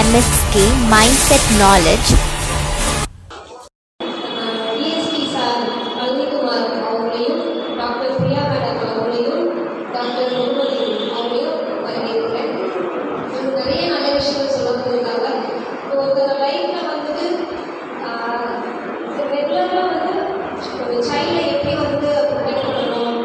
MSK Mindset Knowledge DSP sir Palanikumar அவங்களையும் doctor Priya madam அவங்களையும் doctor Mohammed அவங்களையும் வரவேற்கிறேன் அவங்க நிறைய நல்ல விஷயங்கள் சொல்ல போயிருக்காங்க இப்போ ஒருத்தர் லைஃப்ல வந்துட்டு ரெகுலராக வந்து ஒரு சைல்டை எப்படி வந்து ப்ரொடெக்ட் பண்ணணும்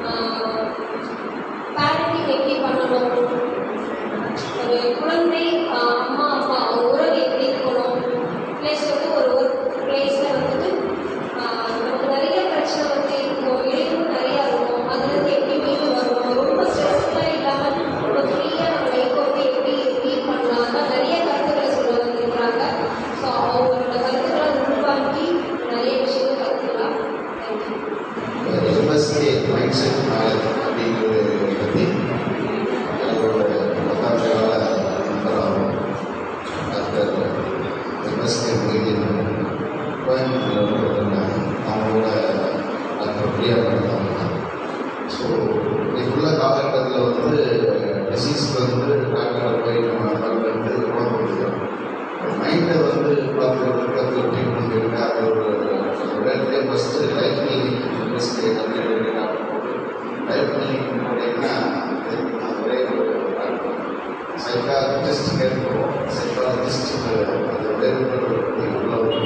பேரண்டிங் எப்படி பண்ணணும் ஒரு குழந்தை ஆஹ் அம்மா அப்பா அவங்க உறவு எப்படி இருக்கணும் ப்ளஸ் வந்து ஒரு ஒர்க் பிளேஸில் வந்துட்டு ஆஹ் நமக்கு நிறைய பிரச்சனை வந்து இருக்கும் இடையூறு நிறையா இருக்கும் அதுலேருந்து எப்படி மீண்டு வரணும் ரொம்ப ஸ்ட்ரெஸ்ஃபுல்லாக இல்லாமல் ரொம்ப ஃப்ரீயாக நம்ம லைஃப்பை வந்து எப்படி லீட் பண்ணலாம் அதான் நிறைய கருத்துக்களை சொல்ல வந்திருக்கிறாங்க ஸோ அவங்களோட கருத்துக்களை உருவாக்கி நிறைய விஷயங்கள் கற்றுக்கலாம் thank you MSK mind set knowledge அப்படிங்கிறது பற்றி என்னோட பத்தாம் தேதியால் நண்பராகும் டாக்டர் எம்எஸ்கே மொய்தீன் கோயம்புத்தூர் இருந்தாங்க அவங்களோட டாக்டர் பிரியா பண்ணாங்க ஸோ இப்போள்ள காலகட்டத்தில் வந்து டிசீஸ்க்கு வந்து டாக்டர் போய் நம்ம வந்து உணவு கொடுக்குறோம் மைண்டை வந்து பார்க்குறதுக்கு ட்ரீட்மெண்ட் இருக்குது அது ஒரு உடனே first life clinic first complete life clinic போனீங்கன்னா ஒரே ஒரு சைக்காலஜிஸ்ட் கேட்போம் சைக்காலஜிஸ்ட் அது வேறு உள்ள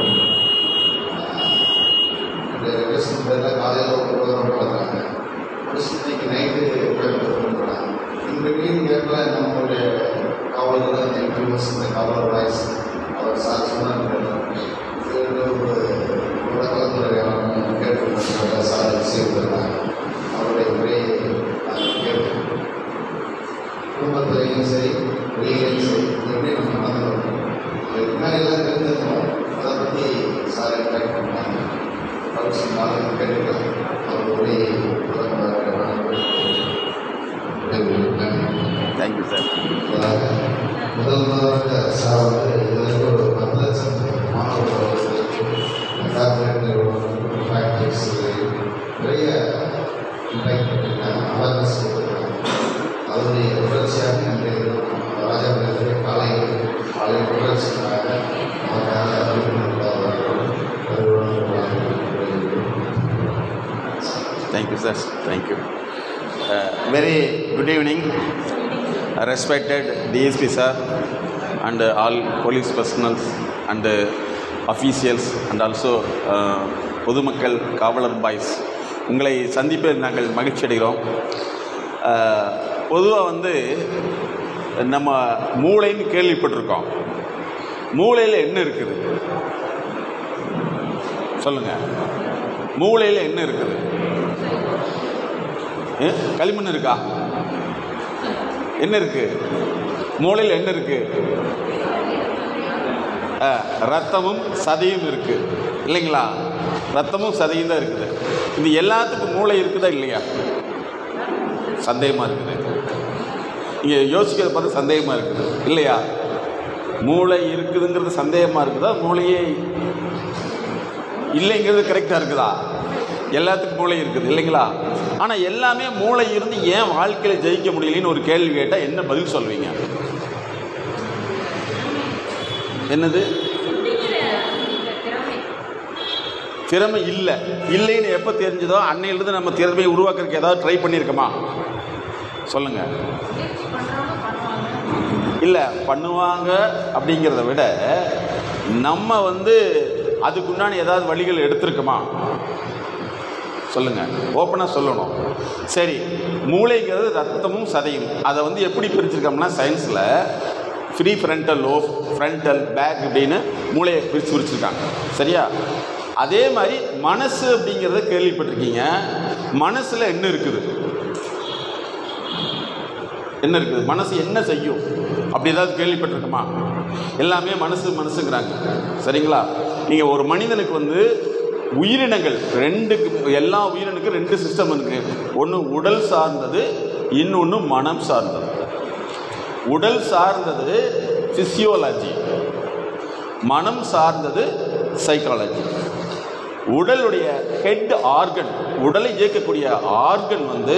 ரெகுலேஷன் பேரில் காலையில் ஒரு ப்ரோக்ராம் பார்க்குறாங்க முடிச்சு இன்னைக்கு நைட்டு கோயம்புத்தூர் போகிறாங்க இந்த மீன் கேட்கல நம்மளுடைய காவலர்கள் அந்த இன்டர்வியூஸ் இந்த காவலர் வாய்ஸ் அவர் சார் சொன்னார் இது ஒரு ஒரு கலந்துரையாளர் கேட்டு சார் செய்திருந்தாங்க அவருடைய உரையை நாங்கள் கேட்டோம் குடும்பத்திலையும் சரி வெளியிலையும் சரி எப்படி நம்ம நடந்துக்கணும் இதுக்கு முன்னாடி எல்லாம் தெரிஞ்சிருக்கோம் அதை பற்றி சார் இன்ட்ராக்ட் பண்ணாங்க அவர் சொன்னாலும் கேட்டுக்கலாம் அவர் உரையை நன்றி தேங்க்யூ சார் அதாவது முதல் முதலாக சார் வந்து இதுவரைக்கும் ஒரு பத்து லட்சம் மாணவர்களுக்கு டாக்டரேட் நிறுவனம் ஃபேக்டரிஸ் நிறைய இம்பாக்ட் பண்ணியிருக்காங்க அவேர்னஸ் கொடுத்துருக்காங்க அதனுடைய தொடர்ச்சியாக இன்றைய தினம் ராஜாபுரத்திலே காலை காலை தொடர்ச்சிக்காக thank you sir thank you very good evening respected DSP sir and all police personnels and officials and also பொதுமக்கள் காவலர் பாய்ஸ் உங்களை சந்திப்பதில் நாங்கள் மகிழ்ச்சி அடைகிறோம் பொதுவாக வந்து நம்ம மூளைன்னு கேள்விப்பட்டிருக்கோம் மூளையில் என்ன இருக்குது சொல்லுங்கள் மூளையில் என்ன இருக்குது ஏ? களிமண் இருக்கா என்ன இருக்கு மூளையில் என்ன இருக்கு ஆ, ரத்தமும் சதையும் இருக்கு இல்லைங்களா ரத்தமும் சதையும் தான் இருக்குது இது எல்லாத்துக்கும் மூளை இருக்குதா இல்லையா சந்தேகமாக இருக்குது இங்கே யோசிக்கிறத பார்த்து சந்தேகமாக இருக்குது இல்லையா மூளை இருக்குதுங்கிறது சந்தேகமாக இருக்குதா மூளையே இல்லைங்கிறது கரெக்டாக இருக்குதா எல்லாத்துக்கும் மூளை இருக்குது இல்லைங்களா ஆனால் எல்லாமே மூளை இருந்து ஏன் வாழ்க்கையில் ஜெயிக்க முடியலன்னு ஒரு கேள்வி கேட்டால் என்ன பதில் சொல்வீங்க என்னது திறமை இல்லை இல்லைன்னு எப்போ தெரிஞ்சதோ அன்னையிலிருந்து நம்ம திறமையை உருவாக்குறதுக்கு ஏதாவது ட்ரை பண்ணியிருக்கோமா சொல்லுங்க இல்லை பண்ணுவாங்க அப்படிங்கிறத விட நம்ம வந்து அதுக்குண்டான ஏதாவது வழிகள் எடுத்திருக்கோமா சொல்லுங்க ஓப்பனாக சொல்லணும் சரி மூளைங்கிறது ரத்தமும் சதையும் அதை வந்து எப்படி பிரிச்சிருக்கோம்னா சயின்ஸில் prefrontal lobe frontal back அப்படின்னு மூளையை பிரித்து பிரிச்சிருக்காங்க சரியா அதே மாதிரி மனசு அப்படிங்கிறத கேள்விப்பட்டிருக்கீங்க மனசில் என்ன இருக்குது என்ன இருக்குது மனசு என்ன செய்யும் அப்படி ஏதாவது கேள்விப்பட்டிருக்குமா எல்லாமே மனசு மனசுங்கிறாங்க சரிங்களா நீங்கள் ஒரு மனிதனுக்கு வந்து உயிரினங்கள் ரெண்டுக்கு எல்லா உயிரினுக்கும் ரெண்டு சிஸ்டம் இருக்கு ஒன்று உடல் சார்ந்தது இன்னொன்று மனம் சார்ந்தது உடல் சார்ந்தது ஃபிசியோலஜி மனம் சார்ந்தது சைக்காலஜி உடலுடைய ஹெட் ஆர்கன் உடலை இயக்கக்கூடிய ஆர்கன் வந்து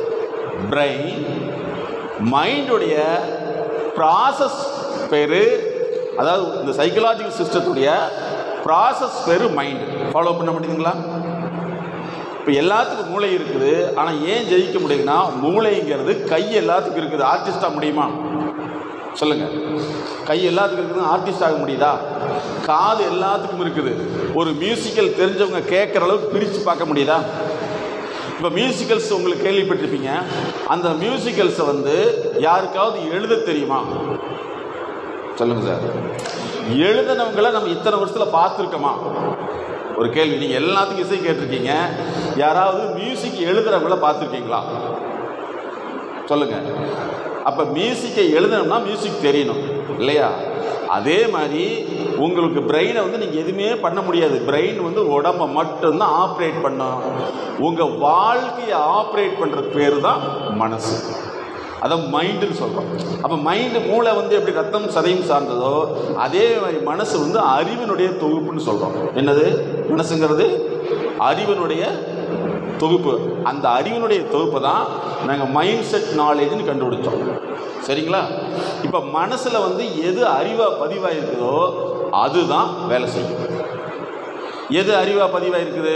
பிரெயின் மைண்டுடைய ப்ராசஸ் பேர் அதாவது இந்த சைக்கலாஜிக்கல் சிஸ்டத்துடைய ப்ராசஸ் பேர் மைண்ட் ஃபாலோ பண்ண மாட்டீங்களா இப்போ எல்லாத்துக்கும் மூளை இருக்குது ஆனால் ஏன் ஜெயிக்க முடியுதுன்னா மூளைங்கிறது கை எல்லாத்துக்கும் இருக்குது ஆர்டிஸ்டாக முடியுமா சொல்லுங்க கை எல்லாத்துக்கும் இருக்குது ஆர்டிஸ்ட் ஆக முடியுதா காது எல்லாத்துக்கும் இருக்குது ஒரு மியூசிக்கல் தெரிஞ்சவங்க கேட்குற அளவுக்கு பிரித்து பார்க்க முடியுதா இப்போ மியூசிக்கல்ஸ் உங்களுக்கு கேள்விப்பட்டிருப்பீங்க அந்த மியூசிக்கல்ஸை வந்து யாருக்காவது எழுத தெரியுமா சொல்லுங்க சார் எழுதினவங்களை நம்ம இத்தனை வருஷத்தில் பார்த்துருக்கோமா ஒரு கேள்வி நீங்கள் எல்லாத்துக்கும் இசை கேட்டிருக்கீங்க யாராவது மியூசிக் எழுதுறவங்கள பார்த்துருக்கீங்களா சொல்லுங்க அப்போ மியூசிக்கை எழுதணும்னா மியூசிக் தெரியணும் இல்லையா அதே மாதிரி உங்களுக்கு பிரெயினை வந்து நீங்கள் எதுவுமே பண்ண முடியாது பிரெயின் வந்து உடம்பை மட்டும்தான் ஆப்ரேட் பண்ணும் உங்கள் வாழ்க்கையை ஆப்ரேட் பண்ணுறது பேர் தான் மனசு அதான் மைண்டுன்னு சொல்கிறோம் அப்போ மைண்டு மூளை வந்து எப்படி ரத்தம் சதையும் சார்ந்ததோ அதே மாதிரி மனசு வந்து அறிவினுடைய தொகுப்புன்னு சொல்கிறோம் என்னது மனசுங்கிறது அறிவினுடைய தொகுப்பு அந்த அறிவினுடைய தொகுப்பை தான் நாங்கள் மைண்ட் செட் நாலேஜ்னு கண்டுபிடிச்சோம் சரிங்களா இப்போ மனசில் வந்து எது அறிவாக பதிவாயிருக்குதோ அதுதான் வேலை செய்யும் எது அறிவாக பதிவாயிருக்குது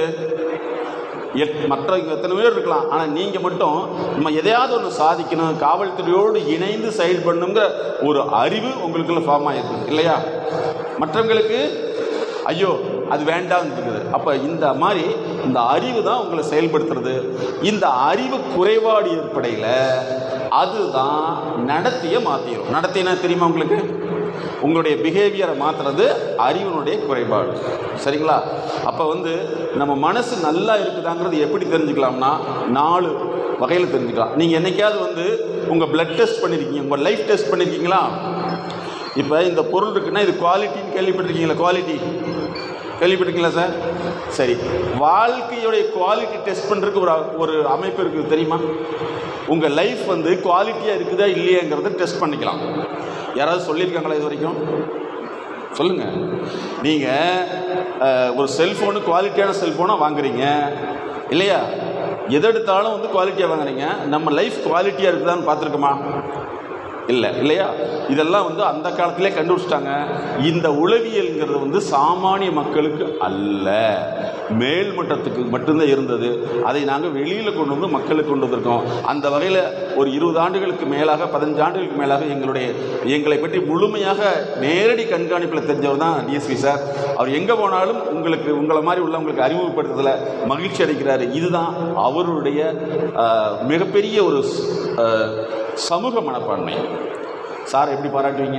எட் மற்றவங்க எத்தனை பேர் இருக்கலாம் ஆனால் நீங்கள் மட்டும் நம்ம எதையாவது ஒன்று சாதிக்கணும் காவல்துறையோடு இணைந்து செயல்படணுங்கிற ஒரு அறிவு உங்களுக்குள்ள ஃபார்ம் ஆகிருக்குது இல்லையா மற்றவங்களுக்கு ஐயோ அது வேண்டாம்னு இருக்குது அப்போ இந்த மாதிரி இந்த அறிவு தான் உங்களை செயல்படுத்துறது இந்த அறிவு குறைபாடு ஏற்படையில் அதுதான் நடத்திய மாற்றிடும் நடத்தினா தெரியுமா உங்களுக்கு உங்களுடைய பிஹேவியரை மாற்றுறது அறிவினுடைய குறைபாடு சரிங்களா அப்போ வந்து நம்ம மனசு நல்லா இருக்குதாங்கிறது எப்படி தெரிஞ்சுக்கலாம்னா நாலு வகையில் தெரிஞ்சுக்கலாம் நீங்கள் என்னைக்காவது வந்து உங்கள் பிளட் டெஸ்ட் பண்ணியிருக்கீங்க உங்கள் லைஃப் டெஸ்ட் பண்ணியிருக்கீங்களா இப்போ இந்த பொருள் இருக்குன்னா இது குவாலிட்டின்னு கேள்விப்பட்டிருக்கீங்களா குவாலிட்டி கேள்விப்பட்டிருக்கீங்களா சார் சரி வாழ்க்கையுடைய குவாலிட்டி டெஸ்ட் பண்ணுறதுக்கு ஒரு ஒரு அமைப்பு இருக்குது தெரியுமா உங்கள் லைஃப் வந்து குவாலிட்டியாக இருக்குதா இல்லையாங்கிறத டெஸ்ட் பண்ணிக்கலாம் யாராவது சொல்லியிருக்காங்களா இது வரைக்கும் சொல்லுங்கள் நீங்கள் ஒரு செல்ஃபோனு குவாலிட்டியான செல்ஃபோனாக வாங்குறீங்க இல்லையா எது எடுத்தாலும் வந்து குவாலிட்டியாக வாங்குறீங்க நம்ம லைஃப் குவாலிட்டியாக இருக்குதான்னு பார்த்துருக்கோமா இல்லை இல்லையா இதெல்லாம் வந்து அந்த காலத்திலே கண்டுபிடிச்சிட்டாங்க இந்த உளவியல்ங்கிறது வந்து சாமானிய மக்களுக்கு அல்ல மேல்மட்டத்துக்கு மட்டும்தான் இருந்தது அதை நாங்கள் வெளியில் கொண்டு வந்து மக்களுக்கு கொண்டு வந்திருக்கோம் அந்த வகையில் ஒரு இருபது ஆண்டுகளுக்கு மேலாக பதினஞ்சு ஆண்டுகளுக்கு மேலாக எங்களுடைய எங்களை பற்றி முழுமையாக நேரடி கண்காணிப்பில் தெரிஞ்சவர் தான் டிஎஸ்பி சார் அவர் எங்கே போனாலும் உங்களுக்கு உங்களை மாதிரி உள்ளவங்களுக்கு அறிமுகப்படுத்துறதுல மகிழ்ச்சி அடைக்கிறாரு இதுதான் அவருடைய ஆஹ், மிகப்பெரிய ஒரு ஸ்- ஆஹ், சமூக மனப்பான்மை சார் எப்படி பாராட்டுவீங்க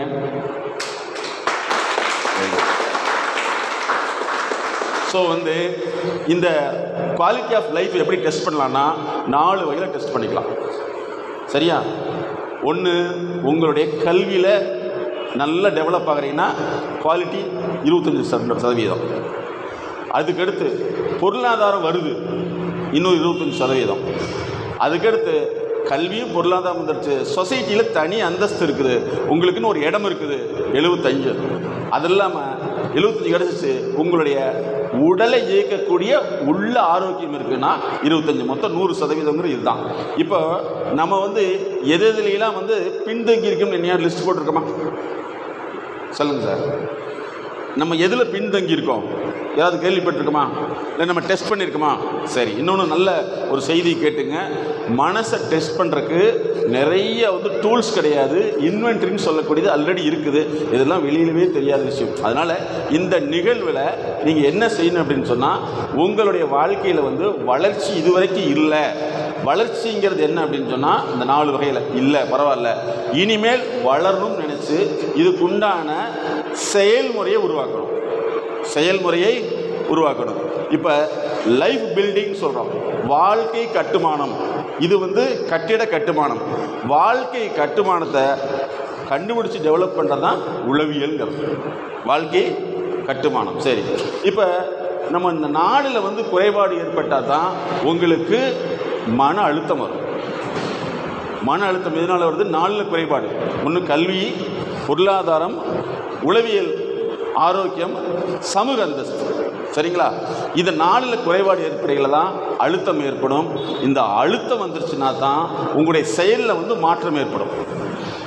ஸோ வந்து இந்த குவாலிட்டி ஆஃப் லைஃப் எப்படி டெஸ்ட் பண்ணலான்னா நாலு வகையில் டெஸ்ட் பண்ணிக்கலாம் சரியா ஒன்று உங்களுடைய கல்வியில் நல்லா டெவலப் ஆகுறீங்கன்னா குவாலிட்டி இருபத்தஞ்சி சத- சதவீதம் அதுக்கடுத்து பொருளாதாரம் வருது இன்னும் இருபத்தஞ்சி சதவீதம் அதுக்கடுத்து கல்வியும் பொருளாதாரம் வந்துருச்சு சொசைட்டியில் தனி அந்தஸ்து இருக்குது உங்களுக்குன்னு ஒரு இடம் இருக்குது எழுபத்தஞ்சு அது இல்லாமல் எழுபத்தஞ்சு கிடச்சிச்சு உங்களுடைய உடலை இயக்கக்கூடிய உள்ள ஆரோக்கியம் இருக்குன்னா இருபத்தஞ்சு மொத்தம் நூறு சதவீதங்கிற இதுதான் இப்போ நம்ம வந்து எது எதுலையெல்லாம் வந்து பின்தங்கி இருக்குன்னு என்ன லிஸ்ட் போட்டிருக்கோமா சொல்லுங்கள் சார் நம்ம எதில் பின்தங்கி இருக்கோம் ஏதாவது கேள்விப்பட்டிருக்கோமா இல்லை நம்ம டெஸ்ட் பண்ணியிருக்கோமா சரி இன்னொன்று நல்ல ஒரு செய்தி கேட்டுங்க மனசை டெஸ்ட் பண்ணுறக்கு நிறைய வந்து டூல்ஸ் கிடையாது இன்வென்ட்ரின்னு சொல்லக்கூடியது ஆல்ரெடி இருக்குது இதெல்லாம் வெளியிலவே தெரியாத விஷயம் அதனால் இந்த நிகழ்வில் நீங்கள் என்ன செய்யணும் அப்படின்னு சொன்னால் உங்களுடைய வாழ்க்கையில் வந்து வளர்ச்சி இதுவரைக்கும் இல்லை வளர்ச்சிங்கிறது என்ன அப்படின்னு சொன்னால் இந்த நாலு வகையில் இல்லை பரவாயில்ல இனிமேல் வளரணும்னு நினச்சி இதுக்குண்டான செயல்முறையை உருவாக்கணும் செயல்முறையை உருவாக்கணும் இப்போ லைஃப் பில்டிங் சொல்கிறோம் வாழ்க்கை கட்டுமானம் இது வந்து கட்டிட கட்டுமானம் வாழ்க்கை கட்டுமானத்தை கண்டுபிடிச்சி டெவலப் பண்ணுறது தான் உளவியல்ங்கிறது வாழ்க்கை கட்டுமானம் சரி இப்போ நம்ம இந்த நாடில் வந்து குறைபாடு ஏற்பட்டால் தான் உங்களுக்கு மன அழுத்தம் வரும் மன அழுத்தம் எதனால் வருது நாலில் குறைபாடு ஒன்று கல்வி பொருளாதாரம் உளவியல் ஆரோக்கியம் சமூக அந்தஸ்து சரிங்களா இது நாலில் குறைபாடு ஏற்படையில் தான் அழுத்தம் ஏற்படும் இந்த அழுத்தம் வந்துருச்சுன்னா தான் உங்களுடைய செயலில் வந்து மாற்றம் ஏற்படும்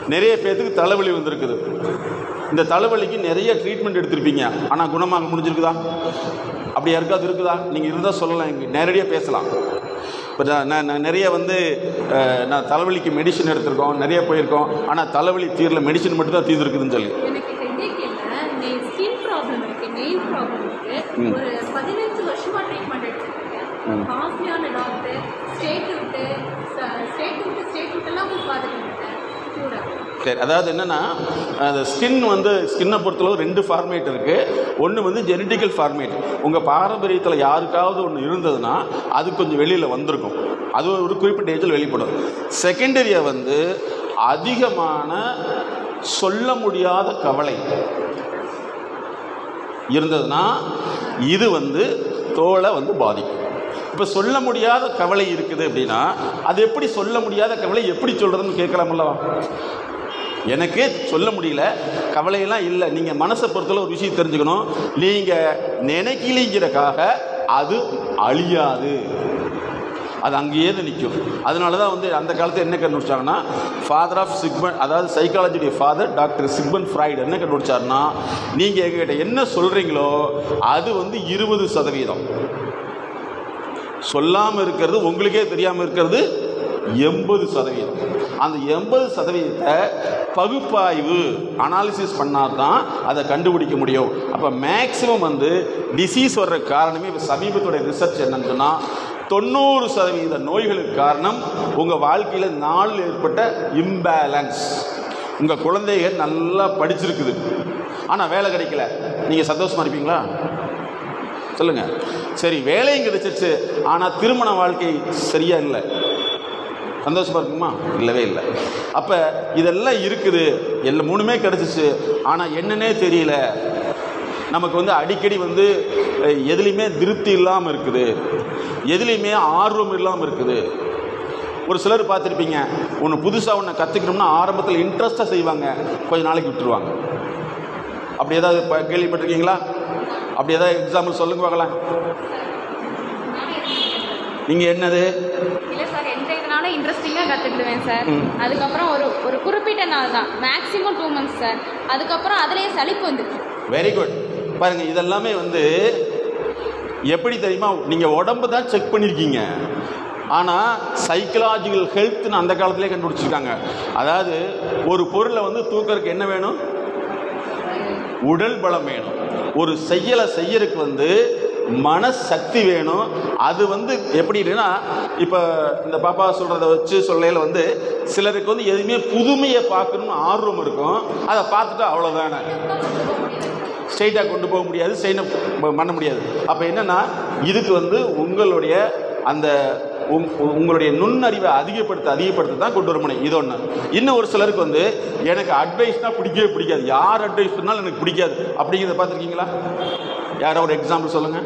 நிறைய பேர்த்துக்கு தலைவலி வந்திருக்குது இந்த தலைவலிக்கு நிறைய ட்ரீட்மெண்ட் எடுத்திருப்பீங்க ஆனால் குணமாக முடிஞ்சிருக்குதா அப்படி யாருக்காவது இருக்குதா நீங்கள் இருந்தால் சொல்லலாம் இங்கே நேரடியாக பேசலாம் இப்போ நான் நான் நான் நிறைய வந்து அஹ், நான் தலைவலிக்கு மெடிசன் எடுத்திருக்கோம் நிறைய போயிருக்கோம் ஆனால் தலைவலி தீரல மெடிசன் மட்டும் தான் தீர்ந்துருக்குதுன்னு சொல்லி எனக்கு ஹெட்டேக் இல்லை ஸ்கின் ப்ராப்ளம் இருக்கு நெயில் ப்ராப்ளம் இருக்கு ம். ஒரு பதினஞ்சு வருஷமா ட்ரீட்மெண்ட் எடுத்துருக்கேன் காஸ்ட்லியான டாக்டர் ஸ்டேட் விட்டு ஸ்டேட் விட்டு ஸ்டேட் விட்டுலாம் போய் பார்த்துட்டு இருக்கேன் கூட சரி அதாவது என்னென்னா அந்த ஸ்கின் வந்து ஸ்கின்னை பொறுத்தளவு ரெண்டு ஃபார்மேட் இருக்குது ஒன்று வந்து ஜெனட்டிக்கல் ஃபார்மேட் உங்கள் பாரம்பரியத்தில் யாருக்காவது ஒன்று இருந்ததுன்னா அது கொஞ்சம் வெளியில் வந்திருக்கும் அது ஒரு குறிப்பிட்ட ஏஜில் வெளிப்படும் செகண்டரியாக வந்து அதிகமான சொல்ல முடியாத கவலை இருந்ததுன்னா இது வந்து தோலை வந்து பாதிக்கும் இப்போ சொல்ல முடியாத கவலை இருக்குது அப்படின்னா அது எப்படி சொல்ல முடியாத கவலை எப்படி சொல்கிறதுன்னு கேட்கலாமல்லவா எனக்கு சொல்ல முடியல கவலையெல்லாம் இல்லை நீங்கள் மனசை பொறுத்தல ஒரு விஷயம் தெரிஞ்சுக்கணும் நீங்கள் நினைக்கலிங்கிறக்காக அது அழியாது அது அங்கேயே தான் நிற்கும் அதனால தான் வந்து அந்த காலத்தில் என்ன கண்டுபிடிச்சாங்கன்னா ஃபாதர் ஆஃப் சிக்மன் அதாவது சைக்காலஜியுடைய ஃபாதர் டாக்டர் சிக்மன் ஃப்ராய்டு என்ன கண்டுபிடிச்சாருன்னா நீங்கள் எங்ககிட்ட என்ன சொல்கிறீங்களோ அது வந்து இருபது சதவீதம் சொல்லாமல் இருக்கிறது உங்களுக்கே தெரியாமல் இருக்கிறது எண்பது சதவீதம் அந்த எண்பது சதவீதத்தை பகுப்பாய்வு அனாலிசிஸ் பண்ணால் தான் அதை கண்டுபிடிக்க முடியும் அப்போ மேக்ஸிமம் வந்து டிசீஸ் வர்ற காரணமே இப்போ சமீபத்துடைய ரிசர்ச் என்னன்னு சொன்னால் தொண்ணூறு சதவீத நோய்களுக்கு காரணம் உங்கள் வாழ்க்கையில் நாளில் ஏற்பட்ட இம்பேலன்ஸ் உங்கள் குழந்தைகள் நல்லா படிச்சிருக்குது ஆனால் வேலை கிடைக்கல நீங்கள் சந்தோஷமாக இருப்பீங்களா சொல்லுங்க சரி வேலையும் கிடைச்சிருச்சு ஆனால் திருமண வாழ்க்கை சரியா இல்லை சந்தோஷமா இருக்குமா இல்லவே இல்லை அப்போ இதெல்லாம் இருக்குது எல்லாம் மூணுமே கிடச்சிச்சு ஆனால் என்னன்னே தெரியல நமக்கு வந்து அடிக்கடி வந்து அஹ், எதுலேயுமே திருப்தி இல்லாமல் இருக்குது எதுலேயுமே ஆர்வம் இல்லாமல் இருக்குது ஒரு சிலர் பார்த்துருப்பீங்க ஒன்று புதுசாக ஒன்று கற்றுக்கணும்னா ஆரம்பத்தில் இன்ட்ரெஸ்ட்டாக செய்வாங்க கொஞ்ச நாளைக்கு விட்டுருவாங்க அப்படி ஏதாவது ப- கேள்விப்பட்டிருக்கீங்களா அப்படி ஏதாவது எக்ஸாம்பிள் சொல்லுங்க பார்க்கலாம் நீங்கள் என்னது இல்லை சார் எந்த இதனால இன்ட்ரெஸ்டிங்காக கற்றுக்கிடுவேன் சார் ம். அதுக்கப்புறம் ஒரு ஒரு குறிப்பிட்ட நாள் தான் மேக்ஸிமம் டூ மந்த்ஸ் சார் அதுக்கப்புறம் அதுலேயே சலிப்பு வந்துருக்கு வெரி குட் பாருங்க இதெல்லாமே வந்து எப்படி தெரியுமா நீங்கள் உடம்பு தான் செக் பண்ணியிருக்கீங்க ஆனால் சைக்கலாஜிக்கல் ஹெல்த்னு அந்த காலத்திலே கண்டுபிடிச்சிருக்காங்க அதாவது ஒரு பொருளை வந்து தூக்கறதுக்கு என்ன வேணும் உடல் பலம் வேணும் ஒரு செயலை செய்யறதுக்கு வந்து மனசக்தி வேணும் அது வந்து எப்படின்னா இப்போ இந்த பாப்பா சொல்கிறத வச்சு சொல்லையில் வந்து சிலருக்கு வந்து எதுவுமே புதுமையை பார்க்கணும்னு ஆர்வம் இருக்கும் அதை பார்த்துட்டு அவ்வளோதானே ஸ்ட்ரெயிட்டாக கொண்டு போக முடியாது ஸ்ட்ரெயிட்டாக பண்ண முடியாது அப்போ என்னென்னா இதுக்கு வந்து உங்களுடைய அந்த உங்- உங்களுடைய நுண்ணறிவை அதிகப்படுத்த அதிகப்படுத்த தான் கொண்டு வர முடியும் இது ஒன்று இன்னும் ஒரு சிலருக்கு வந்து எனக்கு அட்வைஸ்னால் பிடிக்கவே பிடிக்காது யார் அட்வைஸ் பண்ணாலும் எனக்கு பிடிக்காது அப்படிங்கிறத பார்த்துருக்கீங்களா யாரோ ஒரு எக்ஸாம்பிள் சொல்லுங்கள்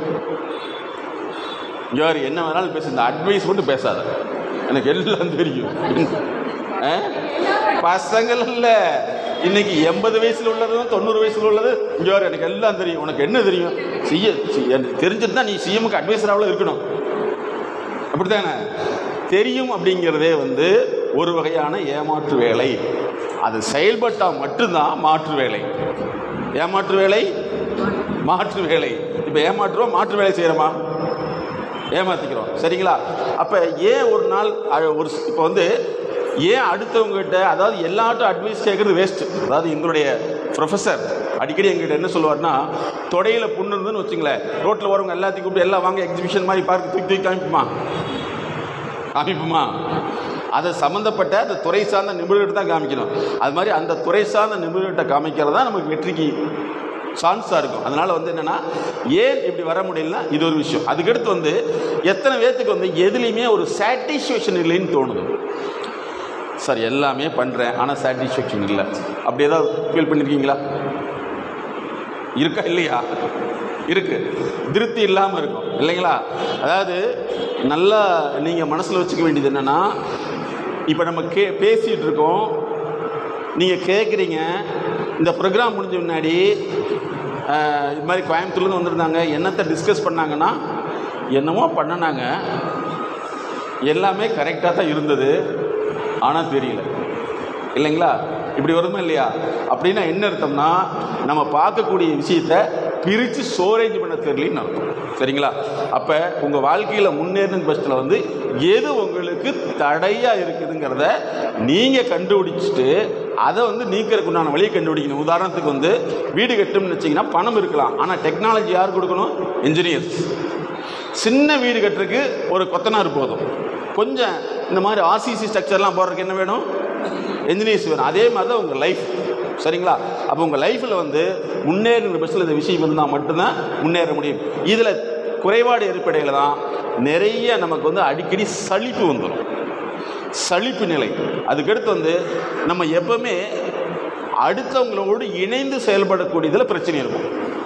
யார் என்ன வேணாலும் பேசு இந்த அட்வைஸ் மட்டும் பேசாத எனக்கு எல்லாம் தெரியும் ஆ? பசங்கள் இல்லை இன்னைக்கு எண்பது வயசுல உள்ளதும் தொண்ணூறு வயசுல உள்ளது இங்கே வர எனக்கு எல்லாம் தெரியும் உனக்கு என்ன தெரியும் செய்ய தெரிஞ்சுட்டு தான் நீ சிஎம்க்கு அட்வைசராவில் இருக்கணும் அப்படித்தானே தெரியும் அப்படிங்கிறதே வந்து ஒரு வகையான ஏமாற்று வேலை அது செயல்பட்டால் மட்டும்தான் மாற்று வேலை ஏமாற்று வேலை மாற்று வேலை இப்போ ஏமாற்றுறோம் மாற்று வேலை செய்கிறோமா ஏமாத்திக்கிறோம் சரிங்களா அப்போ ஏன் ஒரு நாள் அ- ஒரு இப்போ வந்து ஏன் அடுத்தவங்ககிட்ட அதாவது எல்லாட்டும் அட்வைஸ் கேட்குறது வேஸ்ட்டு அதாவது எங்களுடைய ப்ரொஃபஸர் அடிக்கடி எங்ககிட்ட என்ன சொல்லுவார்னா தொடையில் புண்ணு இருந்துன்னு வச்சுங்களேன் ரோட்டில் வரவங்க எல்லாத்தையும் கூப்பிட்டு எல்லாம் வாங்க எக்ஸிபிஷன் மாதிரி பார்க்க தூக்கி தூக்கி காமிப்புமா காமிப்புமா அதை சம்மந்தப்பட்ட அந்த துறை சார்ந்த நிபுணர்கிட்ட தான் காமிக்கணும் அது மாதிரி அந்த துறை சார்ந்த நிபுணர்கிட்ட காமிக்கிறது தான் நமக்கு வெற்றிக்கு சான்ஸாக இருக்கும் அதனால் வந்து என்னென்னா ஏன் இப்படி வர முடியலனா இது ஒரு விஷயம் அதுக்கடுத்து வந்து எத்தனை பேர்த்துக்கு வந்து எதுலேயுமே ஒரு சாட்டிஸ்ஃபேக்ஷன் இல்லைன்னு தோணுது சார் எல்லாமே பண்ணுறேன் ஆனால் சாட்டிஸ்ஃபேக்ஷன் இல்லை அப்படி ஏதாவது ஃபீல் பண்ணியிருக்கீங்களா இருக்கா இல்லையா இருக்கு திருப்தி இல்லாமல் இருக்கும் இல்லைங்களா அதாவது நல்லா நீங்கள் மனசில் வச்சுக்க வேண்டியது என்னென்னா இப்போ நம்ம கே பேசிகிட்டு இருக்கோம் நீங்கள் கேட்குறீங்க இந்த ப்ரோக்ராம் முடிஞ்ச முன்னாடி அஹ், இது மாதிரி கோயம்புத்தூர்லேருந்து வந்திருந்தாங்க என்னத்தை டிஸ்கஸ் பண்ணாங்கன்னா என்னமோ பண்ணினாங்க எல்லாமே கரெக்டாக தான் இருந்தது ஆனால் தெரியல இல்லைங்களா இப்படி வருமா இல்லையா அப்படின்னா என்ன அர்த்தம்னா நம்ம பார்க்கக்கூடிய விஷயத்த பிரித்து ஸ்டோரேஜ் பண்ண தெரியலன்னு அர்த்தம் சரிங்களா அப்போ உங்கள் வாழ்க்கையில் முன்னேறின பட்சத்தில் வந்து எது உங்களுக்கு தடையாக இருக்குதுங்கிறத நீங்கள் கண்டுபிடிச்சிட்டு அதை வந்து நீக்கிறதுக்கு உண்டான வழியை கண்டுபிடிக்கணும் உதாரணத்துக்கு வந்து வீடு கட்டும்னு வச்சிங்கன்னா பணம் இருக்கலாம் ஆனால் டெக்னாலஜி யார் கொடுக்கணும் இன்ஜினியர்ஸ் சின்ன வீடு கட்டுறதுக்கு ஒரு கொத்தனார் போதும் கொஞ்சம் இந்த மாதிரி ஆர்சிசி ஸ்ட்ரக்சர்லாம் போடுறதுக்கு என்ன வேணும் என்ஜினியர்ஸ் வேணும் அதே மாதிரி தான் உங்கள் லைஃப் சரிங்களா அப்போ உங்கள் லைஃப்பில் வந்து முன்னேறுகிற பஸ்ஸில் இந்த விஷயம் இருந்தால் மட்டும்தான் முன்னேற முடியும் இதில் குறைபாடு ஏற்படையில் தான் நிறைய நமக்கு வந்து அடிக்கடி சலிப்பு வந்துடும் சலிப்பு நிலை அதுக்கடுத்து வந்து நம்ம எப்பவுமே அடுத்தவங்களோடு இணைந்து செயல்படக்கூடியதில் பிரச்சனை இருக்கும்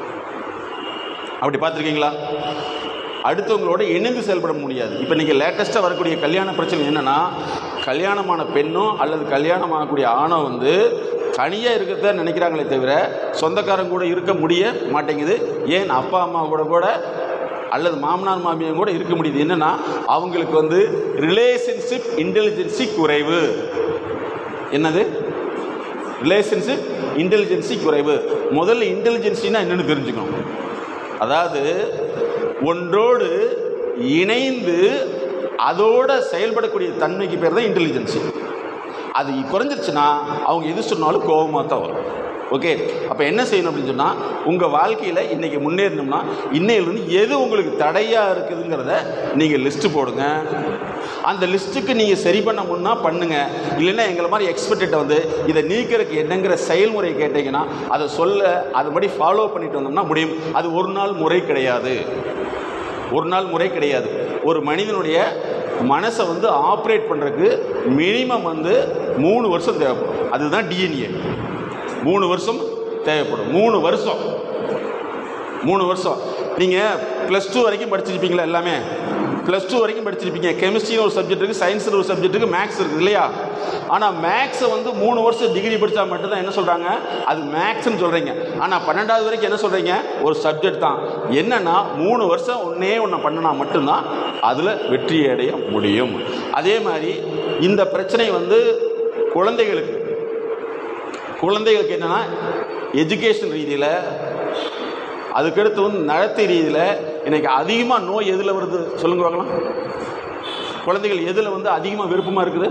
அப்படி பார்த்துருக்கீங்களா அடுத்தவங்களோட இணைந்து செயல்பட முடியாது இப்போ நீங்கள் லேட்டஸ்ட்டாக வரக்கூடிய கல்யாண பிரச்சனை என்னென்னா கல்யாணமான பெண்ணோ அல்லது கல்யாணம் ஆகக்கூடிய ஆணோ வந்து தனியாக இருக்கிறத நினைக்கிறாங்களே தவிர சொந்தக்காரங்க கூட இருக்க முடிய மாட்டேங்குது ஏன் அப்பா அம்மா கூட கூட அல்லது மாமனார் மாமியார் கூட இருக்க முடியுது என்னென்னா அவங்களுக்கு வந்து ரிலேஷன்ஷிப் இன்டெலிஜென்சி குறைவு என்னது ரிலேஷன்ஷிப் இன்டெலிஜென்சி குறைவு முதல்ல இன்டெலிஜென்சினா என்னன்னு தெரிஞ்சுக்கணும் அதாவது ஒன்றோடு இணைந்து அதோட செயல்படக்கூடிய தன்மைக்கு பேர் தான் இன்டெலிஜென்சி அது குறைஞ்சிருச்சுன்னா அவங்க எது சொன்னாலும் கோபமாக தான் வரும் ஓகே அப்போ என்ன செய்யணும் அப்படின்னு சொன்னால் உங்கள் வாழ்க்கையில் இன்றைக்கி முன்னேறணும்னா இன்னையிலிருந்து எது உங்களுக்கு தடையாக இருக்குதுங்கிறத நீங்கள் லிஸ்ட்டு போடுங்க அந்த லிஸ்ட்டுக்கு நீங்கள் சரி பண்ண முன்னா பண்ணுங்கள் இல்லைன்னா எங்களை மாதிரி எக்ஸ்பர்ட்டிட்ட வந்து இதை நீக்கிறதுக்கு என்னங்கிற செயல்முறை கேட்டிங்கன்னா அதை சொல்ல அதுபடி ஃபாலோ பண்ணிட்டு வந்தோம்னா முடியும் அது ஒரு நாள் முறை கிடையாது ஒரு நாள் முறை கிடையாது ஒரு மனிதனுடைய மனசை வந்து ஆப்ரேட் பண்ணுறதுக்கு மினிமம் வந்து மூணு வருஷம் தேவைப்படும் அதுதான் டிஎன்ஏ மூணு வருஷம் தேவைப்படும் மூணு வருஷம் மூணு வருஷம் நீங்கள் ப்ளஸ் டூ வரைக்கும் படிச்சிருப்பீங்களா எல்லாமே ப்ளஸ் டூ வரைக்கும் படிச்சிருப்பீங்க கெமிஸ்ட்ரின்னு ஒரு சப்ஜெக்ட் இருக்குது சயின்ஸில் ஒரு சப்ஜெக்ட் இருக்குது மேக்ஸ் இருக்குது இல்லையா ஆனால் மேக்ஸை வந்து மூணு வருஷம் டிகிரி படித்தா மட்டும்தான் என்ன சொல்கிறாங்க அது மேக்ஸ்னு சொல்கிறீங்க ஆனால் பன்னெண்டாவது வரைக்கும் என்ன சொல்கிறீங்க ஒரு சப்ஜெக்ட் தான் என்னென்னா மூணு வருஷம் ஒன்றே ஒன்று பண்ணினா மட்டும்தான் அதில் வெற்றி அடைய முடியும் அதே மாதிரி இந்த பிரச்சனை வந்து குழந்தைகளுக்கு குழந்தைகளுக்கு என்னென்னா எஜுகேஷன் ரீதியில் அதுக்கடுத்து வந்து நடத்தை ரீதியில் இன்னைக்கு அதிகமாக நோய் எதில் வருது சொல்லுங்க பார்க்கலாம் குழந்தைகள் எதில் வந்து அதிகமாக விருப்பமாக இருக்குது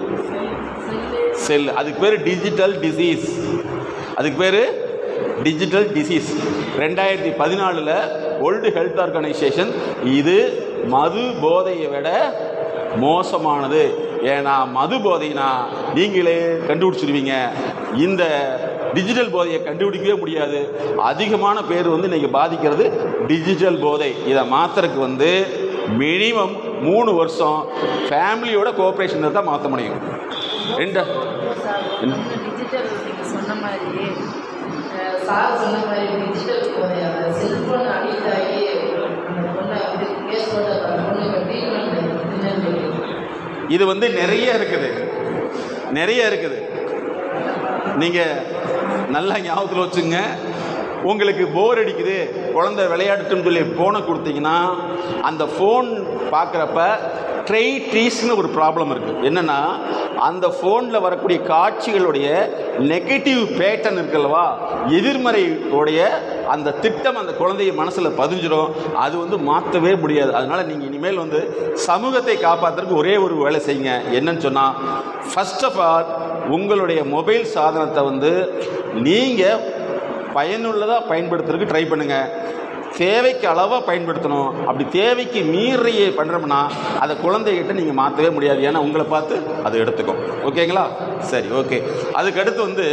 செல் அதுக்கு பேர் டிஜிட்டல் டிசீஸ் அதுக்கு பேர் டிஜிட்டல் டிசீஸ் ரெண்டாயிரத்தி பதினாலில் வேர்ல்டு ஹெல்த் ஆர்கனைசேஷன் இது மது போதையை விட மோசமானது ஏன்னா மது போதைனா நீங்களே கண்டுபிடிச்சிருவீங்க இந்த டிஜிட்டல் போதையை கண்டுபிடிக்கவே முடியாது அதிகமான பேர் வந்து இன்னைக்கு பாதிக்கிறது டிஜிட்டல் போதை இதை மாத்துறதுக்கு வந்து மினிமம் மூணு வருஷம் ஃபேமிலியோட கோஆப்ரேஷன் தான் மாற்ற முடியும் ரெண்டு என்ன? டிஜிட்டல் நீங்கள் சொன்ன மாதிரி அஹ், சார் சொன்ன மாதிரி டிஜிட்டல் போதை அந்த செல்ஃபோன் அடிக்ட் ஆகி அந்த பொண்ணை வந்து கேஸ் போட்டு அந்த பொண்ணுக்கு ட்ரீட்மெண்ட் இல்லைன்னு சொல்லி இது வந்து நிறைய இருக்குது நிறைய இருக்குது நீங்கள் நல்லா ஞாபகத்தில் வச்சுங்க உங்களுக்கு போர் அடிக்குது குழந்தை விளையாடட்டுன்னு சொல்லி ஃபோனை கொடுத்தீங்கன்னா அந்த ஃபோன் பார்க்குறப்ப ட்ரை ட்ரீஸ்னு ஒரு ப்ராப்ளம் இருக்குது என்னென்னா அந்த ஃபோனில் வரக்கூடிய காட்சிகளுடைய நெகட்டிவ் பேட்டர்ன் இருக்குல்லவா எதிர்மறை உடைய அந்த திட்டம் அந்த குழந்தைய மனசில் பதிஞ்சிடும் அது வந்து மாற்றவே முடியாது அதனால் நீங்கள் இனிமேல் வந்து சமூகத்தை காப்பாற்றுறதுக்கு ஒரே ஒரு வேலை செய்யுங்க என்னன்னு சொன்னால் ஃபர்ஸ்ட் ஆஃப் ஆல் உங்களுடைய மொபைல் சாதனத்தை வந்து நீங்கள் பயனுள்ளதாக பயன்படுத்துறதுக்கு ட்ரை பண்ணுங்கள் தேவைக்கு அளவாக பயன்படுத்தணும் அப்படி தேவைக்கு மீறிய பண்ணுறோம்னா அதை குழந்தைகிட்ட நீங்கள் மாற்றவே முடியாது ஏன்னா உங்களை பார்த்து அதை எடுத்துக்கும் ஓகேங்களா சரி ஓகே அதுக்கடுத்து வந்து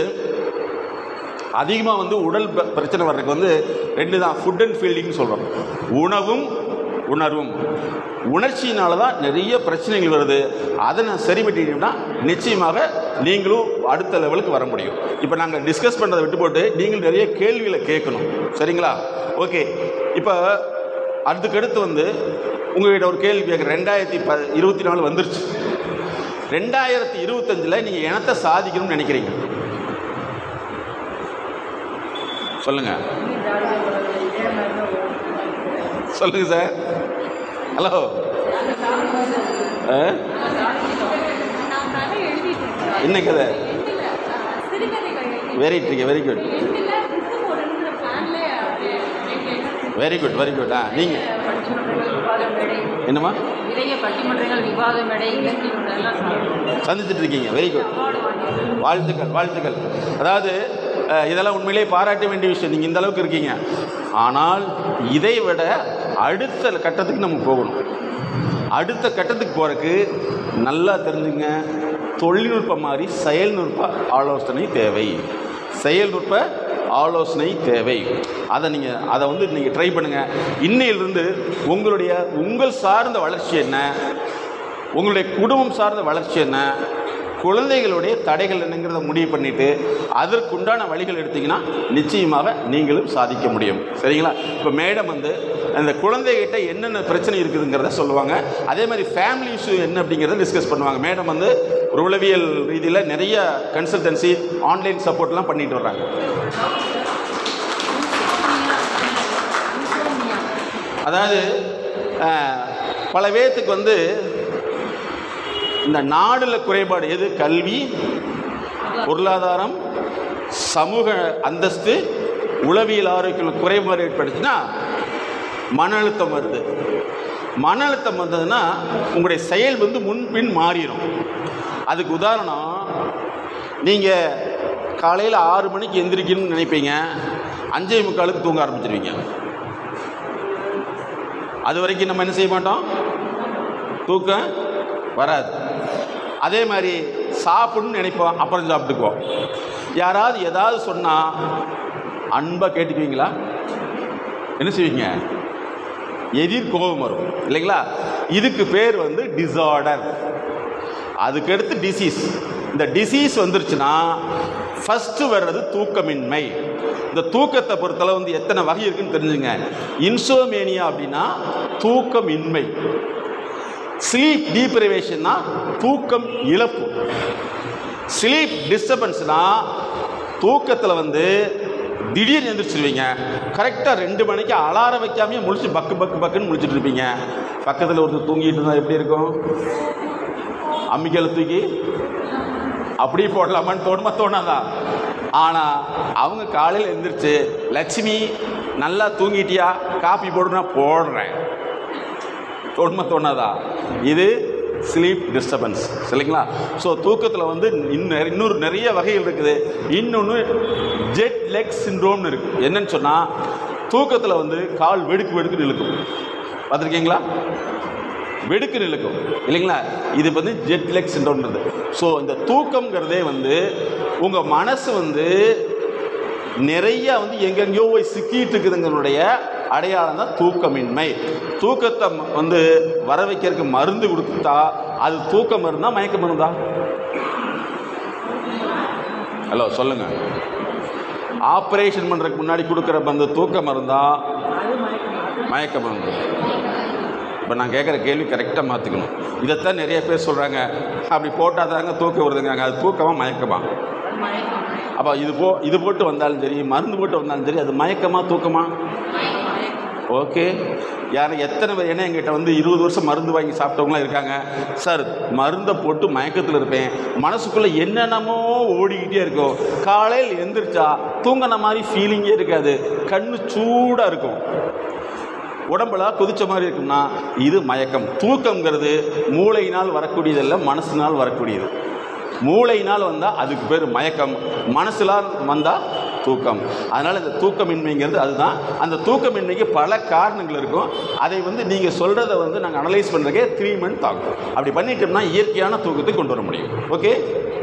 அதிகமாக வந்து உடல் ப- பிரச்சனை வர்றதுக்கு வந்து ரெண்டு தான் ஃபுட் அண்ட் ஃபீல்டிங்னு சொல்கிறோம் உணவும் உணர்வும் உணர்ச்சியினால தான் நிறைய பிரச்சனைகள் வருது அதை நான் சரி பண்ணிட்டீங்கன்னா நிச்சயமாக நீங்களும் அடுத்த லெவலுக்கு வர முடியும் இப்போ நாங்கள் டிஸ்கஸ் பண்ணுறதை விட்டு போட்டு நீங்கள் நிறைய கேள்விகளை கேட்கணும் சரிங்களா ஓகே இப்போ அதுக்கடுத்து வந்து உங்ககிட்ட ஒரு கேள்வி கேட்குறேன் ரெண்டாயிரத்தி ப இருபத்தி நாலு வந்துருச்சு ரெண்டாயிரத்தி இருபத்தஞ்சில் நீங்கள் இனத்தை சாதிக்கணும்னு நினைக்கிறீங்க சொல்லுங்கள் இன்னும் ஜாலியாக போகிறது இதே மாதிரி தான் ஓடும். சொல்லுங்க சார் ஹலோ ஆ? நான் கதை எழுதிட்டு இருக்கேன் என்ன கதை எண்டில் வெரி ட்ரிக் வெரி குட் எண்டில் புக்கு போடணுங்கிற பிளான்ல வெரி குட் வெரி குட் ஆ நீங்கள் பட்டிமன்றங்கள் விவாத மேடை என்னம்மா நிறைய பட்டிமன்றங்கள் விவாத மேடை இலக்கிய மேடை எல்லாம் சாப்பிடுவோம் சந்திச்சுட்டு இருக்கீங்க வெரி குட் அவார்டு வாங்கியிருக்கோம் வாழ்த்துக்கள் வாழ்த்துக்கள் அதாவது அஹ், இதெல்லாம் உண்மையிலேயே பாராட்ட வேண்டிய விஷயம் நீங்கள் இந்த அளவுக்கு இருக்கீங்க ஆனால் இதை விட அடுத்த கட்டத்துக்கு நம்ம போகணும் அடுத்த கட்டத்துக்கு போகிறதுக்கு நல்லா தெரிஞ்சுங்க தொழில்நுட்பம் மாதிரி செயல்நுட்ப ஆலோசனை தேவை செயல்நுட்ப ஆலோசனை தேவை அதை நீங்கள் அதை வந்து நீங்கள் ட்ரை பண்ணுங்கள் இன்னையிலிருந்து உங்களுடைய உங்கள் சார்ந்த வளர்ச்சி என்ன உங்களுடைய குடும்பம் சார்ந்த வளர்ச்சி என்ன குழந்தைகளுடைய தடைகள் என்னங்கிறத முடிவு பண்ணிட்டு அதற்குண்டான வழிகள் எடுத்தீங்கன்னா நிச்சயமாக நீங்களும் சாதிக்க முடியும் சரிங்களா இப்போ மேடம் வந்து அந்த குழந்தைகிட்ட என்னென்ன பிரச்சனை இருக்குதுங்கிறத சொல்லுவாங்க அதே மாதிரி ஃபேமிலி இஷ்யூ என்ன அப்படிங்கிறத டிஸ்கஸ் பண்ணுவாங்க மேடம் வந்து ஒரு உளவியல் ரீதியில் நிறைய கன்சல்டன்சி ஆன்லைன் சப்போர்ட்லாம் பண்ணிட்டு வர்றாங்க அதாவது அஹ், பல பேர்த்துக்கு வந்து இந்த நாடில் குறைபாடு எது கல்வி பொருளாதாரம் சமூக அந்தஸ்து உளவியல் ஆரோக்கியம் குறைபாடு ஏற்பட்டுச்சுன்னா மன அழுத்தம் வருது மன அழுத்தம் வந்ததுன்னா உங்களுடைய செயல் வந்து முன்பின் மாறிடும் அதுக்கு உதாரணம் நீங்கள் காலையில் ஆறு மணிக்கு எந்திரிக்கணும்னு நினைப்பீங்க அஞ்சே முக்காலுக்கு தூங்க ஆரம்பிச்சிருவீங்க அது வரைக்கும் நம்ம என்ன செய்ய மாட்டோம் தூக்கம் வராது அதே மாதிரி சாப்பிடணும்னு நினைப்போம் அப்புறம் சாப்பிட்டுக்குவோம் யாராவது ஏதாவது சொன்னால் அன்பாக கேட்டுக்குவீங்களா என்ன செய்வீங்க எதிர் கோபம் வரும் இல்லைங்களா இதுக்கு பேர் வந்து டிசார்டர் அதுக்கடுத்து டிசீஸ் இந்த டிசீஸ் வந்துருச்சுன்னா ஃபஸ்ட்டு வர்றது தூக்கமின்மை இந்த தூக்கத்தை பொறுத்தளவு வந்து எத்தனை வகை இருக்குன்னு தெரிஞ்சுங்க இன்சோமேனியா அப்படின்னா தூக்கமின்மை ஸ்லீப் டீப்ரைவேஷன்னா தூக்கம் இழப்பு ஸ்லீப் டிஸ்டர்பன்ஸ்னா தூக்கத்தில் வந்து திடீர்னு எந்திரிச்சிருவீங்க கரெக்டாக ரெண்டு மணிக்கு அலாரம் வைக்காமே முழிச்சு பக்கு பக்கு பக்குன்னு முழிச்சிட்டு இருப்பீங்க பக்கத்தில் ஒருத்தர் தூங்கிட்டு இருந்தால் எப்படி இருக்கும் அம்மிக்கலை தூக்கி அப்படி போடலாமான்னு தோணுமா தோணாதா ஆனால் அவங்க காலையில் எழுந்திரிச்சு லட்சுமி நல்லா தூங்கிட்டியா காப்பி போடுனா போடுறேன் தோணுமா தோணாதா இது ஸ்லீப் டிஸ்டர்பன்ஸ் சரிங்களா ஸோ தூக்கத்தில் வந்து இன்னும் இன்னொரு நிறைய வகைகள் இருக்குது இன்னொன்று ஜெட் லெக் சிண்ட்ரோம்னு இருக்குது என்னன்னு சொன்னால் தூக்கத்தில் வந்து கால் வெடுக்கு வெடுக்குன்னு இழுக்கும் பார்த்துருக்கீங்களா வெடுக்கு நிலுக்கும் இல்லைங்களா இது வந்து ஜெட் லெக் சிண்ட்ரோம்ன்றது ஸோ இந்த தூக்கம்ங்கிறதே வந்து உங்கள் மனசு வந்து நிறைய வந்து எங்கெங்கேயோ போய் சிக்கிட்டு இருக்குதுங்களுடைய அடையாளம் தான் தூக்கமின்மை தூக்கத்தை ம- வந்து வர வைக்கிறதுக்கு மருந்து கொடுத்தா அது தூக்க மருந்தா மயக்க மருந்தா ஹலோ சொல்லுங்க ஆப்ரேஷன் பண்ணுறதுக்கு முன்னாடி கொடுக்குற அந்த தூக்க மருந்தா மயக்க மருந்து இப்போ நான் கேட்குற கேள்வி கரெக்டாக மாற்றிக்கணும் இதைத்தான் நிறைய பேர் சொல்கிறாங்க அப்படி போட்டால் தாங்க தூக்கம் வருதுங்கிறாங்க அது தூக்கமா மயக்கமா அப்போ இது போ இது போட்டு வந்தாலும் சரி மருந்து போட்டு வந்தாலும் சரி அது மயக்கமா தூக்கமா ஓகே யார் எத்தனை பேர் ஏன்னா எங்கிட்ட வந்து இருபது வருஷம் மருந்து வாங்கி சாப்பிட்டவங்களாம் இருக்காங்க சார் மருந்தை போட்டு மயக்கத்தில் இருப்பேன் மனசுக்குள்ளே என்னென்னமோ ஓடிக்கிட்டே இருக்கும் காலையில் எந்திரிச்சா தூங்கின மாதிரி ஃபீலிங்கே இருக்காது கண்ணு சூடாக இருக்கும் உடம்புல கொதிச்ச மாதிரி இருக்கும்னா இது மயக்கம் தூக்கம்ங்கிறது மூளையினால் வரக்கூடியதல்ல மனசினால் வரக்கூடியது மூளையினால் வந்தால் அதுக்கு பேர் மயக்கம் மனசினால் வந்தால் தூக்கம் அதனால் இந்த தூக்கமின்மைங்கிறது அதுதான் அந்த தூக்கமின்மைக்கு பல காரணங்கள் இருக்கும் அதை வந்து நீங்கள் சொல்கிறத வந்து நாங்கள் அனலைஸ் பண்ணுறதுக்கே த்ரீ மந்த் ஆகும் அப்படி பண்ணிட்டோம்னா இயற்கையான தூக்கத்தை கொண்டு வர முடியும் ஓகே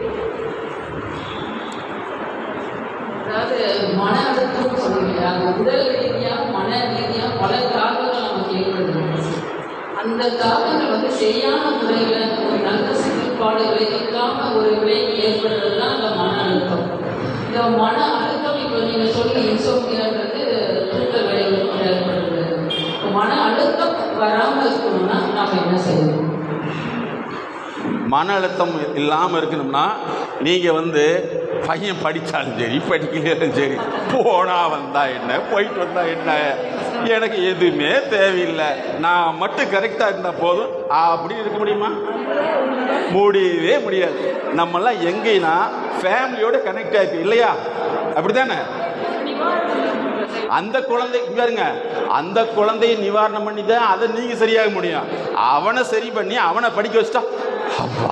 அதாவது மன அழுத்தம்னு சொல்லுவீங்க அந்த உடல் ரீதியாக மன ரீதியாக பல தாக்கங்கள் நமக்கு ஏற்படுது அந்த தாக்கங்கள் வந்து சரியான முறையில் ஒரு நல்ல செயல்பாடுகளை இல்லாம ஒரு விளைவு ஏற்படுறது தான் அந்த மன அழுத்தம் இந்த மன அழுத்தம் இப்போ நீங்கள் சொல்லி இன்சோமியான்றது தூக்க விளைவு ஏற்படுது இப்போ மன அழுத்தம் வராமல் இருக்கணும்னா நாம் என்ன செய்யணும் மன அழுத்தம் இல்லாமல் இருக்கணும்னா நீங்கள் வந்து பையன் படித்தாலும் சரி படிக்கலையும் சரி போனா வந்தா என்ன போயிட்டு வந்தா என்ன எனக்கு எதுவுமே தேவையில்லை நான் மட்டும் கரெக்டாக இருந்தால் போதும் அப்படி இருக்க முடியுமா முடியவே முடியாது நம்மெல்லாம் எங்கேனா ஃபேமிலியோட கனெக்ட் ஆயிருக்கு இல்லையா அப்படிதானே அந்த குழந்தை இங்க பாருங்க அந்த குழந்தையை நிவாரணம் பண்ணி தான் அதை நீங்க சரியாக முடியும் அவனை சரி பண்ணி அவனை படிக்க வச்சுட்டா அப்பா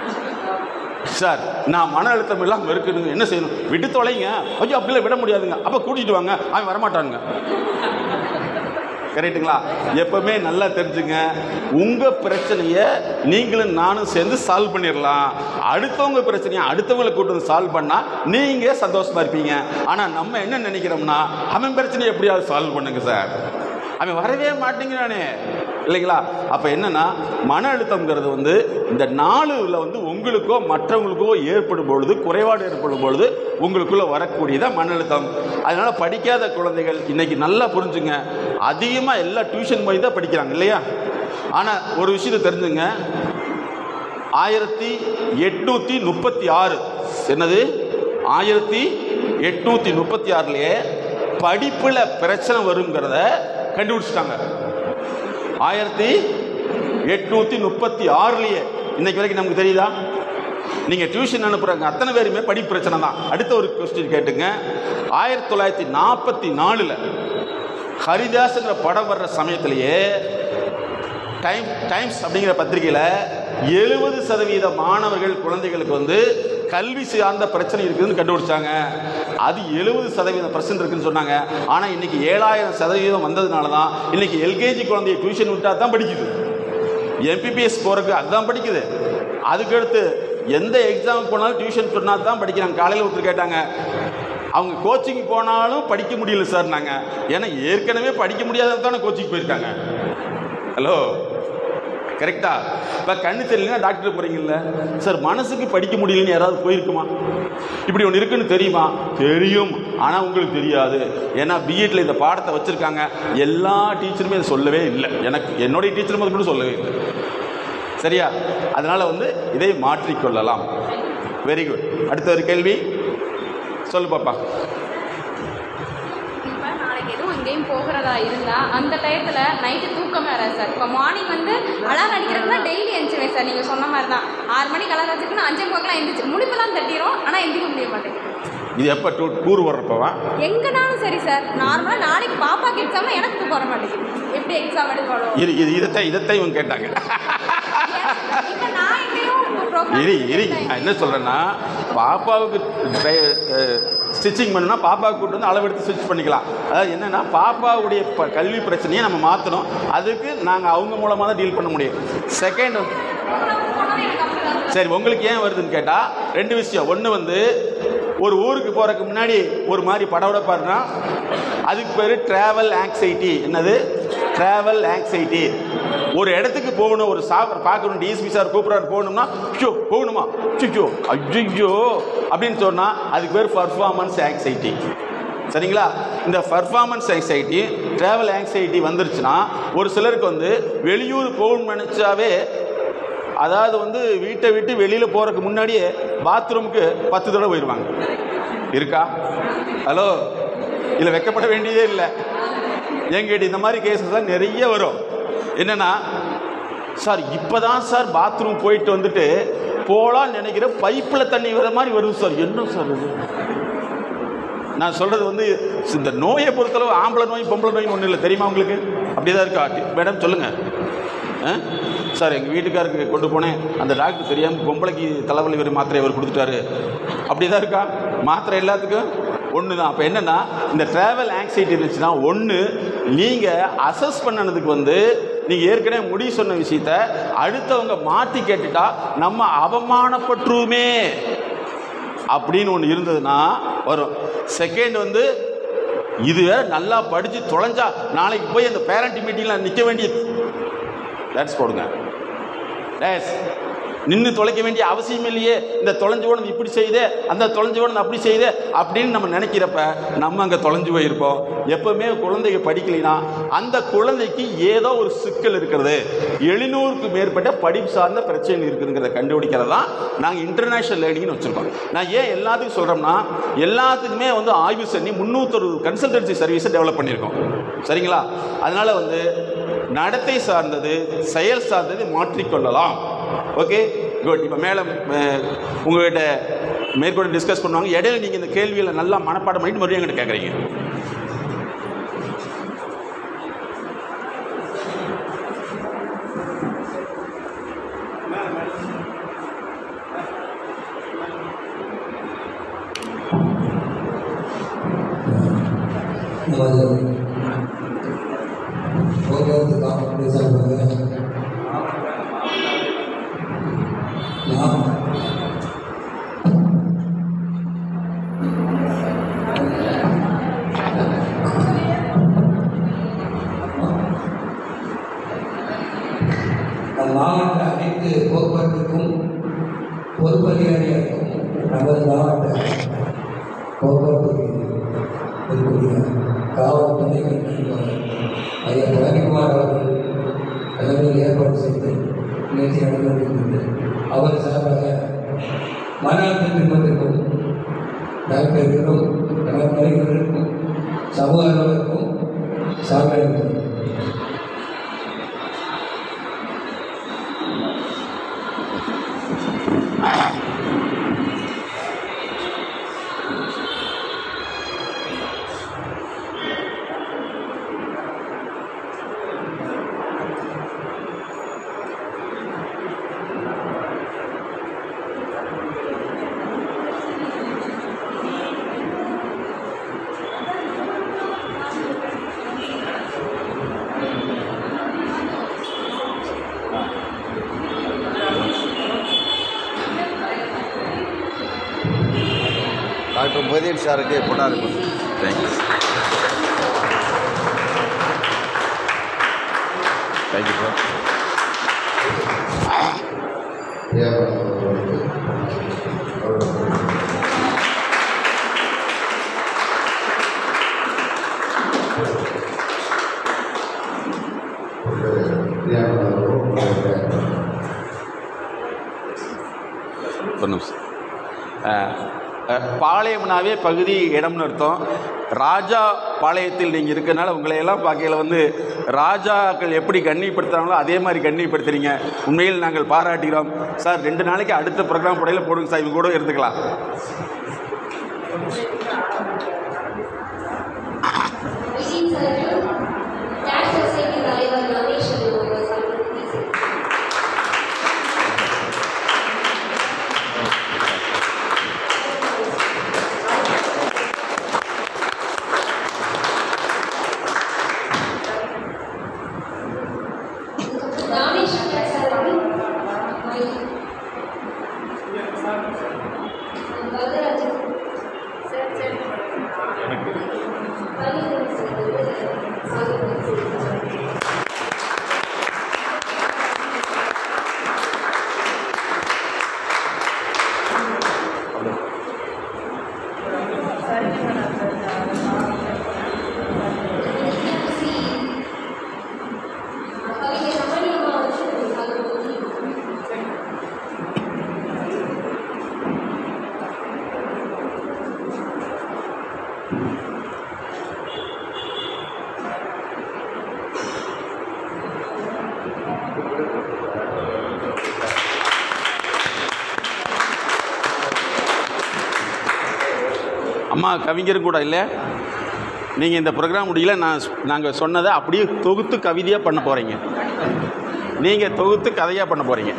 சார் நான் மன அழுத்தம் இல்லாமல் இருக்கணுங்க என்ன செய்யணும் விட்டு தொலைங்க ஐயோ அப்படிலாம் விட முடியாதுங்க அப்போ கூட்டிகிட்டு வாங்க அவன் வரமாட்டானுங்க கரெக்ட்டுங்களா எப்பவுமே நல்லா தெரிஞ்சுங்க உங்கள் பிரச்சனையை நீங்களும் நானும் சேர்ந்து சால்வ் பண்ணிடலாம் அடுத்தவங்க பிரச்சனையை அடுத்தவங்களை கூட்டு வந்து சால்வ் பண்ணால் நீங்கள் சந்தோஷமா இருப்பீங்க ஆனால் நம்ம என்ன நினைக்கிறோம்னா அவன் பிரச்சனையை எப்படியாவது சால்வ் பண்ணுங்க சார் அவன் வரவே மாட்டேங்கிறானே இல்லைங்களா அப்போ என்னன்னா மன அழுத்தம்ங்கிறது வந்து இந்த நாளுல வந்து உங்களுக்கோ மற்றவங்களுக்கோ ஏற்படும் பொழுது குறைபாடு ஏற்படும் பொழுது உங்களுக்குள்ள வரக்கூடியதான் மன அழுத்தம் அதனால படிக்காத குழந்தைகள் இன்னைக்கு நல்லா புரிஞ்சுங்க அதிகமாக எல்லா டியூஷன் போய் தான் படிக்கிறாங்க இல்லையா ஆனால் ஒரு விஷயத்தை தெரிஞ்சுங்க ஆயிரத்தி எட்நூற்றி முப்பத்தி ஆறு என்னது ஆயிரத்தி எட்நூற்றி முப்பத்தி ஆறுலேயே படிப்பில் பிரச்சனை வருங்கிறத கண்டுபிடிச்சிட்டாங்க ஆயிரத்தி எட்நூற்றி முப்பத்தி ஆறுலேயே இன்னைக்கு வரைக்கும் நமக்கு தெரியுதா நீங்கள் டியூஷன் அனுப்புகிறாங்க அத்தனை பேருமே படிப்பு பிரச்சனை தான் அடுத்த ஒரு கொஸ்டின் கேட்டுங்க ஆயிரத்தி தொள்ளாயிரத்தி நாற்பத்தி நாலில் ஹரிதாஸுங்கிற படம் வர்ற சமயத்திலேயே டைம் டைம்ஸ் அப்படிங்கிற பத்திரிகையில் எழுபது சதவீத மாணவர்கள் குழந்தைகளுக்கு வந்து கல்வி சார்ந்த பிரச்சனை இருக்குதுன்னு கண்டுபிடிச்சாங்க அது எழுபது சதவீதம் பிரச்சனை இருக்குன்னு சொன்னாங்க ஆனால் இன்னைக்கு ஏழாயிரம் சதவீதம் வந்ததுனால தான் இன்னைக்கு எல்கேஜி குழந்தைய டியூஷன் விட்டா தான் படிக்குது எம்பிபிஎஸ் போகிறதுக்கு அதுதான் படிக்குது அதுக்கடுத்து எந்த எக்ஸாமுக்கு போனாலும் டியூஷன் சொன்னால் தான் படிக்கிறாங்க காலையில் ஒருத்தர் கேட்டாங்க அவங்க கோச்சிங் போனாலும் படிக்க முடியல சார் நாங்கள் ஏன்னா ஏற்கனவே படிக்க முடியாதவங்க தானே கோச்சிங் போயிருக்காங்க ஹலோ கரெக்டா இப்போ கண்ணு தெரியலனா டாக்டர் போகிறீங்கல்ல சார் மனசுக்கு படிக்க முடியலன்னு யாராவது போயிருக்குமா இப்படி ஒன்று இருக்குன்னு தெரியுமா தெரியும் ஆனால் உங்களுக்கு தெரியாது ஏன்னா பிஎட்ல இந்த பாடத்தை வச்சுருக்காங்க எல்லா டீச்சருமே அதை சொல்லவே இல்லை எனக்கு என்னுடைய டீச்சரும் அது கூட சொல்லவே இல்லை சரியா அதனால் வந்து இதை மாற்றிக்கொள்ளலாம் வெரி குட் அடுத்த ஒரு கேள்வி சொல்லு பாப்பா இப்போ நாளைக்கு எதுவும் எங்கேயும் போகிறதா இருந்தால் அந்த டயத்தில் நைட்டு தூக்கமே வராது சார் இப்போ மார்னிங் வந்து அலாரம் அடிக்கிறதுனா டெய்லி எந்திரிச்சுவேன் சார் நீங்கள் சொன்ன மாதிரி தான் ஆறு மணிக்கு அலாரம் வச்சுருக்கணும் அஞ்சே முக்கெல்லாம் எந்திரிச்சு முழிப்பெல்லாம் தட்டிடும் ஆனால் எந்திரிக்க முடிய மாட்டேங்குது இது எப்போ டூ டூர் வர்றப்பவா எங்கனாலும் சரி சார் நார்மலாக நாளைக்கு பாப்பாக்கு எக்ஸாம்னா எனக்கு தூக்கம் வர மாட்டேங்குது எப்படி எக்ஸாம் எடுக்கணும் இரு இது இதைத்தான் இதைத்தான் இவங்க கேட்டாங்க இப்போ நான் எங்கேயும் இரு இரு நான் என்ன சொல்கிறேன்னா பாப்பாவுக்கு ஸ்டிச்சிங் பண்ணுனா பாப்பாவுக்கு கூட்டு வந்து அளவெடுத்து ஸ்டிச் பண்ணிக்கலாம் அதாவது என்னென்னா பாப்பாவுடைய ப கல்வி பிரச்சனையை நம்ம மாற்றணும் அதுக்கு நாங்கள் அவங்க மூலமாக தான் டீல் பண்ண முடியும் செகண்ட் சரி உங்களுக்கு ஏன் வருதுன்னு கேட்டால் ரெண்டு விஷயம் ஒன்று வந்து ஒரு ஊருக்கு போகிறதுக்கு முன்னாடி ஒரு மாதிரி படபடப்பாருனா அதுக்கு பேர் ட்ராவல் ஆங்ஸைட்டி என்னது ட்ராவல் ஆங்ஸைட்டி ஒரு இடத்துக்கு போகணும் ஒரு சாப்பிட பார்க்கணும் டிஎஸ்பி சார் கூப்பிட்றாரு போகணும்னா ஷோ போகணுமா ஐயோ ஐயோ அப்படின்னு சொன்னால் அதுக்கு பேர் பர்ஃபார்மன்ஸ் ஆங்ஸைட்டி சரிங்களா இந்த பர்ஃபார்மன்ஸ் ஆங்ஸைட்டி ட்ராவல் ஆங்ஸைட்டி வந்துருச்சுன்னா ஒரு சிலருக்கு வந்து வெளியூர் போகணும்னு நினச்சாவே அதாவது வந்து வீட்டை விட்டு வெளியில் போகிறதுக்கு முன்னாடியே பாத்ரூமுக்கு பத்து தடவை போயிடுவாங்க இருக்கா ஹலோ இதில் வெக்கப்பட வேண்டியதே இல்லை எங்கிட்ட இந்த மாதிரி கேசஸ் தான் நிறைய வரும் என்னன்னா சார் இப்போ தான் சார் பாத்ரூம் போயிட்டு வந்துட்டு போகலான்னு நினைக்கிற பைப்பில் தண்ணி வர மாதிரி வருது சார் என்ன சார் இது நான் சொல்கிறது வந்து இந்த நோயை பொறுத்தளவு ஆம்பளை நோய் பொம்பளை நோய் ஒன்றும் இல்லை தெரியுமா உங்களுக்கு அப்படி தான் இருக்கா மேடம் சொல்லுங்கள் ஆ? சார் எங்கள் வீட்டுக்காருக்கு கொண்டு போனேன் அந்த டாக்டர் தெரியாமல் பொம்பளைக்கு தலைவலி வரி மாத்திரை அவர் கொடுத்துட்டாரு அப்படி தான் இருக்கா மாத்திரை எல்லாத்துக்கும் ஒன்று தான் அப்போ என்னென்னா இந்த ட்ராவல் ஆங்ஸைட்டி இருந்துச்சுன்னா ஒன்று நீங்கள் அசஸ் பண்ணனதுக்கு வந்து நீங்கள் ஏற்கனவே முடிவு சொன்ன விஷயத்த அடுத்தவங்க மாற்றி கேட்டுட்டா நம்ம அவமானப்பட்டுருமே அப்படின்னு ஒன்று இருந்ததுன்னா வரும் செகண்ட் வந்து இது வேற நல்லா படித்து தொலைஞ்சா நாளைக்கு போய் அந்த பேரண்ட் மீட்டிங்கில் நிற்க வேண்டியது டேட்ஸ் போடுங்க டேஸ் நின்று தொலைக்க வேண்டிய அவசியம் இல்லையே இந்த தொலைஞ்சு போனது இப்படி செய்தே அந்த தொலைஞ்சு போனது அப்படி செய்தே அப்படின்னு நம்ம நினைக்கிறப்ப நம்ம அங்கே தொலைஞ்சு போயிருப்போம் எப்பவுமே குழந்தைங்க படிக்கலைன்னா அந்த குழந்தைக்கு ஏதோ ஒரு சிக்கல் இருக்கிறது எழுநூறுக்கு மேற்பட்ட படிப்பு சார்ந்த பிரச்சனை இருக்குதுங்கிறத கண்டுபிடிக்கிறது தான் நாங்கள் இன்டர்நேஷனல் லேர்னிங்னு வச்சுருக்கோம் நான் ஏன் எல்லாத்துக்கும் சொல்கிறோம்னா எல்லாத்துக்குமே வந்து ஆய்வு பண்ணி முந்நூற்றொரு கன்சல்டன்சி சர்வீஸை டெவலப் பண்ணியிருக்கோம் சரிங்களா அதனால் வந்து நடத்தை சார்ந்தது செயல் சார்ந்தது மாற்றிக்கொள்ளலாம் ஓகே குட் இப்போ மேலே உங்கள்கிட்ட மேற்கொண்டு டிஸ்கஸ் பண்ணுவாங்க இடையில நீங்கள் இந்த கேள்வியில் நல்லா மனப்பாடம் பண்ணிட்டு மறுபடியும் என்கிட்ட கேட்குறீங்க நமது போக்குவரத்து காப்பீடு சார்பாக நாம் நம் மாவட்ட அனைத்து போக்குவரத்துக்கும் பொறுப்பதிகாரியாகவும் நமது மாவட்ட போக்குவரத்து இருக்கக்கூடிய காவல் துணை கண்காணிப்பாளர் ஐயா பழனிக்குமார் அவர்கள் தலைமையில் ஏற்பாடு செய்து நிகழ்ச்சி நடந்திருக்கிறது அவர் சார்பாக மன அழுத்த திருமணத்திற்கும் டாக்டர்களுக்கும் கடற்கரைகளுக்கும் சமூக அலுவலருக்கும் சார்பாக இருக்கிறது டாக்டர் மொய்தீன் சாருக்கு பொன்னாரு தேங்க்யூ தேங்க்யூ சார் ஒரு நிமிஷம் அஹ், அஹ், பாளையம்னாவே பகுதி இடம்னு அர்த்தம் ராஜா பாளையத்தில் நீங்கள் இருக்கனால உங்களை எல்லாம் பார்க்கையில் வந்து ராஜாக்கள் எப்படி கண்ணியப்படுத்துகிறாங்களோ அதே மாதிரி கண்ணியப்படுத்துறீங்க உண்மையில் நாங்கள் பாராட்டுகிறோம் சார் ரெண்டு நாளைக்கு அடுத்த ப்ரோக்ராம் படையில் போடுங்க சார் இவங்க கூட இருந்துக்கலாம் வைசிங் சார் கேஷ் சொசைட்டி தலைவர் ரமேஷ் அவர்கள் sir Ramesh sir Varadarajan sir sir அம்மா கவிஞரும் கூட இல்லை நீங்கள் இந்த ப்ரோக்ராம் முடியல நான் நாங்கள் சொன்னதை அப்படியே தொகுத்து கவிதையாக பண்ண போகிறீங்க நீங்கள் தொகுத்து கதையாக பண்ண போகிறீங்க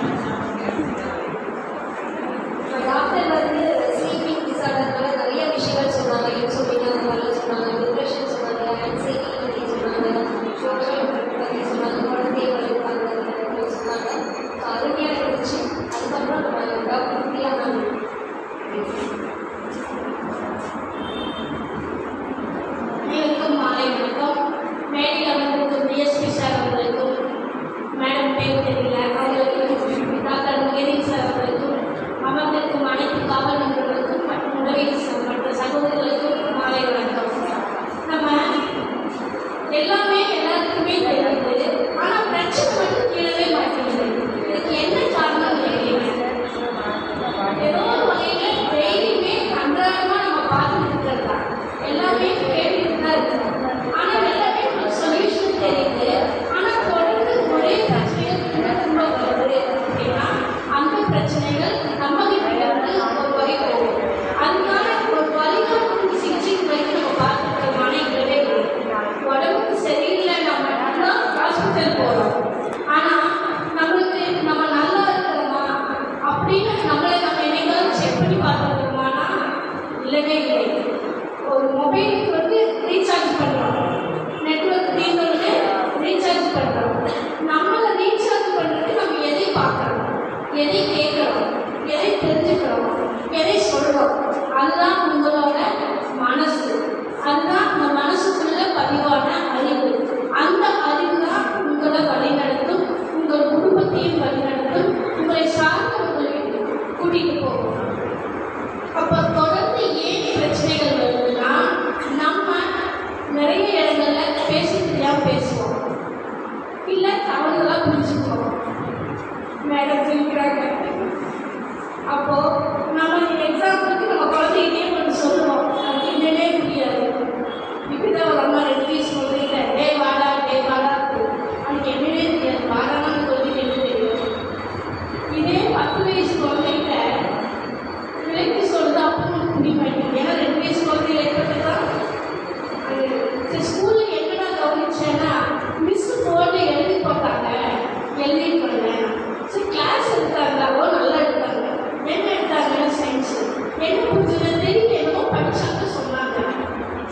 டாக்டர் வந்து ஸ்லீப்பிங் டிசார்டர்னால நிறைய விஷயங்கள் சொன்னாங்க இன்சோமியா மாதிரிலாம் சொன்னாங்க டிப்ரெஷன் சொன்னாங்க ஆன்சைட்டி பற்றி சொன்னாங்க சோஷியல் பற்றி சொன்னாங்க குழந்தை வளர்ப்பாங்க பற்றி சொன்னாங்க So, அருமையாக இருந்துச்சு அதுக்கப்புறம் நம்ம டாக்டர் பிரியா மேம் அனைவருக்கும் மாலை வணக்கம் மேடையில் அமர்ந்திருக்கும் டிஎஸ்பி சார் அவர்களுக்கும் மேடம் பேர் தெரியல அவர்களுக்கு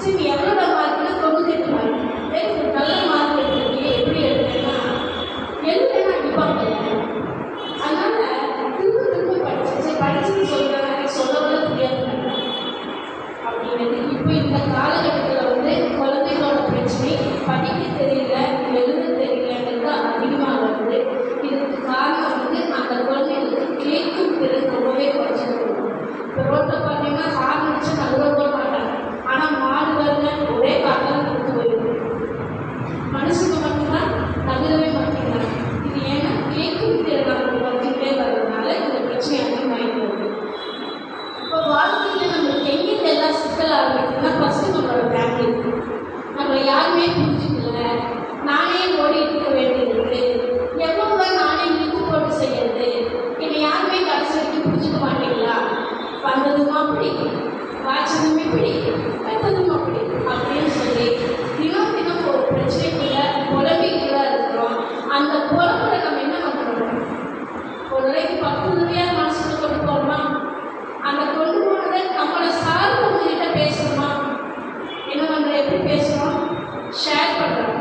சரி எவ்வளோ மார்க்னா தொண்ணூத்தெட்டு மார்க் வெரி குட் நல்ல மார்க் எடுத்திருக்கீங்க எப்படி எடுத்தேன்னா எழுதுனா டிபார்ட் அதனால திரும்ப திரும்ப படிச்சேன் சரி படிச்சுன்னு சொல்கிறேன் எனக்கு சொல்ல கூட தெரியாது அப்படிங்கிறது இப்போ இந்த காலகட்டத்தில் வந்து குழந்தைகளோட பிரச்சனை படிக்க தெரியல எழுத தெரியலங்கிறது அதிகமாக வருது இதுக்கு காரணம் வந்து அந்த குழந்தைங்களுக்கு கேட்கும் திறன் ரொம்பவே குறைச்சிருக்கு இப்போ ரோட்டில் பார்த்தீங்கன்னா ஹார்ன் அடிச்சு நடுவ கூட மாட்டாங்க ஆனால் மாடு வரல ஒரே காட்டில் கொடுத்து போயிருக்கு மனுஷங்க மட்டும்தான் நகரவே மாட்டேங்கிறாங்க இது ஏன்னா கேட்கும் திறன் அவங்க குறைஞ்சிக்கிட்டே வர்றதுனால இந்த பிரச்சனை அதிகமாகிட்டு வருது இப்போ வாழ்க்கையில் நம்மளுக்கு எங்கிருந்து எல்லாம் சிக்கல் ஆரம்பிக்குதுன்னா ஃபஸ்ட்டு நம்மளோட ஃபேமிலி நம்மளை யாருமே புரிஞ்சுக்கல நானே ஓடிட்டு இருக்க வேண்டியிருக்கு எவ்வளோ தான் நானே இழுத்து போட்டு செய்யறது என்னை யாருமே கடைசி வரைக்கும் புரிஞ்சுக்க மாட்டீங்களா வந்ததும் அப்படி வாய்ச்சதும் இப்படி பெற்றதும் அப்படி அப்படின்னு சொல்லி தினம் தினம் ஒரு பிரச்சனைக்குள்ள புலம்பிக்குள்ள இருக்கிறோம் அந்த புலம்புல நம்ம என்ன பண்ணுறோம் ஒரு நாளைக்கு பத்து தடவையாக மனசுக்கு கொண்டு போகிறோமா அந்த கொண்டு போனதை நம்மளை சார்ந்தவங்க கிட்ட பேசணுமா என்ன பண்ணுற எப்படி பேசுகிறோம் ஷேர் பண்ணுறோம்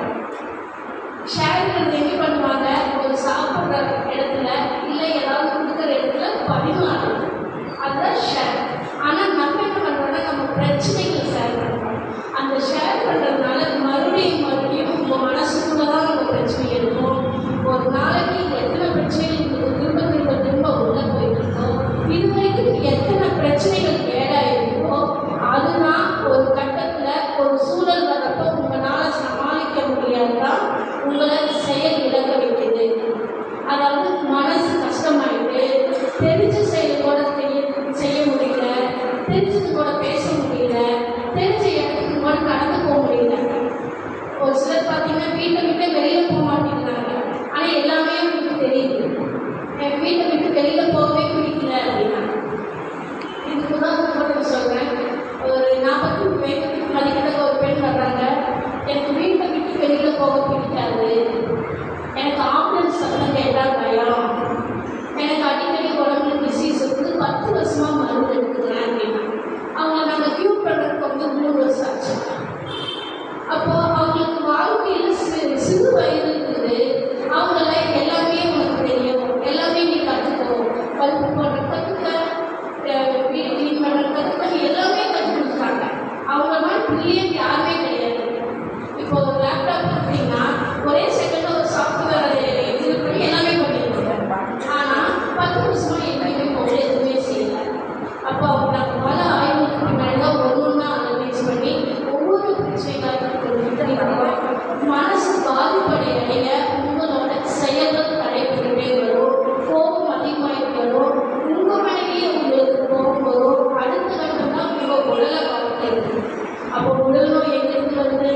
ஷேர் பண்ணுறது எப்படி பண்ணுவாங்க ஒரு சாப்பிட்ற இடத்துல இல்லை ஏதாவது கொடுக்குற இடத்துல பரிமாறு அதுதான் ஷேர் ஆனால் நம்ம என்ன பண்ணுறோம்னா நம்ம பிரச்சனைகள் ஷேர் பண்ணுறோம் அந்த ஷேர் பண்ணுறதுனால மறுபடியும் மறுபடியும் உங்கள் மனசுக்குள்ளே தான் நம்ம பிரச்சனை இருக்கும் ஒரு நாளைக்கு எத்தனை பிரச்சனைகள் உங்களுக்கு திரும்ப திரும்ப திரும்ப உள்ள போயிட்டு இருக்கோம் இது வரைக்கும் எத்தனை பிரச்சனைகள் ஏடாயிருக்கோ அதுதான் ஒரு கட்டத்தில் ஒரு சூழல் வரப்போ உங்களால் சமாளிக்க முடியாதுதான் உங்களை செயல் இழக்க வைக்குது அதாவது மனசு கஷ்டமாயிட்டு தெரிஞ்ச செயல் கூட தெரிய செய்ய முடியல தெரிஞ்சது கூட பேச முடியல தெரிஞ்ச இடத்துக்கு கூட நடந்து போக முடியல ஒரு சிலர் பார்த்தீங்கன்னா வீட்டை விட்டு வெளியில போக மாட்டேங்கிறாங்க ஆனால் எல்லாமே அவங்களுக்கு தெரியுது என் வீட்டை விட்டு வெளியில போகவே பிடிக்கல அப்படின்னா இதுக்கு உதாரணம் கூட சொல்கிறேன் ஒரு நாற்பத்தி வயதுக்கு மதிக்கிட்ட ஒரு பெண் வர்றாங்க எனக்கு வீட்டை விட்டு வெளியில போக பிடிக்காது எனக்கு ஆம்புலன்ஸ் சத்தம் கேட்டால் பயம் எனக்கு அடிக்கடி உடம்புல டிசீஸ் இருக்குது பத்து வருஷமா மருந்து எடுத்துக்கிறேன் அப்படின்னா அவங்க நாங்கள் க்யூர் பண்ணுறதுக்கு வந்து மூணு வருஷம் ஆச்சு அப்போ அவங்களுக்கு வாழ்க்கையில் சிறு சிறு வயது இருக்குது அவங்க லைஃப் எல்லாமே உனக்கு தெரியும் எல்லாமே நீ கற்றுக்கோ பல்பு போடுற கற்றுக்க வீடு க்ளீன் பண்ணுற கற்றுக்க எல்லாமே கற்றுக் கொடுக்குறாங்க அவங்க மாதிரி பிரில்லியன்ட் யாருமே கிடையாது இப்போ ஒரு லேப்டாப் அப்படின்னா ஒரே செகண்ட்ல ஒரு சாஃப்ட்வேர் இது பண்ணி எல்லாமே பண்ணிடுறாங்க ஆனால் பத்து வருஷமா எங்கேயுமே போகல எதுவுமே செய்யல அப்போ அவங்க நாங்கள் பல ஆய்வுகளுக்கு பின்னாடி தான் ஒன்று ஒன்றா அனலைஸ் பண்ணி ஒவ்வொரு பிரச்சனைகளுக்கும் மனசு பாதிப்படை அடைய உங்களோட செயல்கள் தடைப்பட்டுட்டே வரும் கோபம் அதிகமாகிட்டு வரும் உங்கள் மேலேயே உங்களுக்கு கோபம் வரும் அடுத்த கட்டம் தான் உங்கள் உடலை பாதிக்கிறது அப்போ உடல் நோய் எங்கிருந்து வருது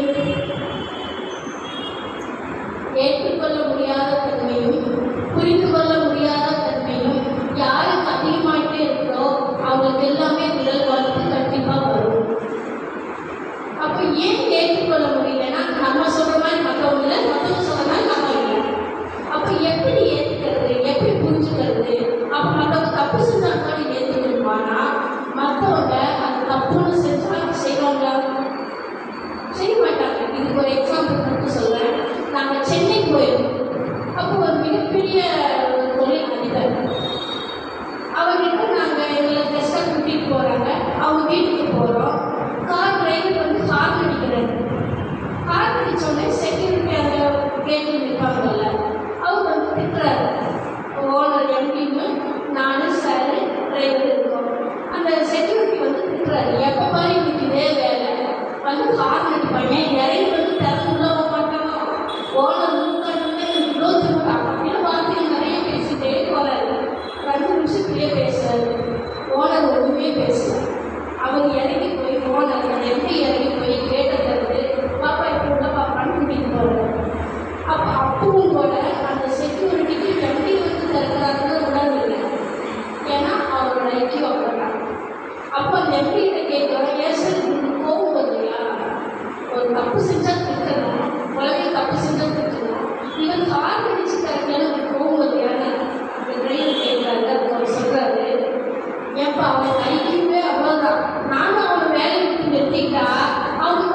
ஏற்றுக்கொள்ள முடியாத தன்மையும் புரிந்து கொள்ள முடியாத தன்மையும் யாருக்கு அதிகமாயிட்டே இருக்கோ அவங்களுக்கு எல்லாமே உடல் பாதிப்பு கண்டிப்பாக வரும் அப்போ ஏன் ஏற்றுக்கொள்ள முடியலன்னா நம்ம சொல்ற மாதிரி மற்றவங்க இல்லை மற்றவங்க சொல்ற மாதிரி நம்ம இல்லை அப்போ எப்படி ஏற்றுக்கிறது எப்படி புரிஞ்சுக்கிறது அப்போ மற்றவங்க தப்பு செஞ்சா கூட ஏற்றுக்கணுமானா மற்றவங்க அது தப்புன்னு செஞ்சா செய்வாங்களா செய்ய மாட்டாங்க இதுக்கு ஒரு எக்ஸாம்பிள் மட்டும் சொல்றேன் நாங்கள் சென்னை போயிருந்தோம் அப்போ ஒரு மிகப்பெரிய ஒரு தொழில் அதிபர் அவர்கிட்ட நாங்கள் எங்களை கெஸ்ட்டாக கூட்டிகிட்டு போகிறாங்க அவங்க வீட்டுக்கு போகிறோம் கார் டிரைவர் வந்து ஹார்ன் அடிக்கிறாரு ஹார்ன் அடித்தோடனே செக்யூரிட்டி அந்த கேட்டில் நிற்பாங்கல்ல அவர் வந்து திட்டுறாரு ஓனர் எம்டின்னு நானும் சார் டிரைவர் இருக்கோம் அந்த செக்யூரிட்டி வந்து திட்டுறாரு எப்போ மாதிரி இன்னைக்கு இதே வேலை வந்து ஹார்ன் அடிப்பாங்க இறங்கி வந்து திறந்து உள்ள போக மாட்டாங்க ஓனர் முன்னாடி இவ்வளோ திரும்ப அப்படியே வார்த்தைகள் நிறைய பேசிட்டே போறாரு ரெண்டு நிமிஷத்துலயே பேசுறாரு ஓனர் ஒன்றுமே பேசல அவர் இறங்கி போய் ஓனர் எப்படி இறங்கி போய் கேட்ட தருது பாப்பா இப்படி உள்ள பாப்பான்னு கூட்டிட்டு போறாரு அப்போ அப்பவும் கூட அந்த செக்யூரிட்டிக்கு எப்படி வந்து திறக்கிறாருன்னு உணர்வு இல்லை ஏன்னா அவரோட ஐக்கியம் அப்படிதான் அப்போ அந்த எம்பிகிட்ட கேட்குறோம் ஏன் சார் உங்களுக்கு கோபம் வரலையா ஒரு தப்பு செஞ்சா திட்டணும் உலகே தப்பு செஞ்சா திட்டணும் இவன் கார் அடிச்சு தரக்கல கோபம் வரலையான்னு அந்த டிரைவர் கேட்குறாரு அதுக்கு அவர் சொல்றாரு ஏப்பா அவன் கைக்குமே அவ்வளோதான் நானும் அவனை வேலையை விட்டு நிறுத்திட்டா அவங்க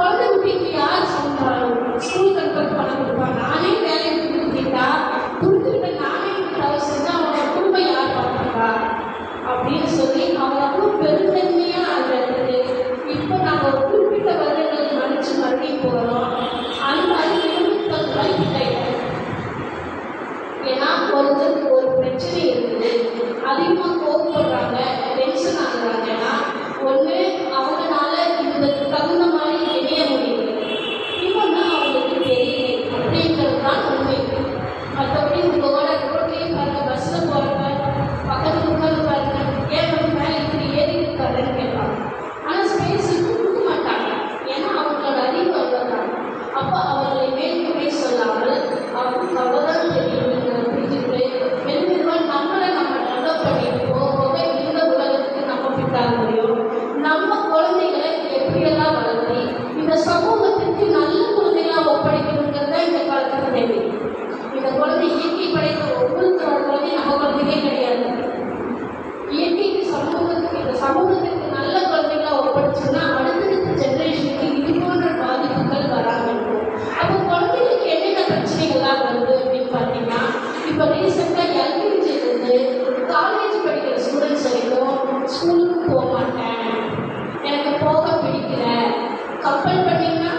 போகிறோம் அந்த அது இருபத்தஞ்சு ரூபாய்க்கு கிடையாது ஏன்னா ஒருத்தருக்கு ஒரு பிரச்சனை இருக்குது அதிகமாக கோவப்படுறாங்க டென்ஷன் ஆகுறாங்கன்னா ஒன்று அவங்களால இதுக்கு தகுந்த மாதிரி எரிய முடியல இன்னொன்று அவங்களுக்கு தெரியல அப்படிங்கிறது தான் உண்மை மற்றபடி உங்களோட ரோட்லேயே பாருங்க பஸ்ஸில் போகிறப்ப பக்கத்தில் உட்காந்து பாருங்க ஏன் வந்து மேலே இப்படி ஏறி இருக்காருன்னு கேட்பாங்க ஆனால் ஸ்பேஸ் கொடுக்க மாட்டாங்க ஏன்னா அவங்களோட அறிவு அவ்வளோதான் அப்போ அவர்களை மேல்குறை சொல்லாமல் அவருக்கு அவ்வளோதான் தெரியுங்கிற புரிஞ்சுட்டு மெதுமெதுவாக நம்மளை நம்ம டெவலப் பண்ணிட்டு போக போக இந்த உலகத்துக்கு நம்ம பிட்டாக முடியும் நம்ம குழந்தைகளை எப்படியெல்லாம் வளர்த்தி இந்த சமூகத்திற்கு நல்ல குழந்தைகளாக ஒப்படைக்கணுங்கிறது தான் இந்த காலத்துக்கு தேவை இந்த குழந்தை இயற்கை படைத்த ஒவ்வொருத்தரோட குழந்தை நம்ம குழந்தையே கிடையாது இயற்கைக்கு சமூகத்துக்கு இந்த சமூகத்திற்கு நல்ல குழந்தைகளா ஒப்படைச்சோம்னா அடுத்தடுத்த ஜெனரேஷனுக்கு இது போன்ற பாதிப்புகள் வராமல் இருக்கும் அப்போ குழந்தைகளுக்கு என்னென்ன பிரச்சனைகள்லாம் வருது அப்படின்னு பார்த்தீங்கன்னா இப்போ ரீசெண்டாக எல்கேஜிலேருந்து காலேஜ் படிக்கிற ஸ்டூடெண்ட்ஸ் வரைக்கும் ஸ்கூலுக்கு போக மாட்டேன் எனக்கு போக பிடிக்கல கம்பல் பண்ணீங்கன்னா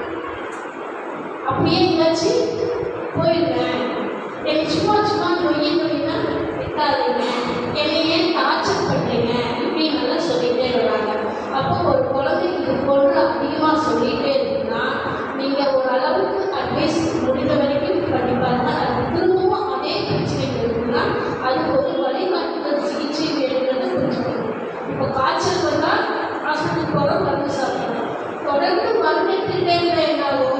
அப்படியே எங்காச்சும் போயிடுவேன் என்னை சும்மா சும்மா நொய்ய நொய்னா விட்டாதீங்க என்னை ஏன் டார்ச்சர் பண்ணுறீங்க இப்படின்னு எல்லாம் சொல்லிட்டே வராங்க அப்போ ஒரு குழந்தைக்கு இது போன்று அதிகமாக சொல்லிட்டே இருக்குன்னா நீங்கள் ஒரு அளவுக்கு அட்வைஸ் முடிந்த வரைக்கும் பண்ணி பார்த்தா அது திரும்பவும் அதே பிரச்சனை இருக்குன்னா அது ஒரு வழிகாட்டுதல் சிகிச்சை வேணுங்கிறத புரிஞ்சுக்கணும் இப்போ காய்ச்சல் வந்தால் ஹாஸ்பிட்டல் போக மருந்து சாப்பிடணும் தொடர்ந்து மருந்து எடுத்துகிட்டே இருந்தால் என்ன ஆகும்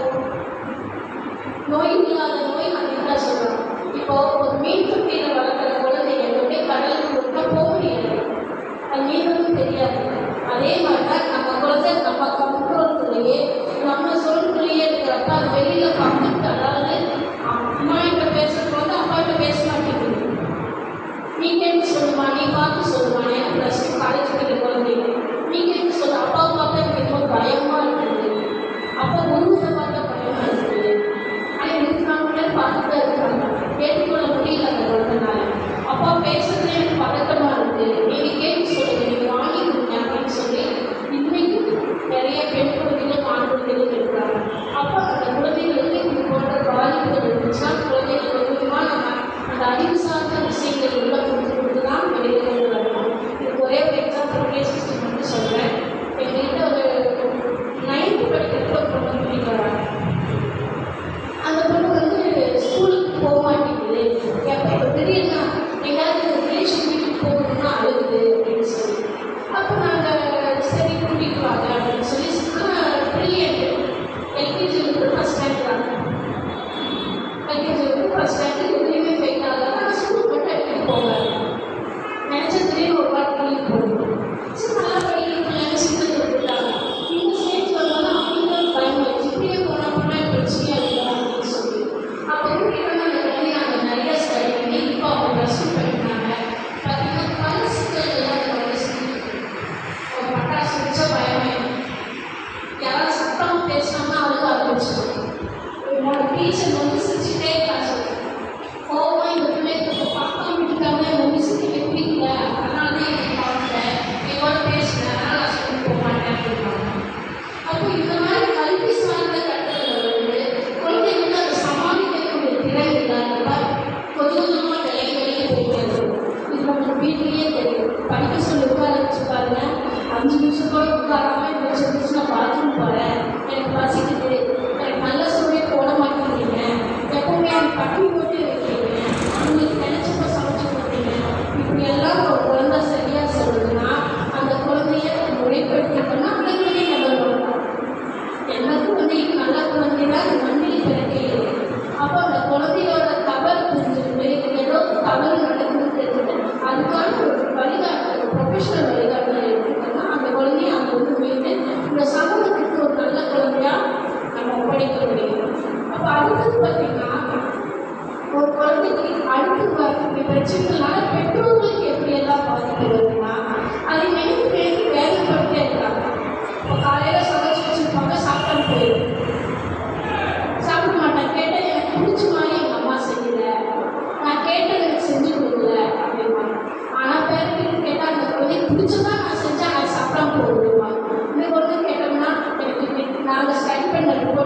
நோய் இல்லாத நோய் அப்படின்னு சொல்றோம் இப்போ ஒரு மீன் தொட்டியில் வளர்க்குற குழந்தைங்க எப்படி கடலுக்கு விட்டா போக முடியாது அது நீங்களும் தெரியாது அதே மாதிரி தான் நம்ம குழந்தை நம்ம கண்ட்ரோல்குள்ளேயே நம்ம சொல்லுக்குள்ளேயே இருக்கிறப்ப அது வெளியில பக்கத்து அதாவது அம்மா கிட்ட பேசுறது வந்து அப்பா கிட்ட பேச மாட்டேங்குது நீங்க என்ன சொல்லுமா நீ பார்த்து சொல்லுமா எனக்கு ப்ளஸ் டூ காலேஜ் படிக்கிற குழந்தைங்க நீங்க என்ன சொல்லு அப்பா பார்த்தா எனக்கு ரொம்ப பயமா இருக்குது அப்பா குருவை பார்த்தா பயமா இருக்குது ஆனால் இருபத்தி நாலு மணி நேரம் பார்த்துட்டு தான் இருக்காங்க ஏற்றுக்கொள்ள முடியல அந்த குழந்தைனால அப்பா பேசுறதுல எனக்கு பதட்டமா இருக்கு நீங்க கேட்டு சொல்லுங்க நீங்க வாங்கி கொடுங்க அப்படின்னு சொல்லி இன்னைக்கு நிறைய பெண் குழந்தைகள் ஆண் குழந்தைகள் இருக்கிறாங்க அப்போ அந்த குழந்தைகளுக்கு இது போன்ற பாதிப்புகள் இருந்துச்சுன்னா குழந்தைகள் கொஞ்சமா நம்ம அந்த அறிவு சார்ந்த விஷயங்கள் உள்ள கொடுத்து கொடுத்து தான் வெளியே கொண்டு வரணும் இதுக்கு ஒரே ஒரு எக்ஸாம்பிள் கேஸ் மட்டும் சொல்றேன் எங்ககிட்ட ஒரு நைன்த்து படிக்கிறப்ப ஒரு பொண்ணு கூட்டிட்டு வராங்க அந்த பொண்ணு வந்து ஸ்கூலுக்கு போக மாட்டேங்குது எப்போ இப்போ திடீர்னு எங்கேயாவது ரிலேஷன் வீட்டுக்கு போகணும்னா அழுகுது அப்படின்னு சொல்லி அப்போ நாங்கள் சரி கூட்டிகிட்டு வாங்க அப்படின்னு சொல்லி ப்ரில்லியன்ட் எல்கேஜி வந்து ஃபஸ்ட் ஸ்டாண்டர்ட் தான் எல்கேஜி வந்து ஃபஸ்ட் ஸ்டாண்டர்ட் எதுலேயுமே ஃபெயில் ஆகாது ஆனால் ஸ்கூல் மட்டும் எடுத்துகிட்டு போவாங்க நினச்ச திடீர்னு ஒரு வாரம் கூட்டிகிட்டு போகணும் சரி நல்லா படிக்கிறது நினச்சிட்டு விட்டுட்டாங்க இந்த ஸ்டேஜ் வந்தோன்னா அவங்களுக்கு பயம் ஆயிடுச்சு இப்படியே போனால் போனால் பிரச்சனையாக இருக்கும் அப்படின்னு சொல்லி அப்போ கூட்டிகிட்டு வந்து அந்த குழந்தைய அங்கே நிறைய ஸ்டடி பண்ணி இப்போ அவங்க ப்ளஸ் டூ படிக்கிறாங்க பார்த்தீங்கன்னா பரிசுகள் எல்லாம் அந்த வயசுக்கு ஒரு பட்டாசு வச்சா பயமே யாராவது சத்தமாக பேசினாங்கன்னா அழுக ஆரம்பிச்சிடும் என்னோட டீச்சர் வந்து சிரிச்சுட்டே இருக்காங்க கோவமா இந்த பிள்ளைக்கு பார்க்காம விட்டுட்டாங்க இந்த மிஸ்ஸுக்கு எனக்கு பிடிக்கல அதனால தான் எனக்கு பார்க்கல எங்களோட பேசுனேன் அதனால நான் சொல்லி போக மாட்டேன் அப்படின்னாங்க அப்போ இந்த மாதிரி கல்வி சார்ந்த கட்டத்தில் வந்து குழந்தைங்களுக்கு அதை சமாளிக்கக்கூடிய திறன் இல்லாதப்ப கொஞ்சம் கொஞ்சமாக விலகி விலகி போயிட்டே இருக்கும் இது உங்களுக்கு வீட்லேயே தெரியும் படிக்க சொல்லி உட்கார வச்சு பாருங்க அஞ்சு நிமிஷம் கூட உட்காராம இந்த அஞ்சு நிமிஷம் நான் பாத்ரூம் போகிறேன் எனக்கு பசிக்குது எனக்கு நல்ல சோறே போட மாட்டேங்கிறீங்க எப்பவுமே எனக்கு பட்டி போட்டு வைக்கிறீங்க உங்களுக்கு நினைச்சப்ப சமைச்சு கொடுத்தீங்க இப்படி எல்லாம் ஒரு குழந்தை சரியா சொல்லுதுன்னா அந்த குழந்தைய முறைப்படுத்திட்டோம்னா பிள்ளைங்களே நம்பர் பண்ணலாம் எல்லா குழந்தையும் நல்ல குழந்தை தான் இந்த மண்ணில் பிறக்கையில் அப்போ அந்த குழந்தையோட தவறு புரிஞ்சுக்கிட்டு இது ஏதோ தவறு நடக்குதுன்னு தெரிஞ்சுட்டு அதுக்கான ஒரு வழிகாட்டு ப்ரொஃபஷனல் வழிகாட்டுதல் எடுத்துக்கணும்னா அந்த குழந்தைய அங்கே வந்து மீண்டு இந்த சமூகத்துக்கு ஒரு நல்ல குழந்தையா நம்ம ஒப்படைக்க முடியும் அப்போ அடுத்தது பார்த்தீங்கன்னா ஒரு குழந்தைக்கு அடுத்து வரக்கூடிய பிரச்சனைகளால பெற்றோர்களுக்கு எப்படியெல்லாம் பாதிப்பு வருதுன்னா அதை நினைத்து நினைத்து வேதனைப்பட்டே இருக்காங்க இப்போ காலையில் சமைச்சு வச்சிருப்பாங்க சாப்பிட்டு போயிடும் சாப்பிட மாட்டேன் கேட்டால் எனக்கு பிடிச்ச மாதிரி எங்கள் அம்மா செய்யல நான் கேட்டது எனக்கு செஞ்சு கொடுக்கல அப்படிம்பாங்க ஆனால் பேரண்ட்டு கேட்டால் அந்த குழந்தைக்கு பிடிச்சதான் நான் செஞ்சேன் அதை சாப்பிடாம போடுவாங்க இந்த குழந்தை கேட்டோம்னா எனக்கு நாங்கள் ஸ்டடி பண்ண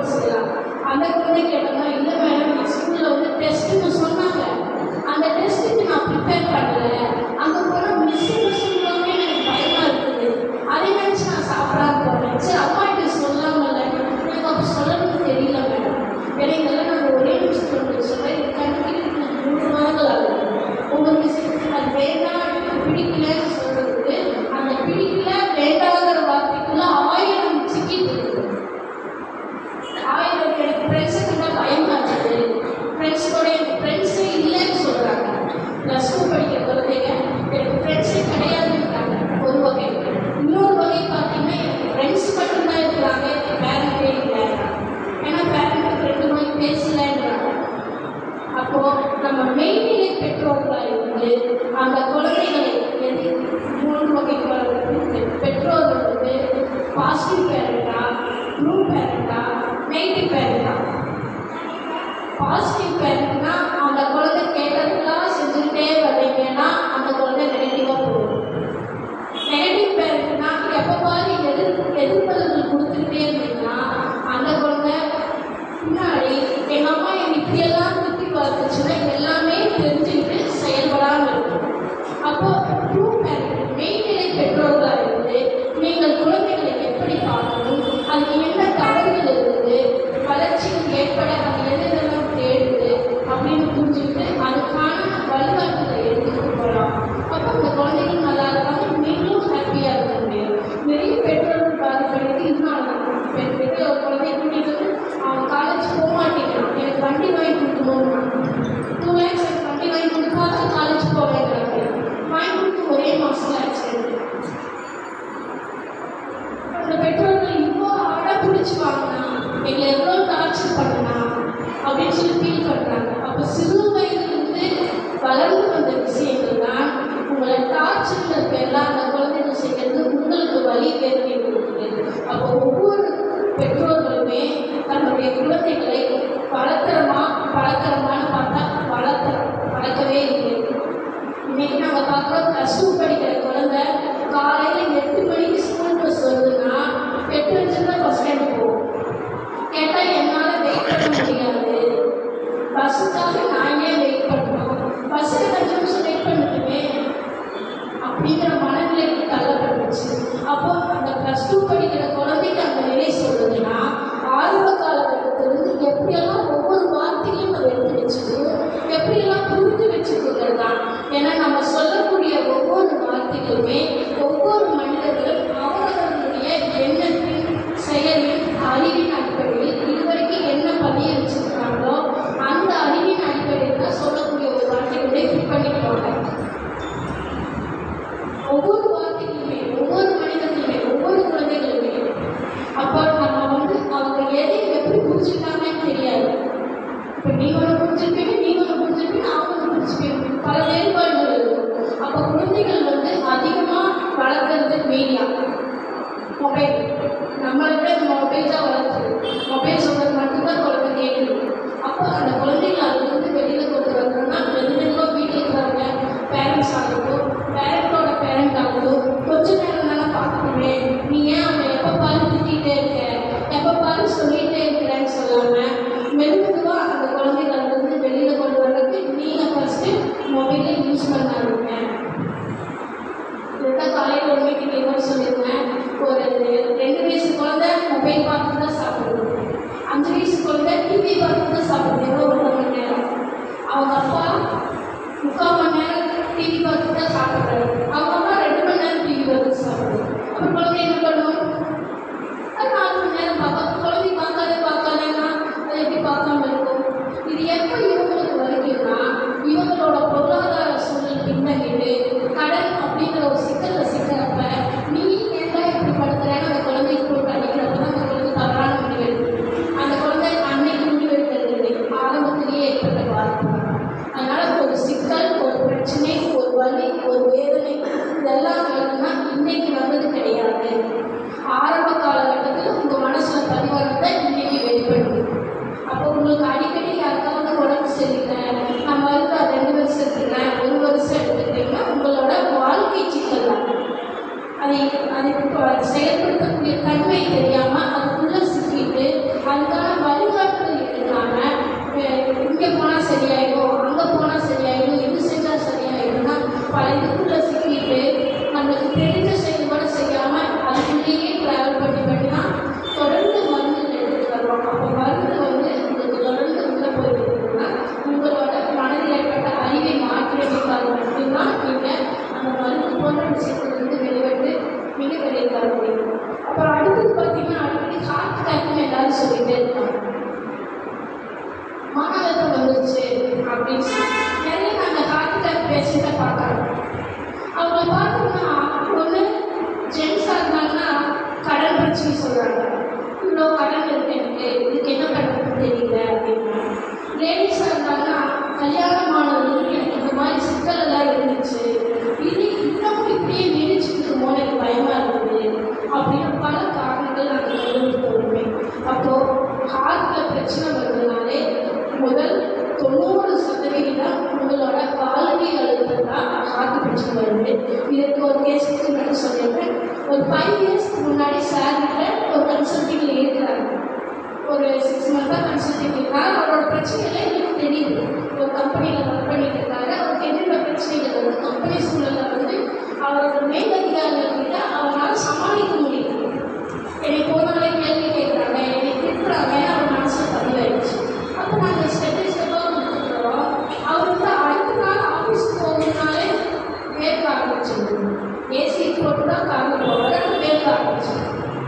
அந்த குழந்தை கேட்டோம்னா இல்லை மேடம் ஸ்கூலில் வந்து டெஸ்ட்டுன்னு சொன்னாங்க அந்த டெஸ்ட்டுக்கு நான் ப்ரிப்பேர் பண்ணல அங்கே போனால் மிஸ்ஸுன்னு சொல்லுவாங்க எனக்கு பயமா இருக்குது அதை நினச்சி நான் சாப்பிடாம போனேன் சரி அம்மா கிட்ட சொல்லாமல்ல எனக்கு அப்போ சொல்லணும்னு தெரியல மேடம் ஏன்னா இதெல்லாம் நாங்கள் ஒரே நிமிஷத்தில் உங்களுக்கு சொல்கிறேன் இது கண்டுபிடிக்கிறதுக்கு மூணு மாதங்கள் ஆகுது உங்களுக்கு அது வேண்டாம் எனக்கு பிடிக்கலன்னு சொல்றதுக்கு அந்த பிடிக்கல வேண்டாங்கிற வார்த்தைக்குள்ள ஆயிரம் சிக்கிட்டு இருக்குது ஆயிரம் எனக்கு ஃப்ரெண்ட்ஸுக்கு தான் பயமா இருக்குது ஃப்ரெண்ட்ஸோட எனக்கு ஃப்ரெண்ட்ஸே இல்லைன்னு சொல்கிறாங்க ப்ளஸ் டூ படிக்கிற குழந்தைங்க எனக்கு ஃப்ரெண்ட்ஸே கிடையாதுன்றாங்க ஒரு வகை இன்னொரு வகை பார்த்தீங்கன்னா எனக்கு ஃப்ரெண்ட்ஸ் மட்டும்தான் இருக்கிறாங்க எனக்கு பேரண்ட்டே இல்லை ஏன்னா பேரண்ட் ஃப்ரெண்டு மாதிரி பேசலைன்றாங்க அப்போ நம்ம மெய்நிலை பெற்றோர்களாக இருந்து அந்த குழந்தைகளை எது மூன்று வகை குழந்தை பெற்றோர்கள் வந்து பாசிட்டிவ் பேரண்டா ப்ளூ பேரண்டா நெகட்டிவ் பேரண்டா பாசிட்டிவ் பேரண்ட்னா அந்த குழந்தை கேட்டதுக்கெல்லாம் செஞ்சுக்கிட்டே வர்றீங்கன்னா அந்த குழந்தை நெகட்டிவாக போகும் நெகட்டிவ் பேரண்ட்னா எப்போ பாரு எதிர் எதிர்ப்பதற்கு கொடுத்துக்கிட்டே இருந்தீங்கன்னா அந்த குழந்தை பின்னாடி எங்கள் அம்மா என்னை இப்படியெல்லாம் திருப்பி பார்த்துச்சுன்னா எல்லாமே தெரிஞ்சுக்கிட்டு செயல்படாமல் இருக்கும் அப்போ ட்ரூ பேரண்ட் மெய்நிலை பெற்றோர்களாக இருந்து நீங்கள் குழந்தைகளை எப்படி பார்க்கணும் அதுக்கு என்ன தவறுகள் இருக்குது வளர்ச்சிக்கு ஏற்பட அது எதெல்லாம் தேடுது அப்படின்னு புரிஞ்சுக்கிட்டு அதுக்கான வழிகாட்டுதலை எடுத்துக்கிட்டு போகலாம் அப்போ அந்த குழந்தைகள் நல்லா இருக்காங்க நீங்களும் ஹாப்பியாக இருக்க முடியும் நிறைய பெற்றோர்கள் பாதிப்படைந்து இன்னும் பெண் பெரிய ஒரு குழந்தைய கூட்டிகிட்டு வந்து அவன் காலேஜ் போக மாட்டேங்கிறான் எனக்கு வண்டி வாங்கி கொடுக்கணும்னா டூ லேக்ஸ் எனக்கு வண்டி வாங்கி கொடுத்தா தான் காலேஜ் போவேங்கிறாங்க வாங்கி கொடுத்து ஒரே மாதம் ஆக்சிடென்ட் அந்த பெற்றோர்கள் இவ்வளோ அட பிடிச்சி வாங்கினா எங்களை எவ்வளோ டார்ச்சர் பண்ணனா அப்படின்னு சொல்லி ஃபீல் பண்ணுறாங்க அப்போ சிறு வயதிலிருந்து வளர்ந்து வந்த விஷயங்கள் தான் உங்களை டார்ச்சர்ங்கிற பேரில் அந்த குழந்தைகள் செய்கிறது உங்களுக்கு வழி வேதனை கொடுக்குது அப்போ ஒவ்வொரு பெற்றோர்களுமே தன்னுடைய குழந்தைகளை வளர்த்துறமா வளர்க்குறமான்னு பார்த்தா வளர்த்துறோம் வளர்க்கவே இல்லை இன்னைக்கு நாங்கள் பார்க்குறோம் ப்ளஸ் டூ படிக்கிற குழந்தை காலையில் எட்டு மணிக்கு ஸ்கூல் பஸ் வருதுன்னா எட்டு நிமிஷம் தான் பஸ் ஸ்டாண்டு போகும் கேட்டால் என்னால் வெயிட் பண்ண முடியாது பஸ்ஸுக்காக நான் ஏன் வெயிட் பண்ணணும் பஸ்ஸில் அஞ்சு நிமிஷம் வெயிட் பண்ணட்டுமே அப்படிங்கிற மனநிலைக்கு தள்ளப்பட்டுச்சு அப்போ அந்த ப்ளஸ் டூ படிக்கிற குழந்தைக்கு அந்த நிலை சொல்லுதுன்னா ஆரம்ப காலகட்டத்திலிருந்து எப்படியெல்லாம் ஒவ்வொரு வார்த்தையும் நம்ம எடுத்து வச்சுக்கணும் எப்படியெல்லாம் புரிஞ்சு வச்சுக்கிறது தான் ஏன்னா நம்ம சொல்லக்கூடிய ஒவ்வொரு வார்த்தைகளுமே ஒவ்வொரு மனிதர்களும் அவரவர்களுடைய எண்ணத்தின் செயலின் அறிவின் அடிப்படையில் இதுவரைக்கும் என்ன பதிய வச்சிருக்காங்களோ அந்த அறிவின் அடிப்படையில் தான் சொல்லக்கூடிய ஒரு வார்த்தைகளை ஃபிட் பண்ணிக்குவாங்க ஒவ்வொரு வார்த்தைக்குமே ஒவ்வொரு மனிதனுமே ஒவ்வொரு குழந்தைகளுமே அப்போ நம்ம வந்து அவங்க எதை எப்படி புரிஞ்சுக்கிட்டாங்கன்னு தெரியாது இப்போ நீ ஒன்று புரிஞ்சுப்பீங்க நீ ஒன்று புரிஞ்சுப்பீங்க அவங்க ஒன்று புரிஞ்சுப்பீங்க பல வேறுபாடுகள் இருக்கும் அப்போ குழந்தைகள் வந்து அதிகமாக வளர்க்குறது மீடியா மொபைல் நம்மளை விட இந்த மொபைல் தான் வளர்க்குது மொபைல் சொல்கிறது மட்டும்தான் குழந்தை கேட்குது அப்போ அந்த குழந்தைகள் அதுலேருந்து வெளியில் கொண்டு வரணும்னா மெதுமெதுவாக வீட்டில் இருக்கிறவங்க பேரண்ட்ஸ் ஆகட்டும் பேரண்டோட பேரண்ட் ஆகட்டும் கொஞ்ச நேரம் தானே பார்க்கணுமே நீ ஏன் அவனை எப்போ பாரு திட்டிகிட்டே இருக்க எப்போ பாரு சொல்லிகிட்டே இருக்கிறேன்னு சொல்லாமல் மெதுமெதுவாக அந்த குழந்தைகள் வந்து வெளியில் கொண்டு வர்றதுக்கு நீங்கள் ஃபஸ்ட்டு மொபைலை யூஸ் பண்ணாதீங்க இதுதான் காலையில் ஒரு மீட்டிங் கூட சொல்லியிருந்தேன் ஒரு ரெண்டு வயசு குழந்தை மொபைல் பார்த்து தான் சாப்பிடுது அஞ்சு வயசு குழந்தை டிவி பார்த்து தான் சாப்பிடுது ஏதோ ஒரு மணி நேரம் அவங்க அப்பா முக்கால் மணி நேரம் டிவி பார்த்து தான் சாப்பிட்றாரு அவங்க அம்மா ரெண்டு மணி நேரம் டிவி பார்த்து சாப்பிடுது அப்புறம் குழந்தை என்ன பண்ணும் அது நாலு மணி நேரம் பார்க்கும் குழந்தை பார்க்காத பார்க்காதன்னா அது எப்படி பார்க்காம இருக்கும் இது எப்போ இவங்களுக்கு வருதுன்னா இவங்களோட பொருளாதார சூழல் பின்னங்கிட்டு கடன் அப்படிங்கிற ஒரு சிக்கல்ல சிக்கிறப்ப நீ ஏன்டா இப்படி படுத்துறேன்னு அந்த குழந்தைக்கு போட்டு அடிக்கிறப்ப தான் அந்த குழந்தை தவறான முடிவு எடுக்குது அந்த குழந்தை அன்னைக்கு முடிவு எடுக்கிறது இல்லை ஆரம்பத்திலேயே ஏற்பட்ட பாதிப்பு அதனால ஒரு சிக்கல் ஒரு பிரச்சனை ஒரு வலி ஒரு வேதனை இதெல்லாம் வேணும்னா இன்னைக்கு வந்தது கிடையாது ஆரம்ப காலகட்டத்தில் உங்கள் மனசில் பதிவானதை இன்னைக்கு வெளிப்படுது அப்போ உங்களுக்கு அடிக்கடி யாருக்காவது உடம்பு சரியில்லை நான் மருந்து ரெண்டு வருஷம் எடுத்துக்கிறேன் ஒரு வருஷம் எடுத்துக்கிட்டீங்கன்னா உங்களோட வாழ்க்கை சிக்கல் தான் அதை அதை இப்போ செயல்படுத்தக்கூடிய தன்மை தெரியாமல் அதுக்குள்ளே சிக்கிட்டு அதுக்கான வழிகாட்டுதல் சொல்லிட்டே இருக்காங்க மன அழுத்தம் வந்துருச்சு அப்படின்னு சொல்லி நிறைய நாங்கள் ஹார்ட் பேஷண்ட்டை பார்க்குறோம் அவங்கள பார்த்தோம்னா ஒன்று ஜென்ஸாக இருந்தாங்கன்னா கடன் பிரச்சனை சொல்கிறாங்க இவ்வளோ கடன் இருக்கு எனக்கு இதுக்கு என்ன பண்ணுறதுன்னு தெரியல அப்படின்னா லேடிஸாக இருந்தாங்கன்னா கல்யாணம் ஆனவங்களுக்கு எனக்கு இந்த மாதிரி சிக்கல் எல்லாம் இருந்துச்சு இது இன்னமும் இப்படியே நீடிச்சுட்டு இருக்குமோ எனக்கு பயமா இருக்குது அப்படின்னு பல காரணங்கள் நாங்கள் கண்டுபிடித்து வருவேன் அப்போது ஹார்ட்டில் பிரச்சனை வருதுனாலே முதல் தொண்ணூறு சதவிகிதம் உங்களோட வாழ்க்கை அழுத்தம் தான் ஹார்ட் பிரச்சனை வருது இதுக்கு ஒரு கேஸுக்கு நான் சொல்லிடுறேன் ஒரு ஃபைவ் இயர்ஸ்க்கு முன்னாடி சார் கிட்ட ஒரு கன்சல்டிங்கில் இருக்கிறாங்க ஒரு சிக்ஸ் மந்த்தாக கன்சல்டிங் இருக்கார் அவரோட பிரச்சனைகள் எனக்கு தெரியுது ஒரு கம்பெனியில் ஒர்க் பண்ணிட்டு இருக்காரு அவருக்கு என்னென்ன பிரச்சனைகள் வந்து கம்பெனி சூழலில் வந்து அவரோட மேலதிகாரிகள் கிட்ட அவரால் சமாளிக்க முடியல என்னை போனாலே கேள்வி கேட்குறாங்க என்னை திட்டுறாங்க அவர் மனசில் பதிவாயிடுச்சு அப்போ நாங்கள் ஸ்டெப் பை ஸ்டெப்பாக கொடுத்துருக்கிறோம் அவர் வந்து அடுத்த நாள் ஆஃபீஸ்க்கு போகணுன்னாலே வேர்க்க ஆரம்பிச்சிருந்தது ஏசி போட்டு தான் காரில் போவார் ஆனால் வேர்க்க ஆரம்பிச்சிருந்தது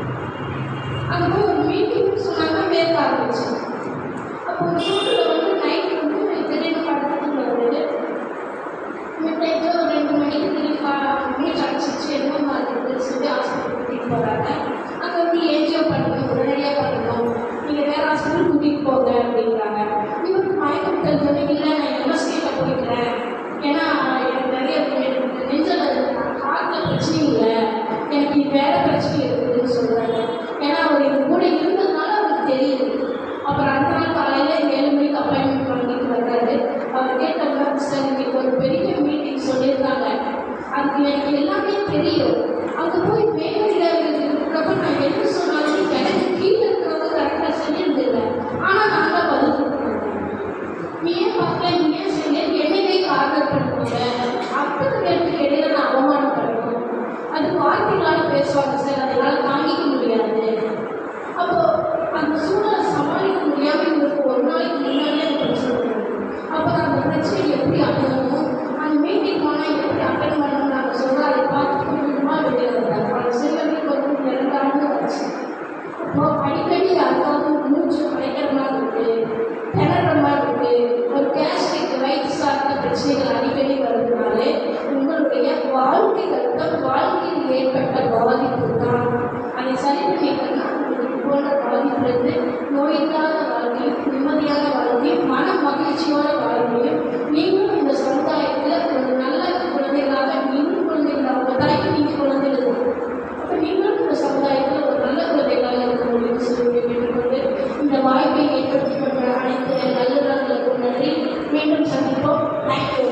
அங்கே போய் ஒரு மீட்டிங் சொன்னாங்க வேர்க்க ஆரம்பிச்சு அப்போ ஒரு சூழலில் வந்து நைட் வந்து திடீர்னு படத்துக்கு வருது மிட் நைட்டில் ஒரு ரெண்டு மணிக்கு திரும்பி மூச்சு அடிச்சிச்சு என்ன மாதிரி சொல்லி ஹாஸ்பிட்டல் கூட்டிகிட்டு போகிறாங்க அங்கே வந்து ஏஜியோ பண்ணணும் உடனடியாக பண்ணணும் நீங்கள் வேறு ஹாஸ்பிட்டல் கூட்டிகிட்டு போங்க அப்படிங்கிறாங்க இவருக்கு மயக்கம் தெரிஞ்சது இல்லை நான் எம்எஸ்டியில் போய்க்கிறேன் ஏன்னா எனக்கு நிறைய எனக்கு நெஞ்சல் ஹார்ட்டில் பிரச்சனை இல்லை எனக்கு இது வேறு பிரச்சனை இருக்குதுன்னு சொல்கிறாங்க ஏன்னா அவர் எங்க கூட இருந்ததுனால அவருக்கு தெரியுது அப்புறம் அடுத்த நாள் காலையில் ஏழு மணிக்கு அப்பாயின்மெண்ட் வாங்கிட்டு வர்றாரு அவர் கேட்டாங்க சார் இன்னைக்கு ஒரு பெரிய மீட்டிங் சொல்லியிருக்காங்க அதுக்கு எனக்கு எல்லாமே தெரியும் அங்கே போய் மேலதிகாரிகள் இருக்கிறப்ப நான் என்ன சொன்னாலும் எனக்கு கீழே இருக்கிறவங்க கரெக்டாக செஞ்சிருந்தில்ல ஆனால் நான் தான் பதில் கொடுக்கணும் நீ ஏன் பார்க்கல நீ ஏன் செய்ய என்னையே காரணம் பண்ணுவாங்க அத்தனை பேருக்கு இடையில நான் அவமானப்படணும் அது வார்த்தைகளால பேசுவாங்க சார் அதனால தாங்கிக்க முடியாது அப்போ அந்த சூழலை சமாளிக்க முடியாம இவருக்கு ஒரு நாளைக்கு முன்னாடியே அந்த பிரச்சனை வருது. அப்போ அந்த பிரச்சனையை எப்படி அணுகணும் அந்த மீட்டிங் போனால் எப்படி அட்டன் பண்ணணும் நாங்கள் சொல்கிறோம் அதை பார்த்து கொஞ்சமாக வெளியே வந்தாங்க அந்த சிறுவர்களுக்கு வந்து இரண்டு ஆண்டு ஆச்சு அப்போ அடிக்கடி யாருக்காவது மூச்சு அடைக்கிற மாதிரி இருக்கு திணற மாதிரி இருக்கு ஒரு கேஸ்ட்ரிக் வயிற்று சார்ந்த பிரச்சனைகள் அடிக்கடி வருதுனாலே உங்களுடைய வாழ்க்கை அர்த்தம் வாழ்க்கையில் ஏற்பட்ட பாதிப்பு தான் அதை சரி பண்ணிட்டோம்னா உங்களுக்கு போன்ற பாதிப்பிலிருந்து நோயில்லாத வாழ்க்கையும் நிம்மதியான வாழ்க்கையும் மன மகிழ்ச்சியோட வாழ்க்கையும் நீங்களும் இந்த சமுதாயத்தில் ஒரு நல்ல குழந்தைகளாக நீங்களும் குழந்தைகளாக தாய்க்கு நீங்கள் குழந்தைகள் அப்போ நீங்களும் இந்த சமுதாயத்தில் ஒரு நல்ல குழந்தைகளாக இருக்க முடியும் சொல்லி கேட்டுக்கொண்டு இந்த வாய்ப்பை ஏற்படுத்தி கொண்ட அனைத்து நல்லுறவுகளுக்கும் நன்றி மீண்டும் சந்திப்போம் தேங்க்யூ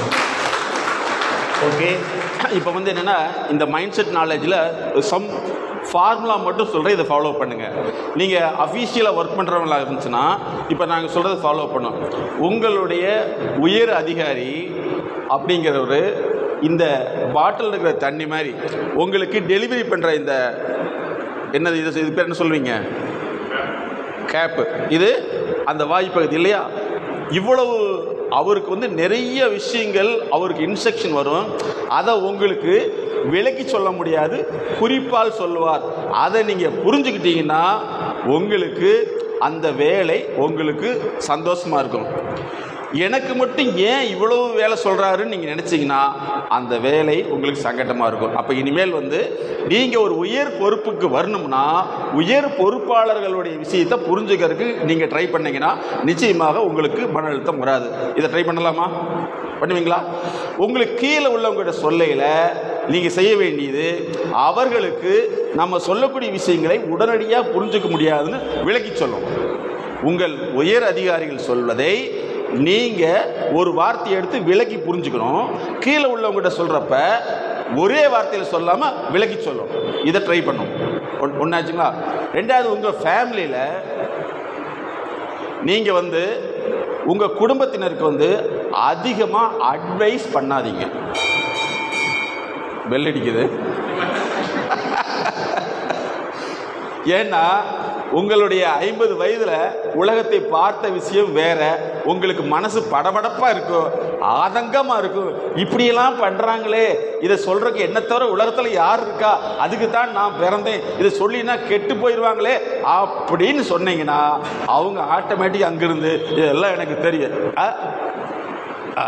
ஓகே இப்போ வந்து என்னென்னா இந்த மைண்ட் செட் நாலேஜில் சம் ஃபார்முலா மட்டும் சொல்கிறேன் இதை ஃபாலோ பண்ணுங்கள் நீங்கள் அஃபீஷியலாக ஒர்க் பண்ணுறவங்களா இருந்துச்சுன்னா இப்போ நாங்கள் சொல்கிறத ஃபாலோ பண்ணோம் உங்களுடைய உயர் அதிகாரி அப்படிங்கிறவர் இந்த பாட்டில் இருக்கிற தண்ணி மாதிரி உங்களுக்கு டெலிவரி பண்ணுற இந்த என்னது இது இது பேர் என்ன சொல்லுவீங்க கேப்பு இது அந்த வாய்ப்பகுதி இல்லையா இவ்வளவு அவருக்கு வந்து நிறைய விஷயங்கள் அவருக்கு இன்ஸ்ட்ரக்ஷன் வரும் அதை உங்களுக்கு விளக்கி சொல்ல முடியாது குறிப்பால் சொல்லுவார் அதை நீங்கள் புரிஞ்சுக்கிட்டீங்கன்னா உங்களுக்கு அந்த வேலை உங்களுக்கு சந்தோஷமாக இருக்கும் எனக்கு மட்டும் ஏன் இவ்வளவு வேலை சொல்கிறாருன்னு நீங்கள் நினச்சிங்கன்னா அந்த வேலை உங்களுக்கு சங்கட்டமாக இருக்கும் அப்போ இனிமேல் வந்து நீங்கள் ஒரு உயர் பொறுப்புக்கு வரணும்னா உயர் பொறுப்பாளர்களுடைய விஷயத்தை புரிஞ்சுக்கிறதுக்கு நீங்கள் ட்ரை பண்ணீங்கன்னா நிச்சயமாக உங்களுக்கு மன அழுத்தம் வராது இதை ட்ரை பண்ணலாமா பண்ணுவீங்களா உங்களுக்கு கீழே உள்ளவங்ககிட்ட சொல்லையில் நீங்கள் செய்ய வேண்டியது அவர்களுக்கு நம்ம சொல்லக்கூடிய விஷயங்களை உடனடியாக புரிஞ்சுக்க முடியாதுன்னு விளக்கி சொல்லணும் உங்கள் உயர் அதிகாரிகள் சொல்வதை நீங்கள் ஒரு வார்த்தையை எடுத்து விலக்கி புரிஞ்சுக்கணும் கீழே உள்ளவங்ககிட்ட சொல்கிறப்ப ஒரே வார்த்தையில் சொல்லாமல் விலக்கி சொல்லும் இதை ட்ரை பண்ணும் ஒன் ஒன்றாச்சுங்களா ரெண்டாவது உங்கள் ஃபேமிலியில் நீங்கள் வந்து உங்கள் குடும்பத்தினருக்கு வந்து அதிகமாக அட்வைஸ் பண்ணாதீங்க பெல் அடிக்குது ஏன்னா உங்களுடைய ஐம்பது வயதுல உலகத்தை பார்த்த விஷயம் வேற உங்களுக்கு மனசு படபடப்பா இருக்கும் ஆதங்கமா இருக்கும் இப்படியெல்லாம் பண்றாங்களே இதை சொல்றதுக்கு என்ன தவிர உலகத்துல யார் இருக்கா அதுக்கு தான் நான் பிறந்தேன் இதை சொல்லினா கெட்டு போயிடுவாங்களே அப்படின்னு சொன்னீங்கன்னா அவங்க ஆட்டோமேட்டிக் அங்கிருந்து இதெல்லாம் எனக்கு தெரியும் ஆ? ஆ.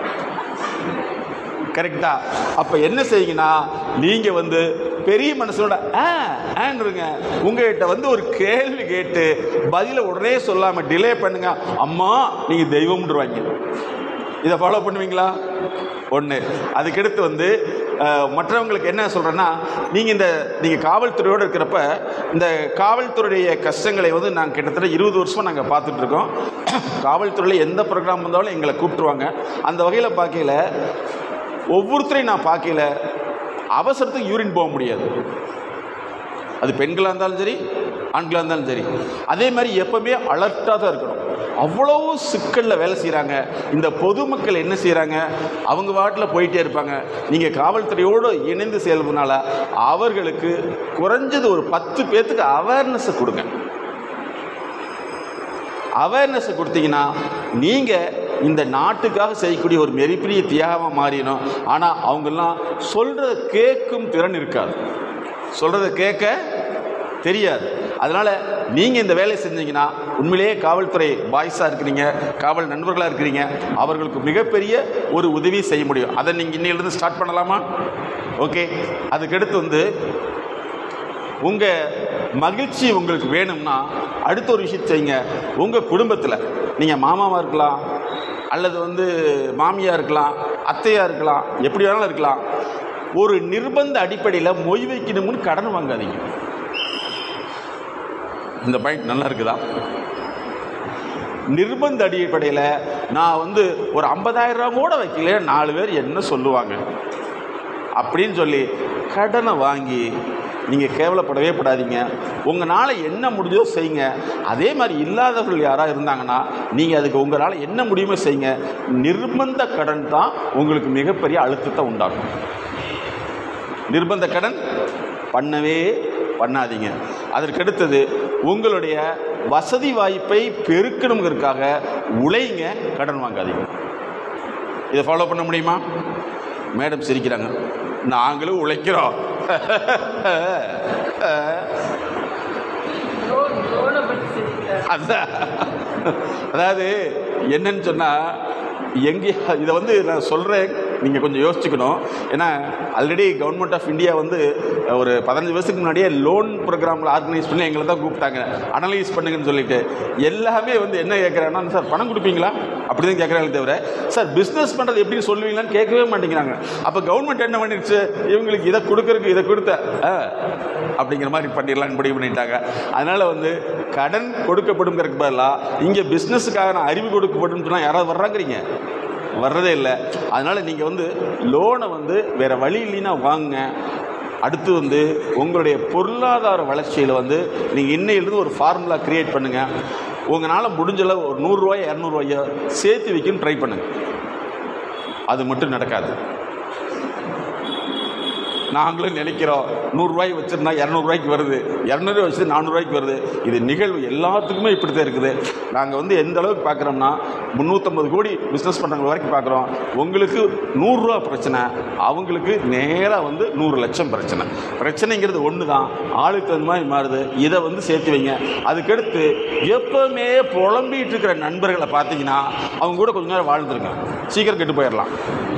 கரெக்டா அப்ப என்ன செய்யுங்கன்னா நீங்க வந்து பெரிய மனசோட ஆ ஆன்றுங்க உங்ககிட்ட வந்து ஒரு கேள்வி கேட்டு பதில உடனே சொல்லாம டிலே பண்ணுங்க அம்மா நீங்க தெய்வம்ன்றவாங்க இதை ஃபாலோ பண்ணுவீங்களா ஒன்று அதுக்கடுத்து வந்து அஹ், மற்றவங்களுக்கு என்ன சொல்கிறேன்னா நீங்கள் இந்த நீங்கள் காவல்துறையோடு இருக்கிறப்ப இந்த காவல்துறையுடைய கஷ்டங்களை வந்து நாங்கள் கிட்டத்தட்ட இருபது வருஷமாக நாங்கள் பார்த்துட்ருக்கோம் காவல்துறையில் எந்த ப்ரோக்ராம் வந்தாலும் எங்களை கூப்பிட்டுருவாங்க அந்த வகையில் பார்க்கையில் ஒவ்வொருத்தரையும் நான் பார்க்கையில் அவசரத்துக்கு யூரின் போக முடியாது அது பெண்களாக இருந்தாலும் சரி ஆண்களாக இருந்தாலும் சரி அதே மாதிரி எப்பவுமே அலர்ட்டாக தான் இருக்கணும் அவ்வளவு சிக்கலில் வேலை செய்கிறாங்க இந்த பொதுமக்கள் என்ன செய்கிறாங்க அவங்க வாட்டில் போயிட்டே இருப்பாங்க நீங்கள் காவல்துறையோடு இணைந்து செயல்படுறதுனால அவர்களுக்கு குறைஞ்சது ஒரு பத்து பேர்த்துக்கு அவேர்னஸை கொடுங்க அவேர்னஸ் கொடுத்தீங்கன்னா நீங்கள் இந்த நாட்டுக்காக செய்யக்கூடிய ஒரு மிகப்பெரிய தியாகமாக மாறிடணும் ஆனால் அவங்கெல்லாம் சொல்கிறத கேட்கும் திறன் இருக்காது சொல்கிறத கேட்க தெரியாது அதனால் நீங்கள் இந்த வேலையை செஞ்சீங்கன்னா உண்மையிலேயே காவல்துறை பாய்ஸாக இருக்கிறீங்க காவல் நண்பர்களாக இருக்கிறீங்க அவர்களுக்கு மிகப்பெரிய ஒரு உதவி செய்ய முடியும் அதை நீங்கள் இன்னையிலேருந்து ஸ்டார்ட் பண்ணலாமா ஓகே அதுக்கடுத்து வந்து உங்கள் மகிழ்ச்சி உங்களுக்கு வேணும்னா அடுத்த ஒரு விஷயம் செய்யுங்க உங்கள் குடும்பத்தில் நீங்கள் மாமாவாக இருக்கலாம் அல்லது வந்து மாமியாக இருக்கலாம் அத்தையாக இருக்கலாம் எப்படி வேணாலும் இருக்கலாம் ஒரு நிர்பந்த அடிப்படையில் மொய் வைக்கணும்னு கடன் வாங்காதீங்க இந்த பாயிண்ட் நல்லா இருக்குதா நிர்பந்த அடிப்படையில் நான் வந்து ஒரு 50000 ரூபா கூட வைக்கல நாலு பேர் என்ன சொல்லுவாங்க அப்படின்னு சொல்லி கடனை வாங்கி நீங்கள் கேவலப்படவே படாதீங்க உங்களால் என்ன முடிஞ்சோ செய்யுங்க அதே மாதிரி இல்லாதவர்கள் யாராக இருந்தாங்கன்னா நீங்கள் அதுக்கு உங்களால் என்ன முடியுமோ செய்யுங்க நிர்பந்த கடன் தான் உங்களுக்கு மிகப்பெரிய அழுத்தத்தை உண்டாக்கும் நிர்பந்த கடன் பண்ணவே பண்ணாதீங்க அதற்கடுத்தது உங்களுடைய வசதி வாய்ப்பை பெருக்கணுங்கிறதுக்காக உழைங்க கடன் வாங்காதீங்க இதை ஃபாலோ பண்ண முடியுமா மேடம் சிரிக்கிறாங்க நாங்களும் உழைக்கிறோம் லோன் லோனை பற்றி சொல்லிட்டார் அதான் அதாவது என்னன்னு சொன்னால் எங்கே இதை வந்து நான் சொல்கிறேன் நீங்கள் கொஞ்சம் யோசிச்சுக்கணும் ஏன்னா ஆல்ரெடி கவர்மெண்ட் ஆஃப் இந்தியா வந்து ஒரு பதினஞ்சு வருஷத்துக்கு முன்னாடியே லோன் ப்ரோக்ராமில் ஆர்கனைஸ் பண்ணி எங்களை தான் கூப்பிட்டாங்க அனலைஸ் பண்ணுங்கன்னு சொல்லிட்டு எல்லாமே வந்து என்ன கேட்குறாங்கன்னா சார் பணம் கொடுப்பீங்களா அப்படி தான் கேட்குறாங்க தவிர சார் பிஸ்னஸ் பண்ணுறது எப்படின்னு சொல்லுவீங்களான்னு கேட்கவே மாட்டேங்கிறாங்க அப்போ கவர்மெண்ட் என்ன பண்ணிடுச்சு இவங்களுக்கு இதை கொடுக்கறதுக்கு இதை கொடுத்த ஆ, அப்படிங்கிற மாதிரி பண்ணிடலான்னு முடிவு பண்ணிட்டாங்க அதனால் வந்து கடன் கொடுக்கப்படுங்கிறதுக்கு பதிலாக இங்கே பிஸ்னஸுக்காக நான் அறிவு கொடுக்கப்படும் சொன்னால் யாராவது வர்றாங்கிறீங்க வர்றதே இல்லை அதனால் நீங்கள் வந்து லோனை வந்து வேறு வழி இல்லைன்னா வாங்குங்க அடுத்து வந்து உங்களுடைய பொருளாதார வளர்ச்சியில் வந்து நீங்கள் இன்னையிலிருந்து ஒரு ஃபார்முலா கிரியேட் பண்ணுங்கள் உங்களால் முடிஞ்சளவு ஒரு நூறுரூவாய் இரநூறுவாயோ சேர்த்து வைக்கணும்னு ட்ரை பண்ணுங்கள் அது மட்டும் நடக்காது நாங்களும் நினைக்கிறோம் நூறுரூவாய்க்கு வச்சுருந்தா இரநூறுவாய்க்கு வருது இரநூறுவா வச்சு நானூறுரூவாய்க்கு வருது இது நிகழ்வு எல்லாத்துக்குமே இப்படி தான் இருக்குது நாங்கள் வந்து எந்த அளவுக்கு பார்க்குறோம்னா முந்நூற்றம்பது கோடி பிஸ்னஸ் பண்ணுறவங்க வரைக்கும் பார்க்குறோம் உங்களுக்கு நூறுரூவா பிரச்சனை அவங்களுக்கு நேராக வந்து நூறு லட்சம் பிரச்சனை பிரச்சனைங்கிறது ஒன்று தான் ஆளுக்கு தகுந்த மாதிரி மாறுது இதை வந்து சேர்த்து வைங்க அதுக்கடுத்து எப்பவுமே புலம்பிட்டு இருக்கிற நண்பர்களை பார்த்தீங்கன்னா அவங்க கூட கொஞ்ச நேரம் வாழ்ந்துருங்க சீக்கிரம் கெட்டு போயிடலாம்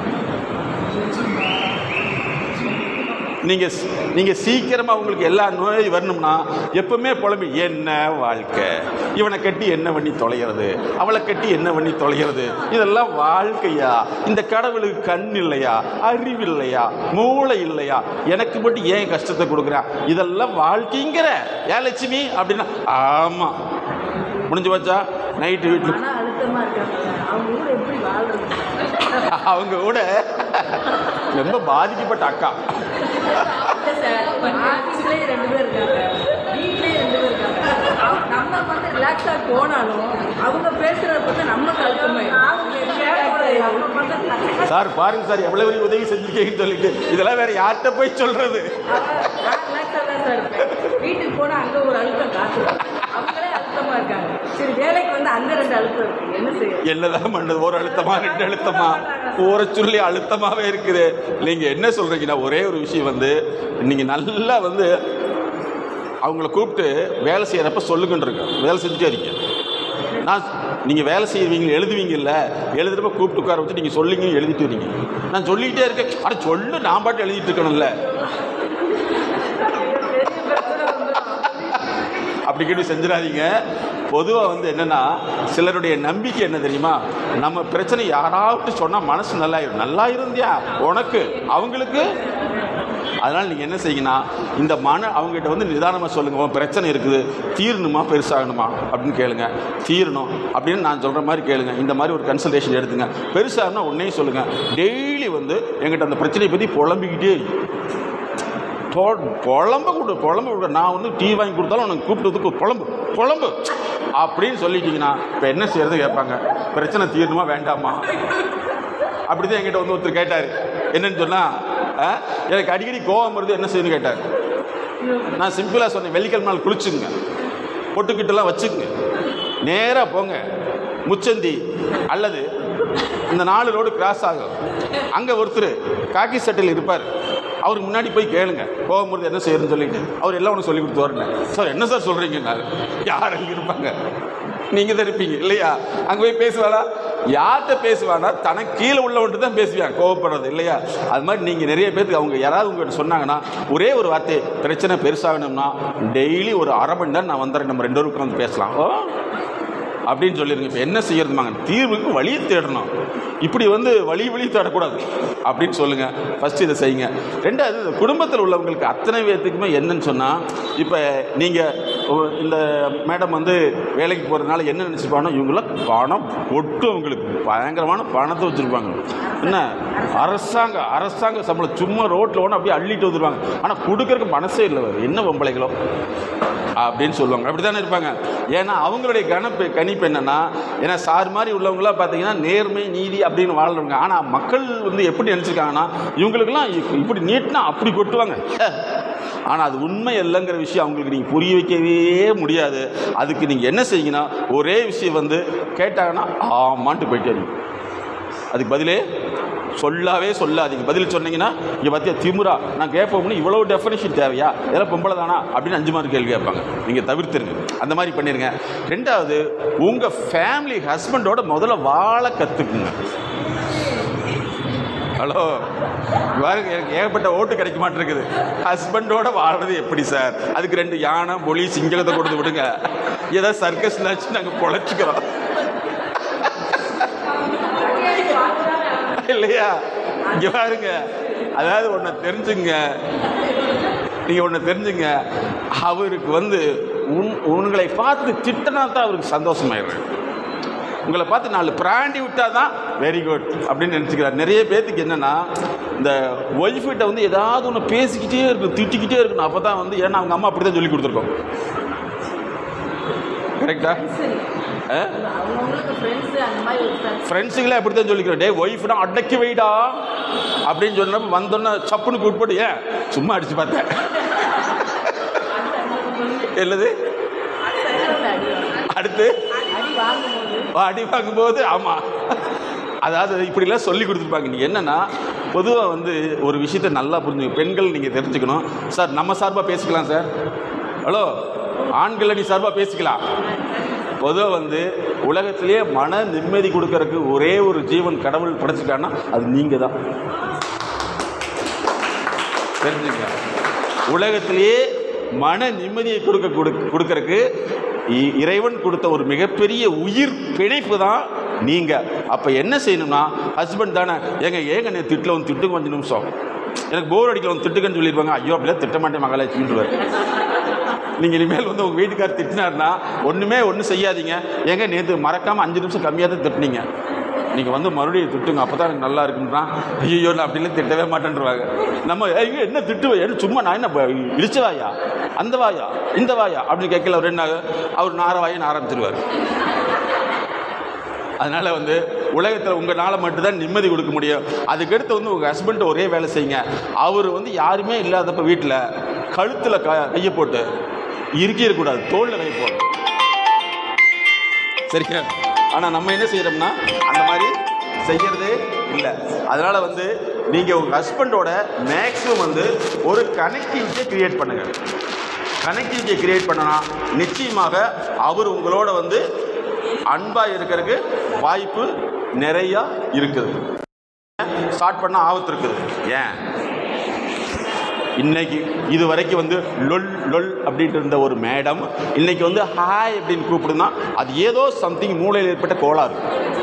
நீங்கள் நீங்கள் சீக்கிரமாக உங்களுக்கு எல்லா நோய் வரணும்னா எப்பவுமே புலம்பி என்ன வாழ்க்கை இவனை கட்டி என்ன பண்ணி தொலைகிறது அவளை கட்டி என்ன பண்ணி தொலைகிறது இதெல்லாம் வாழ்க்கையா இந்த கடவுளுக்கு கண் இல்லையா அறிவு இல்லையா மூளை இல்லையா எனக்கு மட்டும் ஏன் கஷ்டத்தை கொடுக்குறான் இதெல்லாம் வாழ்க்கைங்கிற ஏன் லட்சுமி அப்படின்னா ஆமாம் முடிஞ்சு வச்சா நைட்டு வீட்டில் மன அழுத்தமா இருக்காங்க அவங்க கூட எப்படி வாழ்றது அவங்க கூட ரொம்ப பாதிக்கப்பட்ட அக்கா இல்ல சார் இப்போ ஆஃபீஸ்லேயே ரெண்டு பேர் இருக்காங்க வீட்லேயே ரெண்டு பேர் இருக்காங்க அவங்க- நம்ம வந்து ரிலாக்ஸாக போனாலும் அவங்க பேசுறத பார்த்து நமக்கு அழுத்தமாயிடும் சார் பாருங்க சார் எவ்வளவு பெரிய உதவி செஞ்சிருக்கீங்கன்னு சொல்லிட்டு இதெல்லாம் வேற யார்கிட்ட போய் சொல்றது நான் ரிலாக்ஸாக தான் சார் இருப்பேன் வீட்டுக்கு போனால் அங்கே ஒரு அழுத்தம் காட்டுவேன் அழுத்தமா இருக்காங்க சரி வேலைக்கு வந்து அங்க ரெண்டு அழுத்தம் இருக்கு என்ன செய்ய என்னதான் பண்ணது ஒரு அழுத்தமா ரெண்டு அழுத்தமா ஒரு சொல்லி அழுத்தமாவே இருக்குது நீங்க என்ன சொல்றீங்கன்னா ஒரே ஒரு விஷயம் வந்து நீங்க நல்லா வந்து அவங்கள கூப்பிட்டு வேலை செய்யறப்ப சொல்லுங்கன்றிருக்க வேலை செஞ்சுட்டே இருக்கீங்க நான் நீங்க வேலை செய்வீங்க எழுதுவீங்கல்ல எழுதுறப்ப கூப்பிட்டு உட்கார வச்சு நீங்க சொல்லிங்க எழுதிட்டு வரீங்க நான் சொல்லிக்கிட்டே இருக்கேன் அட சொல்லு நான் பாட்டு எழுதிட்டு இருக்கணும்ல அப்படி கேட்டு செஞ்சிடாதீங்க பொதுவாக வந்து என்னன்னா சிலருடைய நம்பிக்கை என்ன தெரியுமா நம்ம பிரச்சனை யாராவது சொன்னால் மனசு நல்லாயிரும் நல்லா இருந்தியா உனக்கு அவங்களுக்கு அதனால் நீங்கள் என்ன செய்யுங்கன்னா இந்த மன அவங்ககிட்ட வந்து நிதானமாக சொல்லுங்கள் உன் பிரச்சனை இருக்குது தீரணுமா பெருசாகணுமா அப்படின்னு கேளுங்க தீரணும் அப்படின்னு நான் சொல்கிற மாதிரி கேளுங்க இந்த மாதிரி ஒரு கன்சல்டேஷன் எடுத்துங்க பெருசாகனா உடனே சொல்லுங்கள் டெய்லி வந்து எங்கிட்ட அந்த பிரச்சனையை பற்றி புலம்பிக்கிட்டே இரு. பொ- புலம்ப கொடு புலம்ப கொடு நான் வந்து டீ வாங்கி கொடுத்தாலும் உனக்கு கூப்பிட்டதுக்கு புலம்பு புலம்பு அப்படின்னு சொல்லிட்டீங்கன்னா இப்போ என்ன செய்யறது கேட்பாங்க பிரச்சனை தீரணுமா வேண்டாமா அப்படி தான் என்கிட்ட வந்து ஒருத்தர் கேட்டார் என்னன்னு சொன்னால் எனக்கு அடிக்கடி கோவம் வருது என்ன செய்யணும்னு கேட்டார் நான் சிம்பிளாக சொன்னேன் வெள்ளிக்கிழமை நாள் குளிச்சுங்க பொட்டுக்கிட்டெல்லாம் வச்சுக்குங்க நேராக போங்க முச்சந்தி அல்லது இந்த நாலு ரோடு கிராஸ் ஆகும் அங்கே ஒருத்தர் காக்கி சட்டையில் இருப்பார் அவருக்கு முன்னாடி போய் கேளுங்க கோவம் வருது என்ன செய்யறதுன்னு சொல்லிட்டு அவர் எல்லாம் ஒன்று சொல்லி கொடுத்து வரேன் சார் என்ன சார் சொல்கிறீங்க யார் அங்கே இருப்பாங்க நீங்கள் தான் இருப்பீங்க இல்லையா அங்கே போய் பேசுவாரா யார்கிட்ட பேசுவானா தனக்கு கீழே உள்ளவன்ட்டு தான் பேசுவான் கோவப்படுறது இல்லையா அது மாதிரி நீங்கள் நிறைய பேருக்கு அவங்க யாராவது உங்கள்கிட்ட சொன்னாங்கன்னா ஒரே ஒரு வார்த்தை பிரச்சனை பெருசாகணும்னா டெய்லி ஒரு அரை மணி நேரம் நான் வந்துடுறேன் நம்ம ரெண்டு பேரும் உட்காந்து பேசலாம் ஓ அப்படின்னு சொல்லிடுங்க இப்போ என்ன செய்யறதுமாங்க தீர்வுக்கு வழியை தேடணும் இப்படி வந்து வழி வழி தேடக்கூடாது அப்படின்னு சொல்லுங்கள் ஃபஸ்ட்டு இதை செய்யுங்க ரெண்டாவது இந்த குடும்பத்தில் உள்ளவங்களுக்கு அத்தனை பேர்த்துக்குமே என்னன்னு சொன்னால் இப்போ நீங்கள் இந்த மேடம் வந்து வேலைக்கு போகிறதுனால என்ன நினச்சிப்பானோ இவங்களாம் பணம் கொட்டும் அவங்களுக்கு பயங்கரமான பணத்தை வச்சுருப்பாங்க என்ன அரசாங்க அரசாங்க சம்பளம் சும்மா ரோட்டில் ஒன்று அப்படியே அள்ளிட்டு வந்துருவாங்க ஆனால் கொடுக்கறதுக்கு மனசே இல்லை வேறு. என்ன பொம்பளைகளோ அப்படின்னு சொல்லுவாங்க அப்படி தானே இருப்பாங்க ஏன்னா அவங்களுடைய கணப்பு கணிப்பு என்னன்னா ஏன்னா சார் மாதிரி உள்ளவங்களாம் பார்த்தீங்கன்னா நேர்மை நீதி அப்படின்னு வாழ்றவங்க ஆனால் மக்கள் வந்து எப்படி நினச்சிருக்காங்கன்னா இவங்களுக்கெல்லாம் இ- இப்படி நீட்டினா அப்படி கொட்டுவாங்க ஆனால் அது உண்மை இல்லைங்கிற விஷயம் அவங்களுக்கு நீங்கள் புரிய வைக்கவே முடியாது அதுக்கு நீங்கள் என்ன செய்யுங்கன்னா ஒரே விஷயம் வந்து கேட்டாங்கன்னா ஆமான்ட்டு போயிட்டே இருக்கீங்க அதுக்கு பதிலே சொல்லாவே சொல்லாதீங்க பதில் சொன்னீங்கன்னா இங்கே பார்த்தியா திமுறா நான் கேட்போம்னு இவ்வளோ டெஃபினேஷன் தேவையா இதெல்லாம் பொம்பளை தானா அப்படின்னு அஞ்சு மார்க் கேள்வி கேட்பாங்க நீங்கள் தவிர்த்துருங்க அந்த மாதிரி பண்ணிடுங்க ரெண்டாவது உங்கள் ஃபேமிலி ஹஸ்பண்டோட முதல்ல வாழ கற்றுக்குங்க ஹலோ பாருங்க எனக்கு ஏகப்பட்ட ஓட்டு கிடைக்க மாட்டேருக்குது ஹஸ்பண்டோட வாழ்றது எப்படி சார் அதுக்கு ரெண்டு யானை பொலி சிங்களத்தை கொடுத்து விடுங்க ஏதாவது சர்க்கஸ்னாச்சும் நாங்கள் பொழைச்சிக்கிறோம் இல்லையா இங்க பாருங்க அதாவது ஒன்று தெரிஞ்சுங்க நீங்க ஒன்று தெரிஞ்சுங்க அவருக்கு வந்து உன் உங்களை பார்த்து திட்டினா தான் அவருக்கு சந்தோஷமாயிடுறாரு உங்களை பார்த்து நாலு பிராண்டி விட்டா தான் வெரி குட் அப்படின்னு நினச்சிக்கிறார் நிறைய பேர்த்துக்கு என்னன்னா இந்த ஒய்ஃப் கிட்ட வந்து ஏதாவது ஒன்று பேசிக்கிட்டே இருக்கணும் திட்டிக்கிட்டே இருக்கணும் அப்போ தான் வந்து ஏன்னா அவங்க அம்மா அப்படி தான் சொல்லி கொடுத்துருக்கோம் கரெக்டா ஆ அவங்கவுங்களுக்கு ஃப்ரெண்ட்ஸு அந்த மாதிரி ஒரு friends. ஃப்ரெண்ட்ஸுங்களே அப்படி தான் சொல்லிக்கிறோம் டே ஒய்ஃப்னா அடக்கி வைடா அப்படின்னு சொன்னப்ப வந்தோன்னே சப்புன்னு கூப்பிட்டு ஏன் சும்மா அடிச்சு பார்த்தேன் இல்லது சரியான அடி வாங்கும். அடுத்து அடி வாங்கும்போது அடி வாங்கும்போது ஆமாம் அதாவது இப்படிலாம் சொல்லி கொடுத்துருப்பாங்க நீங்கள் என்னென்னா பொதுவாக வந்து ஒரு விஷயத்தை நல்லா புரிஞ்சுங்க பெண்கள் நீங்கள் தெரிஞ்சுக்கணும் சார் நம்ம சார்பாக பேசிக்கலாம் சார் ஹலோ ஆண்கள் நீ சார்பாக பேசிக்கலாம் பொதுவாக வந்து உலகத்திலேயே மன நிம்மதி கொடுக்கறதுக்கு ஒரே ஒரு ஜீவன் கடவுள் படைச்சிருக்கான்னா அது நீங்கள் தான் தெரிஞ்சுங்க உலகத்திலேயே மன நிம்மதியை கொடுக்க கொடு- கொடுக்கறதுக்கு இ- இறைவன் கொடுத்த ஒரு மிகப்பெரிய உயிர் பிணைப்பு தான் நீங்க அப்ப என்ன செய்யணும்னா ஹஸ்பண்ட் தானே ஏங்க ஏங்க நீ திட்டில் வந்து திட்டுங்க அஞ்சு நிமிஷம் எனக்கு போர் அடிக்கல வந்து திட்டுக்கன்னு சொல்லியிருப்பாங்க ஐயோ அப்படிலாம் திட்ட மாட்டேன் மகாலட்சுமின்றுவார் நீங்கள் இனிமேல் வந்து உங்கள் வீட்டுக்கார் திட்டினாருன்னா ஒன்றுமே ஒன்றும் செய்யாதீங்க ஏங்க நேற்று மறக்காமல் அஞ்சு நிமிஷம் கம்மியாக தான் திட்டினீங்க நீங்கள் வந்து மறுபடியும் திட்டுங்க அப்போ தான் எனக்கு நல்லா இருக்குன்றான் ஐயோ நான் அப்படிலாம் திட்டவே மாட்டேன்ருவாங்க நம்ம ஐயோ என்ன திட்டுவேன் என்ன சும்மா நான் என்ன ப- இடிச்ச வாயா அந்த வாயா இந்த வாயா அப்படின்னு கேட்கல அவர் என்ன அவர் நார வாயின்னு ஆரம்பிச்சிருவார் அதனால வந்து உலகத்தில் உங்களால் மட்டும்தான் நிம்மதி கொடுக்க முடியும் அதுக்கடுத்து வந்து உங்கள் ஹஸ்பண்ட் ஒரே வேலை செய்யுங்க அவர் வந்து யாருமே இல்லாதப்ப வீட்டில் கழுத்தில் க கையை போட்டு இறுக்கிடக்கூடாது தோளில் கை போடணும் சரியா ஆனால் நம்ம என்ன செய்கிறோம்னா அந்த மாதிரி செய்யறதே இல்லை அதனால் வந்து நீங்கள் உங்கள் ஹஸ்பண்டோட மேக்ஸிமம் வந்து ஒரு கனெக்டிவிட்டியை க்ரியேட் பண்ணுங்கள் கனெக்டிவிட்டியை க்ரியேட் பண்ணனா நிச்சயமாக அவர் உங்களோட வந்து அன்பாக இருக்கிறதுக்கு வாய்ப்பு நிறையா இருக்குது ஸ்டார்ட் பண்ண ஆபத்து இருக்குது ஏன் இன்னைக்கு இது வரைக்கும் வந்து லொல் லொல் அப்படின்ட்டு இருந்த ஒரு மேடம் இன்னைக்கு வந்து ஹாய் அப்படின்னு கூப்பிடுனா அது ஏதோ சம்திங் மூளையில் ஏற்பட்ட கோளாறு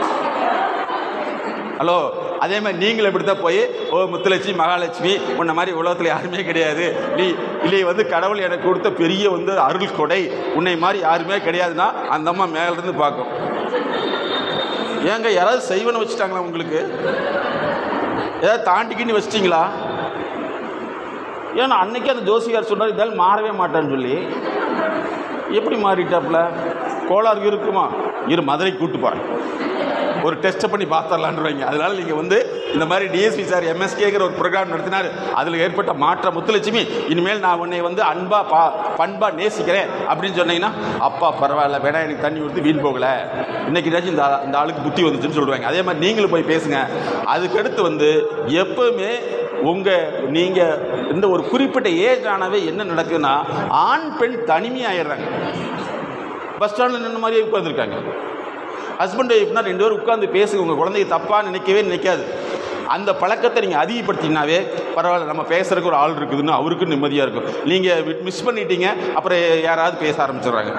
ஹலோ அதே மாதிரி நீங்களும் இப்படி தான் போய் ஓ முத்துலட்சுமி மகாலட்சுமி உன்ன மாதிரி உலகத்தில் யாருமே கிடையாது நீ இல்லை வந்து கடவுள் எனக்கு கொடுத்த பெரிய வந்து அருள் கொடை உன்னை மாதிரி யாருமே கிடையாதுன்னா அந்த அம்மா மேலேருந்து பார்க்கும் ஏங்க யாராவது செய்வனை வச்சுட்டாங்களா உங்களுக்கு ஏதாவது தாண்டிக்கின்னு வச்சிட்டிங்களா ஏன்னா அன்னைக்கு அந்த ஜோசியார் சொன்னார் இதால் மாறவே மாட்டான்னு சொல்லி எப்படி மாறிட்டாப்புல கோளாறு இருக்குமா இரு மதுரைக்கு கூட்டு போகிறேன் ஒரு டெஸ்ட்டை பண்ணி பார்த்துடலான்றீங்க அதனால நீங்கள் வந்து இந்த மாதிரி டிஎஸ்பி சார் எம்எஸ்கேங்கிற ஒரு ப்ரோக்ராம் நடத்தினார் அதில் ஏற்பட்ட மாற்ற முத்துலட்சுமி இனிமேல் நான் உன்னை வந்து அன்பா பா பண்பா நேசிக்கிறேன் அப்படின்னு சொன்னீங்கன்னா அப்பா பரவாயில்ல வேணா எனக்கு தண்ணி ஊற்றி வீண் போகல இன்னைக்கு ஏதாச்சும் இந்த ஆ- இந்த ஆளுக்கு புத்தி வந்துச்சுன்னு சொல்லுவாங்க அதே மாதிரி நீங்களும் போய் பேசுங்க அதுக்கடுத்து வந்து எப்பவுமே உங்கள் நீங்கள் இந்த ஒரு குறிப்பிட்ட ஏஜ் ஆனவே என்ன நடக்குதுன்னா ஆண் பெண் தனிமையாயிடுறாங்க பஸ் ஸ்டாண்டில் நின்ன மாதிரியே உட்காந்துருக்காங்க ஹஸ்பண்ட் ஒய்ஃப்னா ரெண்டு பேரும் உட்காந்து பேசுங்க உங்கள் குழந்தைய தப்பாக நினைக்கவே நினைக்காது அந்த பழக்கத்தை நீங்கள் அதிகப்படுத்தினாவே பரவாயில்ல நம்ம பேசுறதுக்கு ஒரு ஆள் இருக்குதுன்னு அவருக்கு நிம்மதியாக இருக்கும் நீங்கள் மிஸ் பண்ணிட்டீங்க அப்புறம் யாராவது பேச ஆரம்பிச்சிடுறாங்க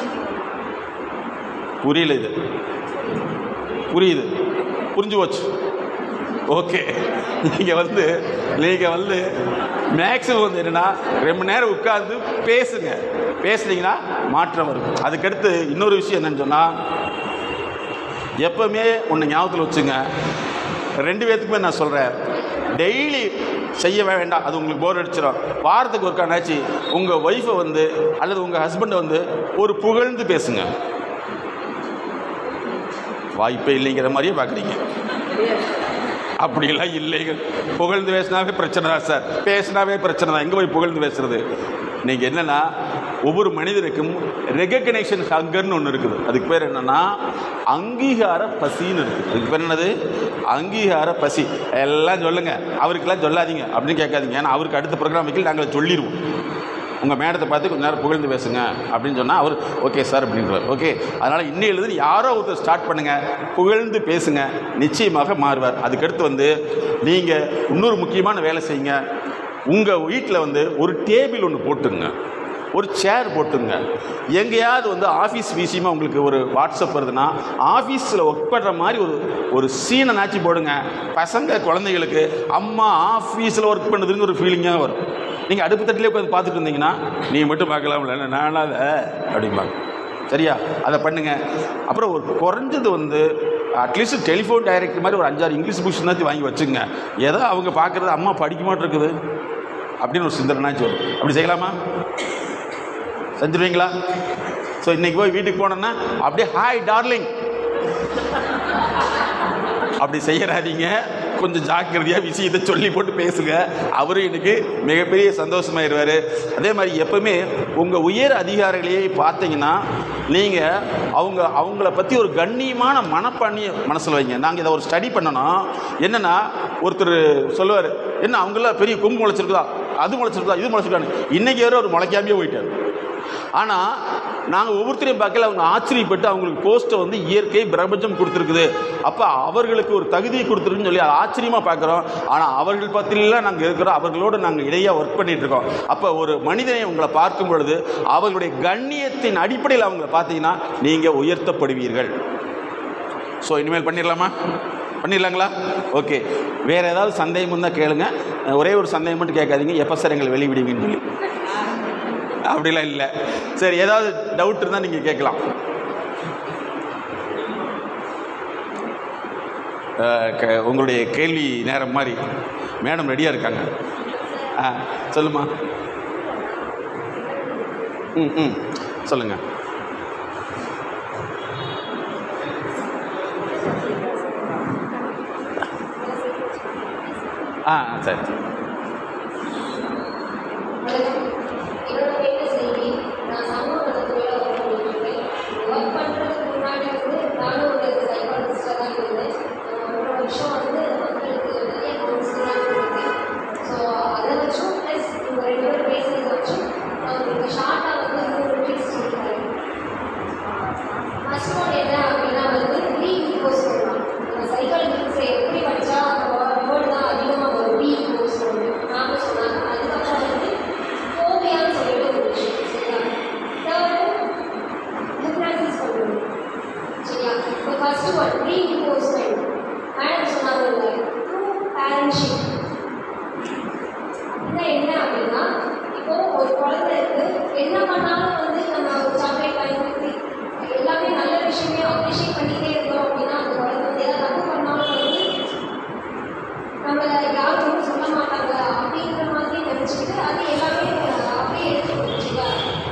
புரியல இது புரியுது புரிஞ்சு போச்சு ஓகே நீங்கள் வந்து நீங்கள் வந்து மேக்ஸிமம் வந்து என்னென்னா ரொம்ப நேரம் உட்கார்ந்து பேசுங்க பேசுனீங்கன்னா மாற்றம் வரும் அதுக்கடுத்து இன்னொரு விஷயம் என்னன்னு சொன்னால் எப்பவுமே ஒன்று ஞாபகத்தில் வச்சுங்க ரெண்டு பேர்த்துக்குமே நான் சொல்கிறேன் டெய்லி செய்ய வேண்டாம் அது உங்களுக்கு போர் அடிச்சிடும் வாரத்துக்கு ஒரு காணாச்சு உங்கள் ஒய்ஃபை வந்து அல்லது உங்கள் ஹஸ்பண்டை வந்து ஒரு புகழ்ந்து பேசுங்க வாய்ப்பே இல்லைங்கிற மாதிரியே பார்க்குறீங்க அப்படிலாம் இல்லைங்க புகழ்ந்து பேசினாவே பிரச்சனை தான் சார் பேசினாவே பிரச்சனை தான் எங்கே போய் புகழ்ந்து பேசுறது நீங்கள் என்னென்னா ஒவ்வொரு மனிதனுக்கும் ரெகக்னேஷன் ஹங்கர்னு ஒன்று இருக்குது அதுக்கு பேர் என்னென்னா அங்கீகார பசின்னு இருக்குது அதுக்கு பேர் என்னது அங்கீகார பசி எல்லாம் சொல்லுங்க அவருக்கெல்லாம் சொல்லாதீங்க அப்படின்னு கேட்காதீங்க ஏன்னா அவருக்கு அடுத்த ப்ரோக்ராம் வைக்கல நாங்கள் சொல்லிடுவோம் உங்கள் மேடத்தை பார்த்து கொஞ்ச நேரம் புகழ்ந்து பேசுங்க அப்படின்னு சொன்னால் அவர் ஓகே சார் அப்படின்றார் ஓகே அதனால் இன்னையிலிருந்து யாரோ ஒருத்தர் ஸ்டார்ட் பண்ணுங்கள் புகழ்ந்து பேசுங்க நிச்சயமாக மாறுவார் அதுக்கடுத்து வந்து நீங்கள் இன்னொரு முக்கியமான வேலை செய்யுங்க உங்கள் வீட்டில் வந்து ஒரு டேபிள் ஒன்று போட்டுங்க ஒரு சேர் போட்டுங்க எங்கேயாவது வந்து ஆஃபீஸ் விஷயமா உங்களுக்கு ஒரு வாட்ஸ்அப் வருதுன்னா ஆஃபீஸில் ஒர்க் பண்ணுற மாதிரி ஒரு ஒரு சீனை நாச்சி போடுங்க பசங்க குழந்தைகளுக்கு அம்மா ஆஃபீஸில் ஒர்க் பண்ணுதுன்னு ஒரு ஃபீலிங்காக வரும் நீங்கள் அடுப்பு தட்டிலே உட்காந்து பார்த்துட்டு இருந்தீங்கன்னா நீ மட்டும் பார்க்கலாம்ல நானாத அப்படிம்பாங்க சரியா அதை பண்ணுங்க அப்புறம் ஒரு குறைஞ்சது வந்து அட்லீஸ்ட் டெலிஃபோன் டைரக்டர் மாதிரி ஒரு அஞ்சாறு இங்கிலீஷ் புக்ஸ்னாச்சும் வாங்கி வச்சுங்க ஏதோ அவங்க பார்க்குறது அம்மா படிக்க மாட்டிருக்குது அப்படின்னு ஒரு சிந்தனைனாச்சும் வரும் அப்படி செய்யலாமா செஞ்சுருவீங்களா ஸோ இன்னைக்கு போய் வீட்டுக்கு போனோன்னா அப்படியே ஹாய் டார்லிங் அப்படி செய்யறாதீங்க கொஞ்சம் ஜாக்கிரதையாக விஷயத்தை சொல்லி போட்டு பேசுங்க அவரும் எனக்கு மிகப்பெரிய சந்தோஷமாயிருவார் அதே மாதிரி எப்பவுமே உங்கள் உயர் அதிகாரிகளையே பார்த்தீங்கன்னா நீங்கள் அவங்க அவங்கள பற்றி ஒரு கண்ணியமான மனப்பான்மையை மனசில் வைங்க நாங்கள் இதை ஒரு ஸ்டடி பண்ணணும் என்னென்னா ஒருத்தர் சொல்லுவார் என்ன அவங்களாம் பெரிய கொம்பு முளைச்சிருக்குதா அது முளைச்சிருக்குதா இது முளைச்சிருக்கான்னு இன்றைக்கி வேறு ஒரு முளைக்காமையே போயிட்டார் ஆனால் நாங்கள் ஒவ்வொருத்தரையும் பார்க்கல அவங்க ஆச்சரியப்பட்டு அவங்களுக்கு போஸ்ட்டை வந்து இயற்கை பிரபஞ்சம் கொடுத்துருக்குது அப்போ அவர்களுக்கு ஒரு தகுதியை கொடுத்துருக்குன்னு சொல்லி ஆச்சரியமாக பார்க்குறோம் ஆனால் அவர்கள் பத்திலாம் நாங்கள் இருக்கிறோம் அவர்களோடு நாங்கள் இடையாக ஒர்க் பண்ணிட்டு இருக்கோம் அப்போ ஒரு மனிதனை உங்களை பார்க்கும் பொழுது அவர்களுடைய கண்ணியத்தின் அடிப்படையில் அவங்கள பார்த்தீங்கன்னா நீங்கள் உயர்த்தப்படுவீர்கள் ஸோ இனிமேல் பண்ணிடலாமா பண்ணிடலாங்களா ஓகே வேறு ஏதாவது சந்தேகம் இருந்தால் கேளுங்க ஒரே ஒரு சந்தேகம் மட்டும் கேட்காதீங்க எப்போ சார் எங்களை வெளிவிடுவீங்கன்னு சொல்லி அப்படிலாம் இல்லை சரி ஏதாவது டவுட் இருந்தால் நீங்கள் கேட்கலாம் அஹ், க- உங்களுடைய கேள்வி நேரம் மாதிரி மேடம் ரெடியாக இருக்காங்க ஆ சொல்லுமா ம் ம் சொல்லுங்கள் ஆ சரி சரி என்னோட பேரு செல்வி நான் சமூக நலத்துறையில் ஒர்க் பண்ணிட்டு இருக்கேன் ஒர்க் பண்ணுறதுக்கு முன்னாடி ஃபர்ஸ்ட் ஒன் ரீஇன்ஃபோர்ஸ்மெண்ட் மேடம் சொன்னாங்கல்ல ட்ரூ பேரண்ட்ஷிப் அப்படின்னா என்ன அப்படின்னா இப்போ ஒரு குழந்தை இருக்கு என்ன பண்ணாலும் வந்து நம்ம ஒரு சாக்லேட் வாங்கி கொடுத்து எல்லாமே நல்ல விஷயமே அப்ரிஷியேட் பண்ணிட்டே இருந்தோம் அப்படின்னா அந்த குழந்தை வந்து ஏதாவது தப்பு பண்ணாலும் வந்து நம்மள யாரும் ஒன்றும் சொல்ல மாட்டாங்க அப்படிங்கிற மாதிரி நினச்சிட்டு அது எல்லாமே அப்படியே எடுத்து போச்சுக்கா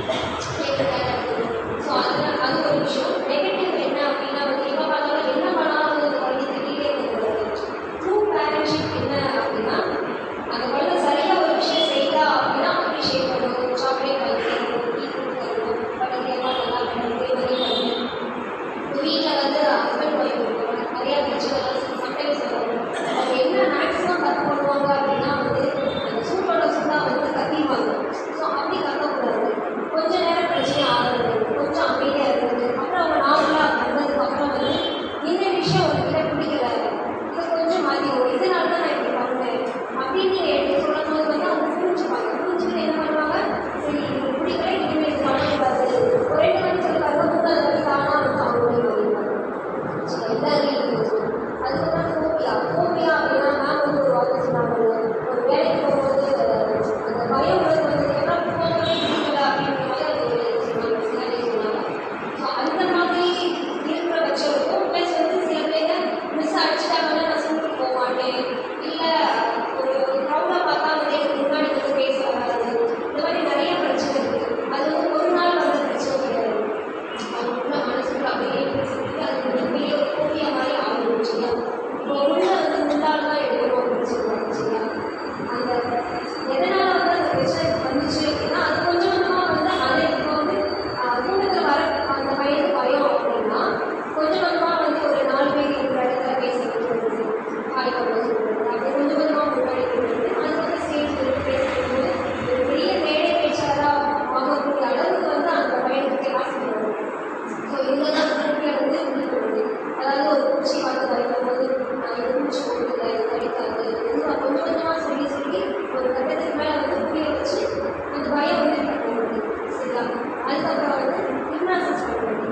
ஸோ அதில் அது ஒரு விஷயம் நெகட்டிவ் என்ன அப்படின்னா வந்து எப்போ பார்த்தாலும் என்ன பண்ணாலும் வந்து அந்த குழந்தை திட்டிகிட்டே இருக்கிறது ட்ரூ பேரண்ட்ஷிப் என்ன அப்படின்னா அந்த குழந்தை சரியாக ஒரு விஷயம் செய்தா அப்படின்னா அப்ரிஷியேட் பண்ணணும் சாக்லேட் வாங்கி தரணும் டீ கொடுக்கணும் பக்கத்துலேயே நல்லா பண்ணணும் இதே மாதிரி பண்ணணும் வீட்டில் வந்து ஹஸ்பண்ட் ஒய்ஃப் இருப்பாங்க நிறையா பிரச்சனை சம்டைம்ஸ் வரும் அவங்க என்ன மேக்ஸிமம் கற்று பண்ணுவாங்க அப்படின்னா வந்து அந்த சூட்டோட சூடாக வந்து கத்திடுவாங்க ஸோ அப்படி கத்தக்கூடாது கொஞ்ச நேரம் கழிச்சு ஆகுறது கொஞ்சம் அமைதியாக இருக்கிறது அப்புறம் அவங்க நார்மலாக வந்ததுக்கு அப்புறம் வந்து இந்த விஷயம் உங்ககிட்ட பிடிக்கல இதை கொஞ்சம் மாற்றிடும் இதனால தான் நான் இப்படி பண்ணேன் அப்படின்னு நீங்கள் எடுத்து சொல்லும் போது வந்து அவங்க புரிஞ்சுப்பாங்க புரிஞ்சுட்டு என்ன பண்ணுவாங்க சரி இது பிடிக்கல இனிமேல் இது பண்ணக்கூடாது ஒரு ரெண்டு மணி சொல்லுவாங்க மூணாவது மணி தானாக வந்து அவங்களே மாறிடுவாங்க ஸோ எல்லாரும் அதுக்கப்புறம் ஃபோபியா ஃபோபியா அப்படின்னா மேம் வந்து ஒரு வார்த்தை சொன்னாங்க ஒரு வேலைக்கு போகும்போது அந்த பயம் வந்து வந்ததுக்கப்புறம் போகவே பிடிக்கல அப்படின்ற மாதிரி அது சொன்னாங்க சிலரே சொன்னாங்க ஸோ அந்த மாதிரி இருக்கிற பட்சத்துக்கும் ப்ளஸ் வந்து சில பிள்ளைங்க மிஸ் அடிச்சிட்டாங்கன்னா நான் ஸ்கூலுக்கு போக மாட்டேன் இல்லை ஒரு க்ரௌடாக பார்த்தா வந்து எனக்கு முன்னாடி வந்து பேச வராது இந்த மாதிரி நிறைய பிரச்சனை இருக்குது அது வந்து ஒரு நாள் வந்த பிரச்சனை கிடையாது அவங்களுக்குள்ள மனசுக்குள்ள அப்படியே பேசிட்டு அது வந்து பெரிய ஒரு கோபியா மாதிரி ஆகும் சரியா இப்போ உள்ள வந்து முன்னாள் தான் எடுக்கணும் அப்படின்னு சொல்லுவாங்க சரியா அந்த எதனால வந்து அந்த பிரச்சனை வந்துச்சு அப்படின்னா அது கொஞ்சம் கொஞ்சமாக வந்து அதை இப்போ வந்து கூட்டத்தில் வர அந்த பையனுக்கு பயம் அப்படின்னா கொஞ்சம் கொஞ்சமாக வந்து ஒரு நாலு பேர் இருக்கிற இடத்துல பேச வைக்கிறது ஹாய் பண்ண சொல்கிறது அப்படி கொஞ்சம் கொஞ்சமாக முன்னாடி கொடுக்குறது அதுக்கப்புறம் ஸ்டேஜ் பேசும்போது ஒரு பெரிய மேடை பேச்சாளராக வாங்கக்கூடிய அளவுக்கு வந்து அந்த பையனுக்கு ஆசைப்படுவாங்க ஸோ இந்த தான் திருப்பியை வந்து இது பண்ணுது அதாவது ஒரு பூச்சி பார்த்து வரைக்கும் போது நான் இது பூச்சி போடுறது இது கிடைக்காது இது கொஞ்சம் கொஞ்சமாக சொல்லி சொல்லி ஒரு கட்டத்துக்கு மேலே வந்து புரிய வச்சு அந்த பயம் வந்து பண்ணுறது சரியா அதுக்கப்புறம் வந்து ஹிப்னாசிஸ் பண்ணுறது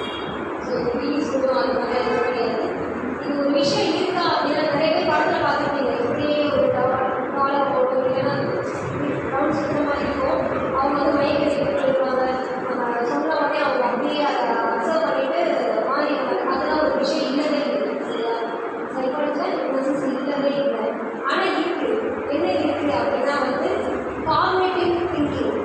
ஸோ ப்ளீஸ் சொல்லுவோம் அது மாதிரி அது கிடையாது இது ஒரு விஷயம் இருக்கா அப்படின்னா நிறைய பேர் படத்தில் பார்த்துருப்பீங்க இப்படியே ஒரு டாலர் போட்டு இல்லைன்னா ரவுண்ட் சுற்றுற மாதிரி இருக்கும் அவங்க வந்து மைக் எடுத்து இருப்பாங்க நம்ம சொன்ன உடனே அவங்க அப்படியே அதை அப்சர்வ் பண்ணிட்டு மாறிடுவாங்க அதெல்லாம் ஒரு விஷயம் இல்லவே இல்லை சரியா சைக்காலஜிக்கல் ஹிப்னோசிஸ் இல்லவே இல்லை ஆனால் இருக்கு என்ன இருக்கு அப்படின்னா வந்து காக்னேட்டிவ் திங்கிங்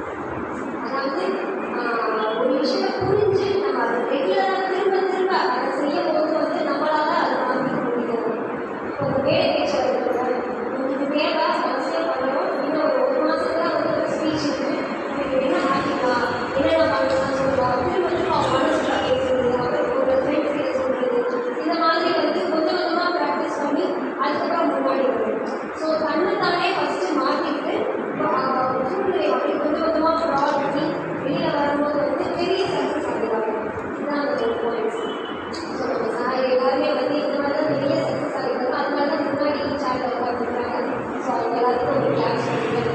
அதாவது ஆஹ், ஒரு விஷயத்தை புரிஞ்சு நம்ம அதை ரெகுலராக திரும்ப திரும்ப அதை செய்யும் போது வந்து நம்மளால அதை மாற்றிக்க முடியும் இப்போ ஒரு வேலை பேச்சு இருக்கிறோம் உங்களுக்கு தேவை அவசியம் பண்ணணும் இன்னும் ஒரு ஒரு மாதத்துல வந்து ஒரு ஸ்பீச் இருக்கு எனக்கு என்ன மாற்றிக்கலாம் என்னென்ன பண்ணலாம் சொல்லுவாங்க திரும்ப திரும்ப அவங்க மனசுல பேசுறது அப்புறம் ஒரு ஃப்ரெண்ட்ஸ் கிட்ட சொல்றது இந்த மாதிரி வந்து கொஞ்சம் கொஞ்சமாக ப்ராக்டிஸ் பண்ணி அதுக்கப்புறம் முன்னாடி வரும் ஸோ தன்னை தானே ஃபஸ்ட்டு மாற்றிட்டு சூழ்நிலை அப்படி கொஞ்சம் கொஞ்சமாக ப்ராட் பண்ணி வெளியில் வரும்போது வந்து பெரிய சக்ஸஸ் ஆகிடுவாங்க இதுதான் அந்த ஒரு பாயிண்ட்ஸ் ஸோ நம்ம சார் எல்லாருமே வந்து இந்த மாதிரி தான் பெரிய சக்ஸஸ் ஆகிடுவாங்க அதனால தான் முன்னாடி சேனல் உட்காந்துருக்காங்க ஸோ அவங்க எல்லாத்துக்கும் ஒரு கிளாஸ்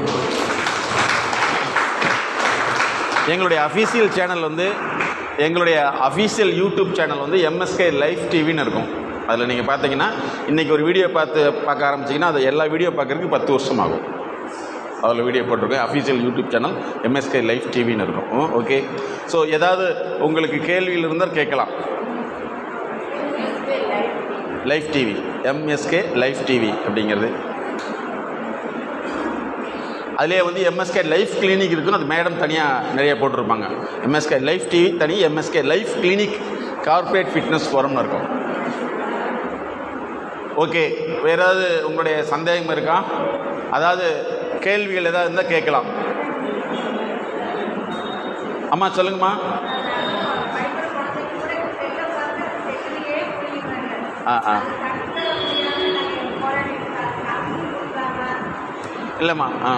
எங்களுடைய அஃபீஷியல் சேனல் வந்து எங்களுடைய அஃபீஷியல் யூடியூப் சேனல் வந்து எம்எஸ்கே லைவ் டிவின்னு இருக்கும் அதில் நீங்கள் பார்த்தீங்கன்னா இன்றைக்கி ஒரு வீடியோ பார்த்து பார்க்க ஆரம்பிச்சிங்கன்னா அது எல்லா வீடியோ பார்க்குறதுக்கு பத்து வருஷம் ஆகும் அதில் வீடியோ போட்டிருக்கேன் official YouTube channel MSK live டிவின்னு இருக்கும் ஓகே ஸோ ஏதாவது உங்களுக்கு கேள்வியில் இருந்தால் கேட்கலாம் live TV MSK live TV அப்படிங்கிறது அதிலே வந்து எம்எஸ்கே லைஃப் கிளினிக் இருக்குன்னு அது மேடம் தனியாக நிறைய போட்டிருப்பாங்க எம்எஸ்கே லைஃப் டிவி தனி MSK life clinic corporate fitness ஃபோரம்னு இருக்கும் ஓகே வேறு ஏதாவது உங்களுடைய சந்தேகம் இருக்கா அதாவது கேள்விகள் ஏதாவது இருந்தால் கேட்கலாம் அம்மா சொல்லுங்கம்மா ஆ ஆ இல்லைம்மா ஆ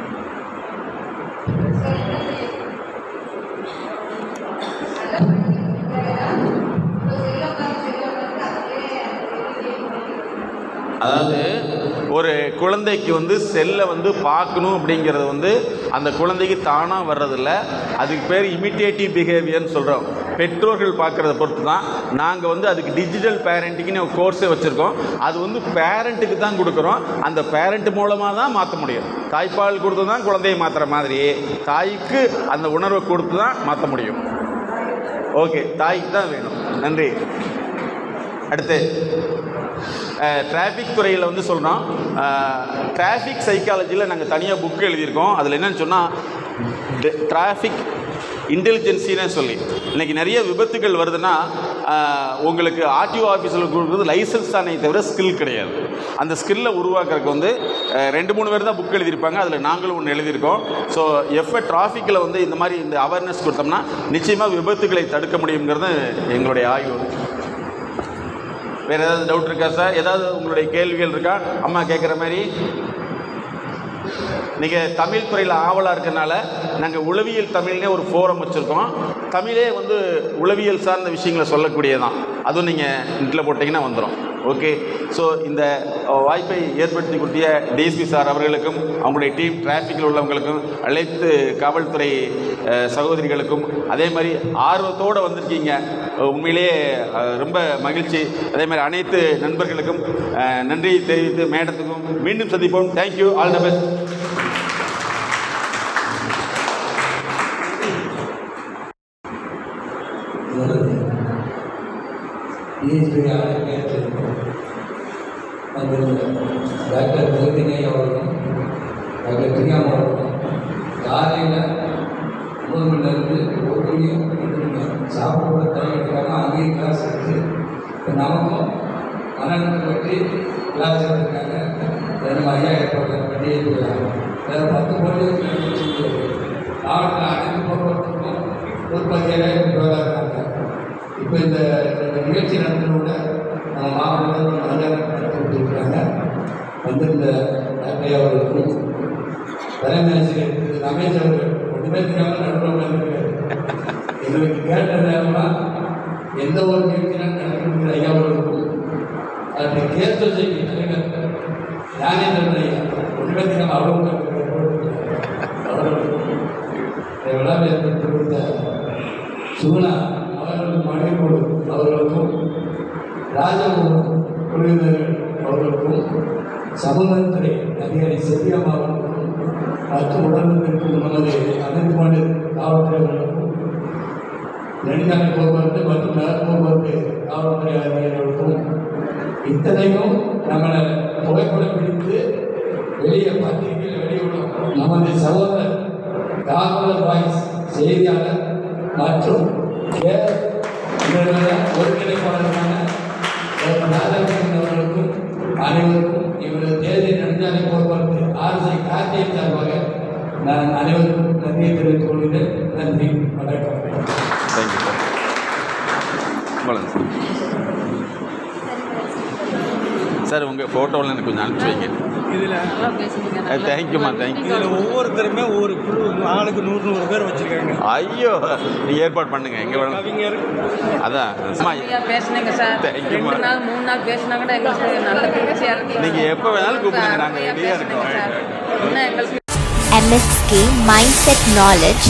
அதாவது ஒரு குழந்தைக்கு வந்து செல்லை வந்து பார்க்கணும் அப்படிங்கிறது வந்து அந்த குழந்தைக்கு தானாக வர்றதில்ல அதுக்கு பேர் இமிட்டேட்டிவ் பிஹேவியர்னு சொல்கிறோம் பெற்றோர்கள் பார்க்குறத பொறுத்து தான் நாங்கள் வந்து அதுக்கு டிஜிட்டல் பேரண்டிங்னு ஒரு கோர்ஸே வச்சுருக்கோம் அது வந்து பேரண்ட்டுக்கு தான் கொடுக்குறோம் அந்த பேரண்ட் மூலமாக தான் மாற்ற முடியும் தாய்ப்பால் கொடுத்து தான் குழந்தையை மாற்றுற மாதிரி தாய்க்கு அந்த உணர்வை கொடுத்து தான் மாற்ற முடியும் ஓகே தாய்க்கு தான் வேணும் நன்றி அடுத்து டிராஃபிக் துறையில் வந்து சொல்கிறோம் டிராஃபிக் சைக்காலஜியில் நாங்கள் தனியாக புக் எழுதியிருக்கோம் அதில் என்னன்னு சொன்னால் டிராஃபிக் இன்டெலிஜென்சின்னு சொல்லி இன்றைக்கி நிறைய விபத்துகள் வருதுன்னா ஆஹ், உங்களுக்கு ஆர்டிஓ ஆஃபீஸில் கொடுக்குறது லைசன்ஸ் தானே தவிர ஸ்கில் கிடையாது அந்த ஸ்கில்லை உருவாக்குறதுக்கு வந்து அஹ், ரெண்டு மூணு பேர் தான் புக் எழுதியிருப்பாங்க அதில் நாங்களும் ஒன்று எழுதியிருக்கோம் ஸோ எப்போ டிராஃபிக்கில் வந்து இந்த மாதிரி இந்த அவேர்னஸ் கொடுத்தோம்னா நிச்சயமாக விபத்துகளை தடுக்க முடியுங்கிறது எங்களுடைய ஆய்வு வேறு ஏதாவது டவுட் இருக்கா சார் ஏதாவது உங்களுடைய கேள்விகள் இருக்கா அம்மா கேட்குற மாதிரி நீங்கள் தமிழ் துறையில் ஆவலாக இருக்கனால நாங்கள் உளவியல் தமிழ்னே ஒரு ஃபோரம் வச்சுருக்கோம் தமிழே வந்து உளவியல் சார்ந்த விஷயங்களை சொல்லக்கூடியதான் அதுவும் நீங்கள் நெட்டில் போட்டிங்கன்னா வந்துடும் ஓகே ஸோ இந்த அஹ், வாய்ப்பை ஏற்படுத்தி கொடுத்திய டிஎஸ்பி சார் அவர்களுக்கும் அவங்களுடைய டீம் டிராஃபிக்கில் உள்ளவங்களுக்கும் அனைத்து காவல்துறை அஹ், சகோதரிகளுக்கும் அதே மாதிரி ஆர்வத்தோடு வந்திருக்கீங்க அஹ், உண்மையிலேயே அஹ், ரொம்ப மகிழ்ச்சி அதே மாதிரி அனைத்து நண்பர்களுக்கும் அஹ், நன்றி தெரிவித்து மேடத்துக்கும் மீண்டும் சந்திப்போம் thank you all the best DSP ஆணையத்தில் வந்திருந்த டாக்டர் ஜோதினை அவர்களும் டாக்டர் பிரியாம் அவர்களும் காலையில் ஒன்பது மணிலேருந்து ஒரு மணி ரெண்டு மணி சாப்பிட கூட டைம் எடுக்காமல் அங்கேயும் கிளாஸ் எடுத்து இப்போ நமக்கும் மனநலத்தை பற்றி கிளாஸ் எடுத்திருக்காங்க வேறு ஐயா ஏற்பாடு பண்ணி இருக்கிறாங்க வேறு பத்து போலீஸ் மாவட்ட அனைத்து போக்குவரத்துக்கும் ஒரு பத்தியாக இருக்காங்க இப்போ இந்த இந்த நிகழ்ச்சி நடத்தினோட நம்ம மாவட்டத்தில் மலர் நடத்தி இருக்கிறாங்க வந்திருந்த டாக்டர் அவர்களுக்கும் தலைமை ஆசிரியர் திரு ரமேஷ் அவர்கள் ஒன்றுமே தெரியாமல் நடுவில் எங்களுக்கு கேட்ட நேரம்லாம் எந்த ஒரு நிகழ்ச்சியும் நடத்திருக்கிற ஐயா அவர்களுக்கும் அதை கேஸ் சொசைட்டி தலைவர் ஞானேந்திரன் ஐயா ஒன்றுமே தெரியாமல் அவர்களும் அவர்களுக்கும் இந்த விழாவை ஏற்படுத்தி கொடுத்த சுகுணா அவர்களுக்கும் மணிப்பூர் அவர்களுக்கும் ராஜபுரம் குழுவினர்கள் அவர்களுக்கும் சமூகத்துறை அதிகாரி செல்வியம்மா அவர்களுக்கும் மற்றும் உடனிருக்கும் நமது அனைத்து மாநில காவல்துறையினருக்கும் நெடுஞ்சாலை போக்குவரத்து மற்றும் நகர் போக்குவரத்து காவல்துறை அதிகாரிகளுக்கும் இத்தனையும் நம்மளை புகைப்படம் பிடித்து வெளியே பத்திரிகையில் வெளியிடும் நமது சகோதரர் காவலர் வாய்ஸ் செய்தியாளர் மற்றும் கேர் நிறுவன ஒருங்கிணைப்பாளரான டாக்டர் ராதாகிருஷ்ணன் அவர்களுக்கும் அனைவருக்கும் இவரது தேர்தல் நெடுஞ்சாலை போக்குவரத்து ஆர்எஸ்ஐ கார்த்திகை சார்பாக நான் அனைவருக்கும் நன்றியை தெரிவித்துக் கொள்கிறேன் நன்றி வணக்கம் தேங்க்யூ சார் வணக்கம் சார் உங்கள் ஃபோட்டோவில் எனக்கு கொஞ்சம் அனுப்பிச்சி வைங்க இதில் தேங்க்யூம்மா தேங்க்யூ இதில் ஒவ்வொருத்தருமே ஒவ்வொரு குழு ஆளுக்கு நூறு நூறு பேர் வச்சுருக்காங்க ஐயோ நீங்கள் ஏற்பாடு பண்ணுங்க எங்கே வேணும் கவிஞர் அதான் சும்மா ஐயா பேசுனீங்க சார் தேங்க்யூம்மா ரெண்டு நாள் மூணு நாள் பேசினா கூட எங்களுக்கு நல்ல பேச்சு இறங்கி நீங்க எப்ப வேணாலும் கூப்பிடுங்க, நாங்க ரெடியா இருக்கோம். இன்னும் எங்களுக்கு MSK Mindset Knowledge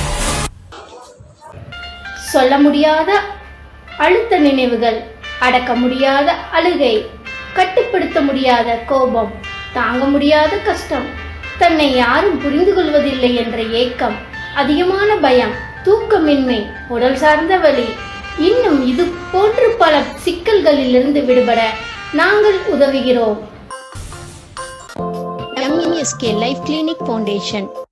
சொல்ல முடியாத அழுத்த நினைவுகள் அடக்க முடியாத அழுகை கட்டுப்படுத்த முடியாத கோபம் தாங்க முடியாத கஷ்டம் தன்னை யாரும் புரிந்து கொள்வதில்லை என்ற ஏக்கம் அதிகமான பயம் தூக்கமின்மை உடல் சார்ந்த வலி இன்னும் இது போன்று பல சிக்கல்களிலிருந்து விடுபட நாங்கள் உதவுகிறோம் MSK Life Clinic Foundation